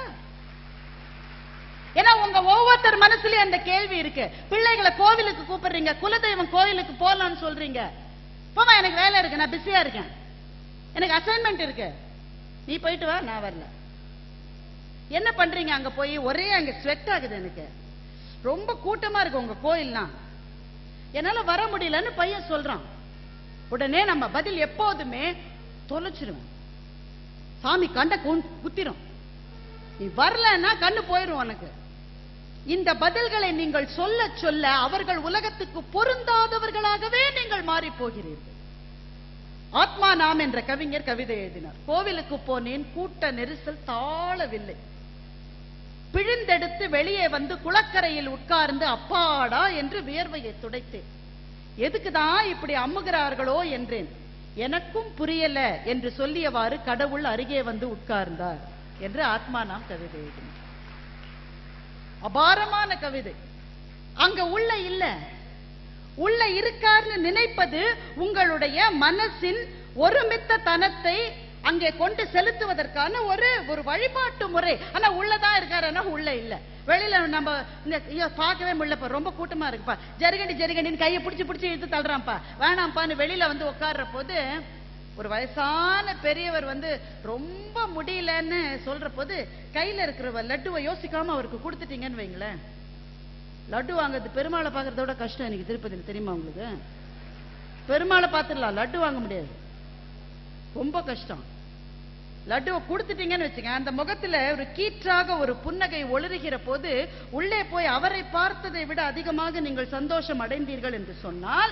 ஏன்னா உங்க ஒவ்வொருத்தர் மனசுலயும் அந்த கேள்வி இருக்கு பிள்ளைகளை கோவிலுக்கு கூப்பிடுறீங்க குலதெய்வம் கோவிலுக்கு போலாம்னு சொல்றீங்க போமா எனக்கு வேலை இருக்கு நான் பிஸியா இருக்கேன் எனக்கு அசைன்மெண்ட் இருக்கு நீ போயிட்டு வா நான் வரல என்ன பண்றீங்க அங்க போய் ஒரே அங்க ஸ்வெட் ஆகுது எனக்கு ரொம்ப கூட்டமா இருக்கு உங்க கோயில்லாம் என்னால வர முடியலன்னு பையன் சொல்றான் உடனே நம்ம பதில் எப்போதுமே தொலைச்சிருவேன் சாமி கண்ட குத்திரும் நீ வரலன்னா கண்ணு போயிரும் உனக்கு இந்த பதில்களை நீங்கள் சொல்ல சொல்ல அவர்கள் உலகத்துக்கு பொருந்தாதவர்களாகவே நீங்கள் மாறி போகிறீர்கள் ஆத்மா நாம் என்ற கவிஞர் கவிதை எழுதினார் கோவிலுக்கு போனேன் கூட்ட நெரிசல் தாழவில்லை பிழிந்தெடுத்து வெளியே வந்து குளக்கரையில் உட்கார்ந்து அப்பாடா என்று வியர்வையை துடைத்தேன் எதுக்குதான் இப்படி அம்முகிறார்களோ என்றேன் எனக்கும் புரியல என்று சொல்லியவாறு கடவுள் அருகே வந்து உட்கார்ந்தார் என்று ஆத்மா நாம் கவிதை எழுதினார் அபாரமான கவிதை அங்க உள்ள இல்ல உள்ள இருக்கார்னு நினைப்பது உங்களுடைய மனசின் ஒருமித்த தனத்தை அங்கே கொண்டு செலுத்துவதற்கான ஒரு ஒரு வழிபாட்டு முறை ஆனா உள்ளதான் இருக்காருன்னா உள்ள இல்ல வெளியில நம்ம இந்த ஐயோ பார்க்கவே முடியலப்பா ரொம்ப கூட்டமா இருக்குப்பா ஜருகண்டி ஜருகண்டின்னு கையை பிடிச்சி பிடிச்சி இழுத்து தள்ளுறான்ப்பா வேணாம்ப்பான்னு வெளியில வந்து உட்கார்ற போது ஒரு வயசான பெரியவர் வந்து ரொம்ப முடியலன்னு சொல்ற போது கையில இருக்கிற லட்டுவை யோசிக்காம அவருக்கு கொடுத்துட்டீங்கன்னு வைங்களேன் லட்டு வாங்குறது பெருமாளை பார்க்கறத விட கஷ்டம் எனக்கு திருப்பதியில் தெரியுமா உங்களுக்கு பெருமாளை பார்த்துடலாம் லட்டு வாங்க முடியாது ரொம்ப கஷ்டம் லட்டுவை கொடுத்துட்டீங்கன்னு வச்சுங்க அந்த முகத்துல ஒரு கீற்றாக ஒரு புன்னகை ஒளிருகிற போது உள்ளே போய் அவரை பார்த்ததை விட அதிகமாக நீங்கள் சந்தோஷம் அடைந்தீர்கள் என்று சொன்னால்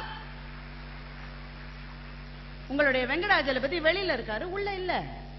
உங்களுடைய வெங்கடாஜலபதி வெளியில இருக்காரு உள்ள இல்ல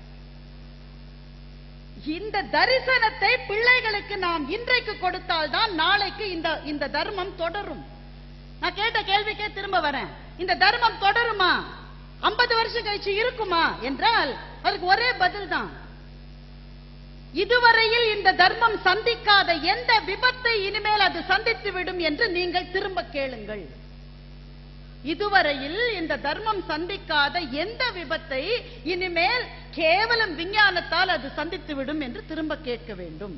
இந்த தரிசனத்தை பிள்ளைகளுக்கு நாம் இன்றைக்கு கொடுத்தால் தான் நாளைக்கு இந்த இந்த தர்மம் தொடரும் நான் கேட்ட கேள்விக்கே திரும்ப வரேன் இந்த தர்மம் தொடருமா ஐம்பது வருஷம் கழிச்சு இருக்குமா என்றால் அதுக்கு ஒரே பதில் தான் இதுவரையில் இந்த தர்மம் சந்திக்காத எந்த விபத்தை இனிமேல் அது சந்தித்து விடும் என்று நீங்கள் திரும்ப கேளுங்கள் இதுவரையில் இந்த தர்மம் சந்திக்காத எந்த விபத்தை இனிமேல் கேவலம் விஞ்ஞானத்தால் அது சந்தித்து விடும் என்று திரும்ப கேட்க வேண்டும்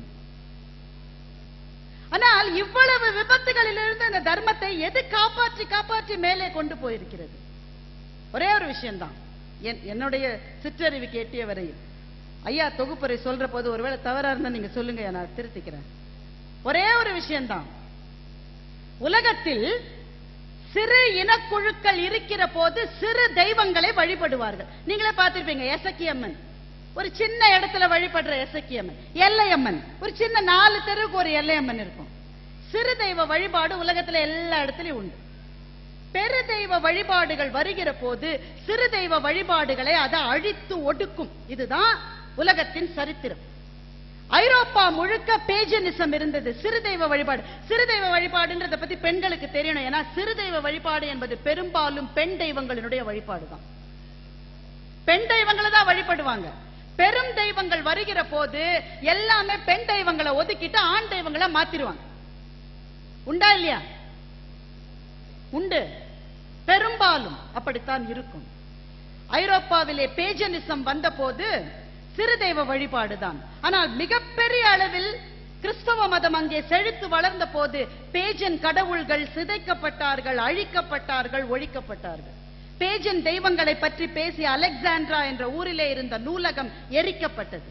ஆனால் இவ்வளவு விபத்துகளிலிருந்து இந்த தர்மத்தை எது காப்பாற்றி காப்பாற்றி மேலே கொண்டு போயிருக்கிறது ஒரே ஒரு விஷயம்தான் என் என்னுடைய சிற்றறிவுக்கு எட்டிய வரையில் ஐயா தொகுப்பறை சொல்ற போது ஒருவேளை தவறா இருந்தா நீங்க சொல்லுங்க நான் திருத்திக்கிறேன் ஒரே ஒரு விஷயம்தான் உலகத்தில் சிறு இனக்குழுக்கள் இருக்கிற போது சிறு தெய்வங்களை வழிபடுவார்கள் நீங்களே பார்த்திருப்பீங்க எசக்கியம்மன் ஒரு சின்ன இடத்துல வழிபடுற எசக்கியம்மன் எல்லையம்மன் ஒரு சின்ன நாலு தெருவுக்கு ஒரு எல்லையம்மன் இருக்கும் சிறு தெய்வ வழிபாடு உலகத்துல எல்லா இடத்துலயும் உண்டு பெரு தெய்வ வழிபாடுகள் வருகிற போது சிறு தெய்வ வழிபாடுகளை அதை அழித்து ஒடுக்கும் இதுதான் உலகத்தின் சரித்திரம் ஐரோப்பா முழுக்க பேஜனிசம் இருந்தது சிறு தெய்வ வழிபாடு சிறு தெய்வ வழிபாடுன்றத பத்தி பெண்களுக்கு தெரியணும் ஏன்னா சிறு தெய்வ வழிபாடு என்பது பெரும்பாலும் பெண் தெய்வங்களினுடைய வழிபாடு தான் பெண் தெய்வங்களை தான் வழிபடுவாங்க பெரும் தெய்வங்கள் வருகிற போது எல்லாமே பெண் தெய்வங்களை ஒதுக்கிட்டு ஆண் தெய்வங்களை மாத்திருவாங்க உண்டா இல்லையா உண்டு பெரும்பாலும் அப்படித்தான் இருக்கும் ஐரோப்பாவிலே பேஜனிசம் வந்தபோது சிறு தெய்வ வழிபாடுதான் ஆனால் மிகப்பெரிய அளவில் கிறிஸ்தவ மதம் அங்கே செழித்து வளர்ந்த போது பேஜன் கடவுள்கள் சிதைக்கப்பட்டார்கள் அழிக்கப்பட்டார்கள் ஒழிக்கப்பட்டார்கள் பேஜன் தெய்வங்களை பற்றி பேசிய அலெக்சாண்ட்ரா என்ற ஊரிலே இருந்த நூலகம் எரிக்கப்பட்டது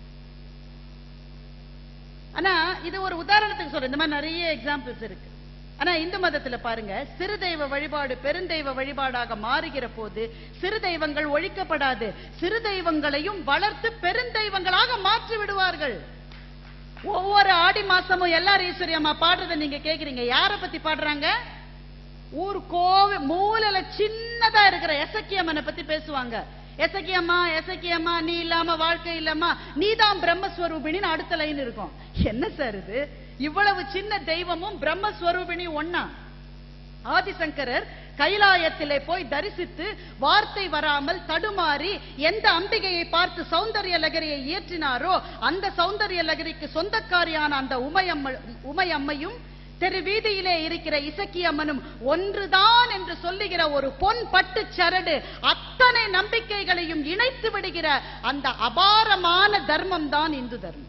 ஆனா இது ஒரு உதாரணத்துக்கு சொல்றேன் இந்த மாதிரி நிறைய எக்ஸாம்பிள்ஸ் இருக்கு ஆனா இந்து மதத்துல பாருங்க சிறு தெய்வ வழிபாடு பெருந்தெய்வ வழிபாடாக மாறுகிற போது சிறு தெய்வங்கள் ஒழிக்கப்படாது சிறு தெய்வங்களையும் வளர்த்து பெருந்தெய்வங்களாக மாற்றி விடுவார்கள் ஒவ்வொரு ஆடி மாசமும் எல்லாரும் ஈஸ்வரி அம்மா பாடுறதை நீங்க கேக்குறீங்க யார பத்தி பாடுறாங்க ஊர் கோவி மூலையில சின்னதா இருக்கிற எசக்கியம்மனை பத்தி பேசுவாங்க எசக்கியம்மா எசக்கியம்மா நீ இல்லாம வாழ்க்கை இல்லாம நீதான் பிரம்மஸ்வரூபிணின்னு அடுத்த லைன் இருக்கும் என்ன சார் இது இவ்வளவு சின்ன தெய்வமும் பிரம்மஸ்வரூபிணி ஒன்னா ஆதிசங்கரர் கைலாயத்திலே போய் தரிசித்து வார்த்தை வராமல் தடுமாறி எந்த அம்பிகையை பார்த்து சௌந்தரிய லகரியை இயற்றினாரோ அந்த சௌந்தரிய லகரிக்கு சொந்தக்காரியான அந்த உமையம்ம உமையம்மையும் தெரு வீதியிலே இருக்கிற இசக்கி அம்மனும் ஒன்றுதான் என்று சொல்லுகிற ஒரு பொன் பட்டு சரடு அத்தனை நம்பிக்கைகளையும் இணைத்து விடுகிற அந்த அபாரமான தர்மம் தான் இந்து தர்மம்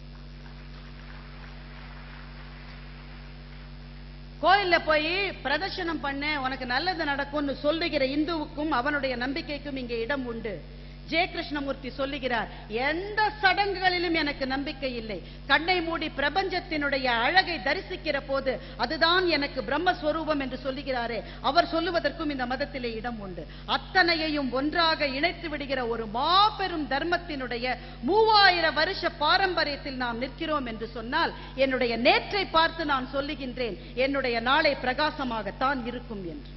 கோயில்ல போய் பிரதர்ஷனம் பண்ண உனக்கு நல்லது நடக்கும்னு சொல்லுகிற இந்துவுக்கும் அவனுடைய நம்பிக்கைக்கும் இங்கே இடம் உண்டு ஜெய கிருஷ்ணமூர்த்தி சொல்லுகிறார் எந்த சடங்குகளிலும் எனக்கு நம்பிக்கை இல்லை கண்ணை மூடி பிரபஞ்சத்தினுடைய அழகை தரிசிக்கிற போது அதுதான் எனக்கு பிரம்மஸ்வரூபம் என்று சொல்லுகிறாரே அவர் சொல்லுவதற்கும் இந்த மதத்திலே இடம் உண்டு அத்தனையையும் ஒன்றாக இணைத்து விடுகிற ஒரு மாபெரும் தர்மத்தினுடைய மூவாயிரம் வருஷ பாரம்பரியத்தில் நாம் நிற்கிறோம் என்று சொன்னால் என்னுடைய நேற்றை பார்த்து நான் சொல்லுகின்றேன் என்னுடைய நாளை பிரகாசமாகத்தான் இருக்கும் என்று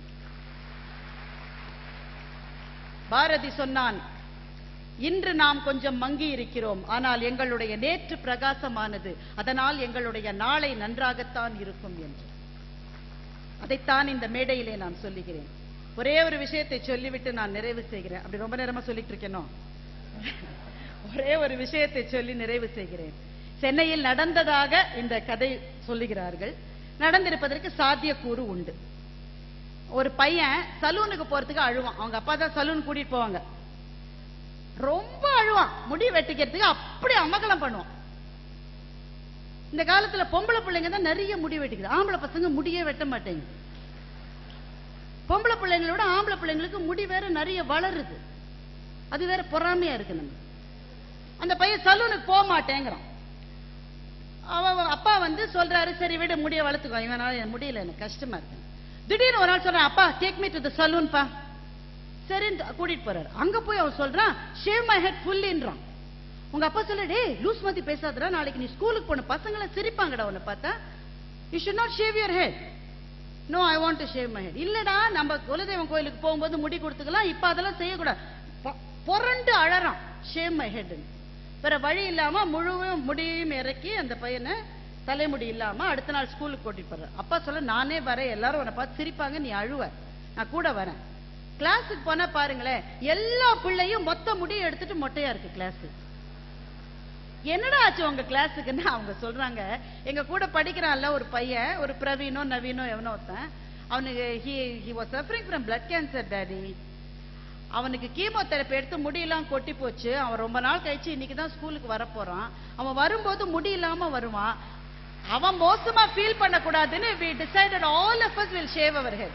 பாரதி சொன்னான் இன்று நாம் கொஞ்சம் மங்கி இருக்கிறோம் ஆனால் எங்களுடைய நேற்று பிரகாசமானது அதனால் எங்களுடைய நாளை நன்றாகத்தான் இருக்கும் என்று அதைத்தான் இந்த மேடையிலே நான் சொல்லுகிறேன் ஒரே ஒரு விஷயத்தை சொல்லிவிட்டு நான் நிறைவு செய்கிறேன் அப்படி ரொம்ப நேரமா சொல்லிட்டு இருக்கேனோ ஒரே ஒரு விஷயத்தை சொல்லி நிறைவு செய்கிறேன் சென்னையில் நடந்ததாக இந்த கதை சொல்லுகிறார்கள் நடந்திருப்பதற்கு சாத்தியக்கூறு உண்டு ஒரு பையன் சலூனுக்கு போறதுக்கு அழுவான் அவங்க அப்பா தான் சலூன் கூட்டிட்டு போவாங்க ரொம்ப அழுவான் முடி வெட்டிக்கிறதுக்கு அப்படி அமகலம் பண்ணுவான் இந்த காலத்துல பொம்பளை பிள்ளைங்க தான் நிறைய முடி வெட்டிக்குது ஆம்பளை பசங்க முடியே வெட்ட மாட்டேங்க பொம்பளை பிள்ளைங்களை விட ஆம்பளை பிள்ளைங்களுக்கு முடி வேற நிறைய வளருது அது வேற பொறாமையா இருக்கு நம்ம அந்த பையன் சலூனுக்கு போக மாட்டேங்கிறான் அவ அப்பா வந்து சொல்றாரு சரி விடு முடிய வளர்த்துக்கோ இவனால என் முடியல எனக்கு கஷ்டமா இருக்கு திடீர்னு ஒரு நாள் சொல்றான் அப்பா take me to the saloon பா சரின்னு கூட்டிட்டு போறாரு அங்க போய் அவன் சொல்றான் ஷேவ் மை ஹெட் ஃபுல்லின்றான் உங்க அப்பா சொல்ல டேய் லூஸ் மதி பேசாதடா நாளைக்கு நீ ஸ்கூலுக்கு போன பசங்கள சிரிப்பாங்கடா உன்னை பார்த்தா you should not shave your head no I want to shave my head இல்லடா நம்ம குலதெய்வம் கோயிலுக்கு போகும்போது முடி கொடுத்துக்கலாம் இப்ப அதெல்லாம் செய்யக்கூடாது பொ- புரண்டு அழறான் ஷேவ் மை ஹெட் வேற வழி இல்லாம முழுவதும் முடியும் இறக்கி அந்த பையனை தலைமுடி இல்லாம அடுத்த நாள் ஸ்கூலுக்கு கூட்டிட்டு போறாரு அப்பா சொல்ல நானே வரேன் எல்லாரும் உன்னை பார்த்து சிரிப்பாங்க நீ அழுவ நான் கூட வரேன் கிளாஸுக்கு போனா பாருங்களேன் எல்லா பிள்ளையும் மொத்த முடியை எடுத்துட்டு மொட்டையா இருக்கு கிளாஸ் என்னடா ஆச்சு உங்க கிளாஸுக்குன்னு அவங்க சொல்றாங்க எங்க கூட படிக்கிறான்ல ஒரு பையன் ஒரு பிரவீனோ நவீனோ எவனோ ஒருத்தன் அவனுக்கு he he was suffering from blood cancer daddy அவனுக்கு கீமோதெரப்பி எடுத்து முடியெல்லாம் கொட்டி போச்சு அவன் ரொம்ப நாள் கழிச்சு இன்னைக்கு தான் ஸ்கூலுக்கு வர போறான் அவன் வரும்போது முடி இல்லாம வருவான் அவன் மோசமா ஃபீல் பண்ணக்கூடாதுன்னு we decided all of us will shave our head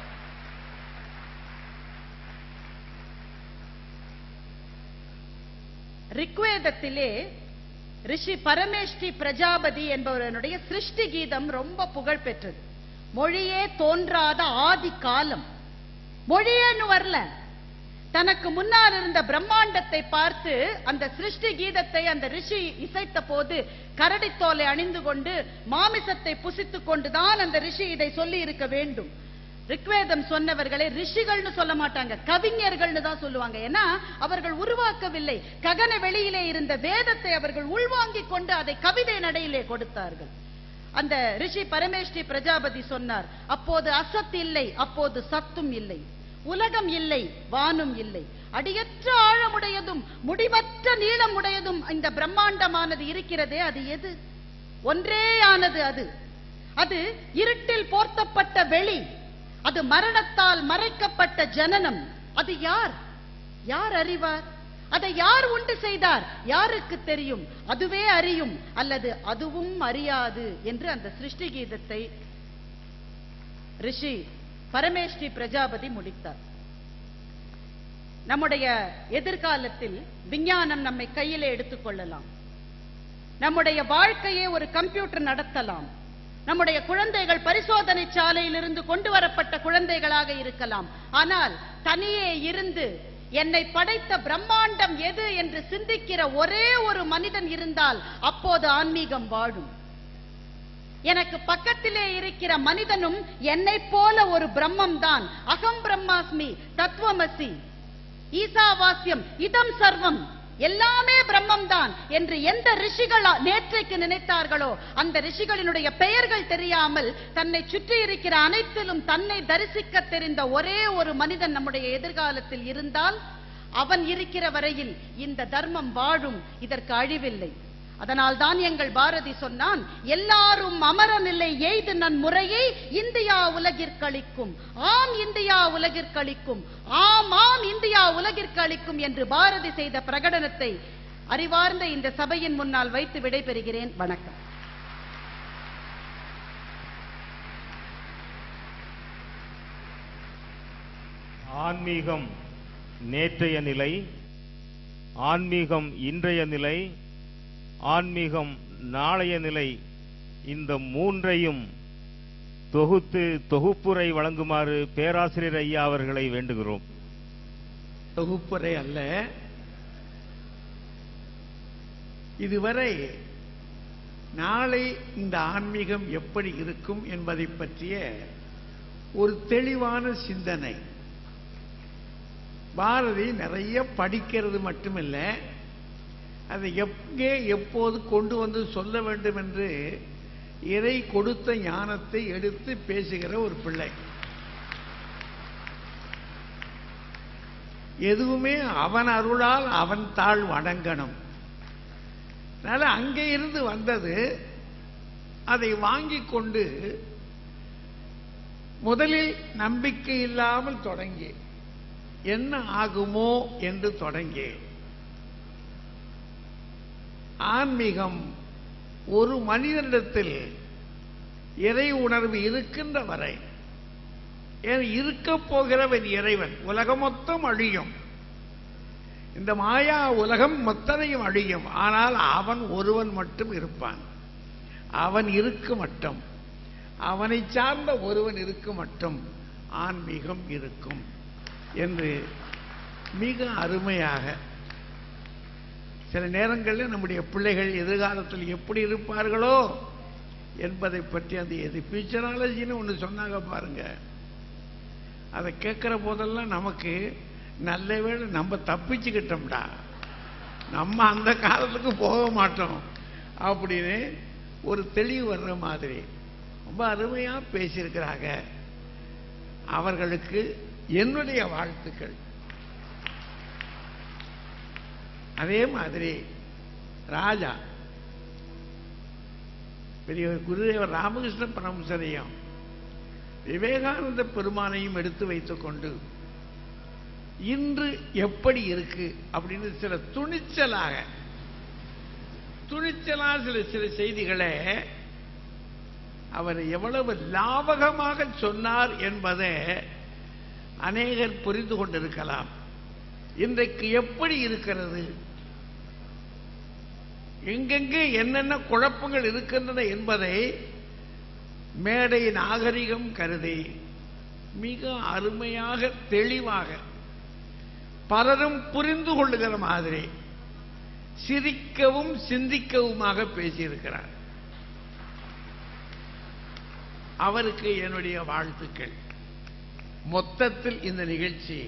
ரிக்வேதத்திலே ரிஷி பரமேஷ்டி பிரஜாபதி என்பவருடைய சிருஷ்டி கீதம் ரொம்ப புகழ் பெற்றது மொழியே தோன்றாத ஆதி காலம் மொழியேன்னு வரல தனக்கு முன்னால் இருந்த பிரம்மாண்டத்தை பார்த்து அந்த சிருஷ்டி கீதத்தை அந்த ரிஷி இசைத்த போது கரடித்தோலை அணிந்து கொண்டு மாமிசத்தை புசித்துக் கொண்டுதான் அந்த ரிஷி இதை சொல்லி இருக்க வேண்டும் ரிக்வேதம் சொன்னவர்களை ரிஷிகள்னு சொல்ல மாட்டாங்க கவிஞர்கள்னு தான் சொல்லுவாங்க ஏன்னா அவர்கள் உருவாக்கவில்லை ககன வெளியிலே இருந்த வேதத்தை அவர்கள் உள்வாங்கிக் கொண்டு அதை கவிதை நடையிலே கொடுத்தார்கள் அந்த ரிஷி பரமேஷ்டி பிரஜாபதி சொன்னார் அப்போது அசத் இல்லை அப்போது சத்தும் இல்லை உலகம் இல்லை வானும் இல்லை அடியற்ற ஆழமுடையதும் முடிவற்ற நீளமுடையதும் இந்த பிரம்மாண்டமானது இருக்கிறதே அது எது ஒன்றேயானது அது அது இருட்டில் போர்த்தப்பட்ட வெளி அது மரணத்தால் மறைக்கப்பட்ட ஜனனம் அது யார் யார் அறிவார் அதை யார் உண்டு செய்தார் யாருக்கு தெரியும் அதுவே அறியும் அல்லது அதுவும் அறியாது என்று அந்த சிருஷ்டி கீதத்தை ரிஷி பரமேஷ்டி பிரஜாபதி முடித்தார் நம்முடைய எதிர்காலத்தில் விஞ்ஞானம் நம்மை கையிலே எடுத்துக்கொள்ளலாம் நம்முடைய வாழ்க்கையை ஒரு கம்ப்யூட்டர் நடத்தலாம் நம்முடைய குழந்தைகள் பரிசோதனை சாலையிலிருந்து கொண்டு வரப்பட்ட குழந்தைகளாக இருக்கலாம் ஆனால் தனியே இருந்து என்னை படைத்த பிரம்மாண்டம் எது என்று சிந்திக்கிற ஒரே ஒரு மனிதன் இருந்தால் அப்போது ஆன்மீகம் வாழும் எனக்கு பக்கத்திலே இருக்கிற மனிதனும் என்னைப் போல ஒரு பிரம்மம் தான் அகம் பிரம்மாஸ்மி தத்துவமசி ஈசாவாஸ்யம் இதம் சர்வம் எல்லாமே பிரம்மம் தான் என்று எந்த ரிஷிகள் நேற்றைக்கு நினைத்தார்களோ அந்த ரிஷிகளினுடைய பெயர்கள் தெரியாமல் தன்னை சுற்றி இருக்கிற அனைத்திலும் தன்னை தரிசிக்க தெரிந்த ஒரே ஒரு மனிதன் நம்முடைய எதிர்காலத்தில் இருந்தால் அவன் இருக்கிற வரையில் இந்த தர்மம் வாழும் இதற்கு அழிவில்லை அதனால் தான் எங்கள் பாரதி சொன்னான் எல்லாரும் அமரநிலை எய்து நன் முறையை இந்தியா உலகிற்களிக்கும் ஆம் இந்தியா உலகிற்களிக்கும் ஆம் ஆம் இந்தியா உலகிற்களிக்கும் என்று பாரதி செய்த பிரகடனத்தை அறிவார்ந்த இந்த சபையின் முன்னால் வைத்து விடைபெறுகிறேன் வணக்கம் ஆன்மீகம் நேற்றைய நிலை ஆன்மீகம் இன்றைய நிலை ஆன்மீகம் நாளைய நிலை இந்த மூன்றையும் தொகுத்து தொகுப்புரை வழங்குமாறு பேராசிரியர் ஐயா அவர்களை வேண்டுகிறோம் தொகுப்புரை அல்ல இதுவரை நாளை இந்த ஆன்மீகம் எப்படி இருக்கும் என்பதை பற்றிய ஒரு தெளிவான சிந்தனை பாரதி நிறைய படிக்கிறது மட்டுமில்ல அதை எங்கே எப்போது கொண்டு வந்து சொல்ல வேண்டும் என்று இறை கொடுத்த ஞானத்தை எடுத்து பேசுகிற ஒரு பிள்ளை எதுவுமே அவன் அருளால் அவன் தாழ் வணங்கணும் அதனால அங்கே இருந்து வந்தது அதை வாங்கிக் கொண்டு முதலில் நம்பிக்கை இல்லாமல் தொடங்கி என்ன ஆகுமோ என்று தொடங்கி ஆன்மீகம் ஒரு மனிதனிடத்தில் இறை உணர்வு இருக்கின்ற வரை ஏன் இருக்க போகிறவன் இறைவன் உலகம் மொத்தம் அழியும் இந்த மாயா உலகம் மொத்தனையும் அழியும் ஆனால் அவன் ஒருவன் மட்டும் இருப்பான் அவன் இருக்கு மட்டும் அவனை சார்ந்த ஒருவன் இருக்கு மட்டும் ஆன்மீகம் இருக்கும் என்று மிக அருமையாக சில நேரங்களில் நம்முடைய பிள்ளைகள் எதிர்காலத்தில் எப்படி இருப்பார்களோ என்பதை பற்றி அந்த எது ஃபியூச்சராலஜின்னு ஒன்று சொன்னாங்க பாருங்க அதை கேட்குற போதெல்லாம் நமக்கு நல்ல வேளை நம்ம தப்பிச்சுக்கிட்டோம்டா நம்ம அந்த காலத்துக்கு போக மாட்டோம் அப்படின்னு ஒரு தெளிவு வர்ற மாதிரி ரொம்ப அருமையாக பேசியிருக்கிறாங்க அவர்களுக்கு என்னுடைய வாழ்த்துக்கள் அதே மாதிரி ராஜா பெரியவர் குருதேவர் ராமகிருஷ்ண பரமசரையும் விவேகானந்த பெருமானையும் எடுத்து வைத்துக்கொண்டு இன்று எப்படி இருக்கு அப்படின்னு சில துணிச்சலாக துணிச்சலாக சில சில செய்திகளை அவர் எவ்வளவு லாவகமாக சொன்னார் என்பதை அநேகர் புரிந்து கொண்டிருக்கலாம் இன்றைக்கு எப்படி இருக்கிறது எங்கெங்கே என்னென்ன குழப்பங்கள் இருக்கின்றன என்பதை மேடை நாகரிகம் கருதி மிக அருமையாக தெளிவாக பலரும் புரிந்து கொள்ளுகிற மாதிரி சிரிக்கவும் சிந்திக்கவுமாக பேசியிருக்கிறார் அவருக்கு என்னுடைய வாழ்த்துக்கள் மொத்தத்தில் இந்த நிகழ்ச்சி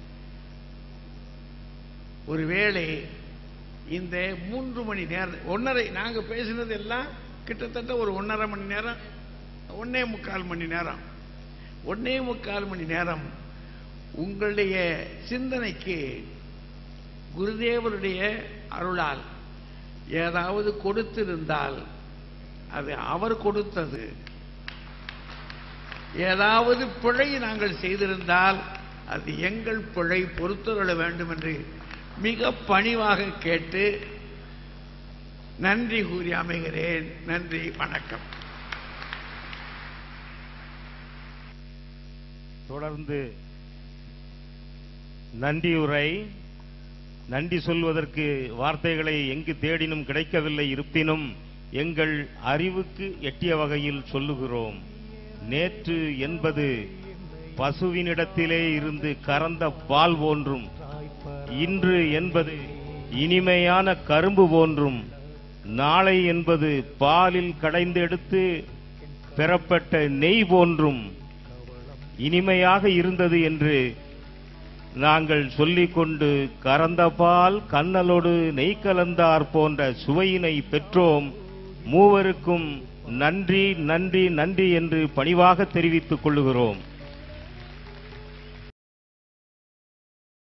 ஒருவேளை இந்த மூன்று மணி நேரம் ஒன்றரை நாங்க பேசினது எல்லாம் கிட்டத்தட்ட ஒரு ஒன்றரை மணி நேரம் ஒன்னே முக்கால் மணி நேரம் ஒன்னே முக்கால் மணி நேரம் உங்களுடைய சிந்தனைக்கு குருதேவருடைய அருளால் ஏதாவது கொடுத்திருந்தால் அது அவர் கொடுத்தது ஏதாவது பிழை நாங்கள் செய்திருந்தால் அது எங்கள் பிழை பொறுத்துள்ள வேண்டும் என்று மிக பணிவாக கேட்டு நன்றி கூறி அமைகிறேன் நன்றி வணக்கம் தொடர்ந்து நன்றியுரை நன்றி சொல்வதற்கு வார்த்தைகளை எங்கு தேடினும் கிடைக்கவில்லை இருப்பினும் எங்கள் அறிவுக்கு எட்டிய வகையில் சொல்லுகிறோம் நேற்று என்பது பசுவினிடத்திலே இருந்து கறந்த பால் போன்றும் இன்று என்பது இனிமையான கரும்பு போன்றும் நாளை என்பது பாலில் கடைந்தெடுத்து பெறப்பட்ட நெய் போன்றும் இனிமையாக இருந்தது என்று நாங்கள் சொல்லிக்கொண்டு கறந்த பால் கண்ணலோடு நெய் கலந்தார் போன்ற சுவையினை பெற்றோம் மூவருக்கும் நன்றி நன்றி நன்றி என்று பணிவாக தெரிவித்துக் கொள்ளுகிறோம்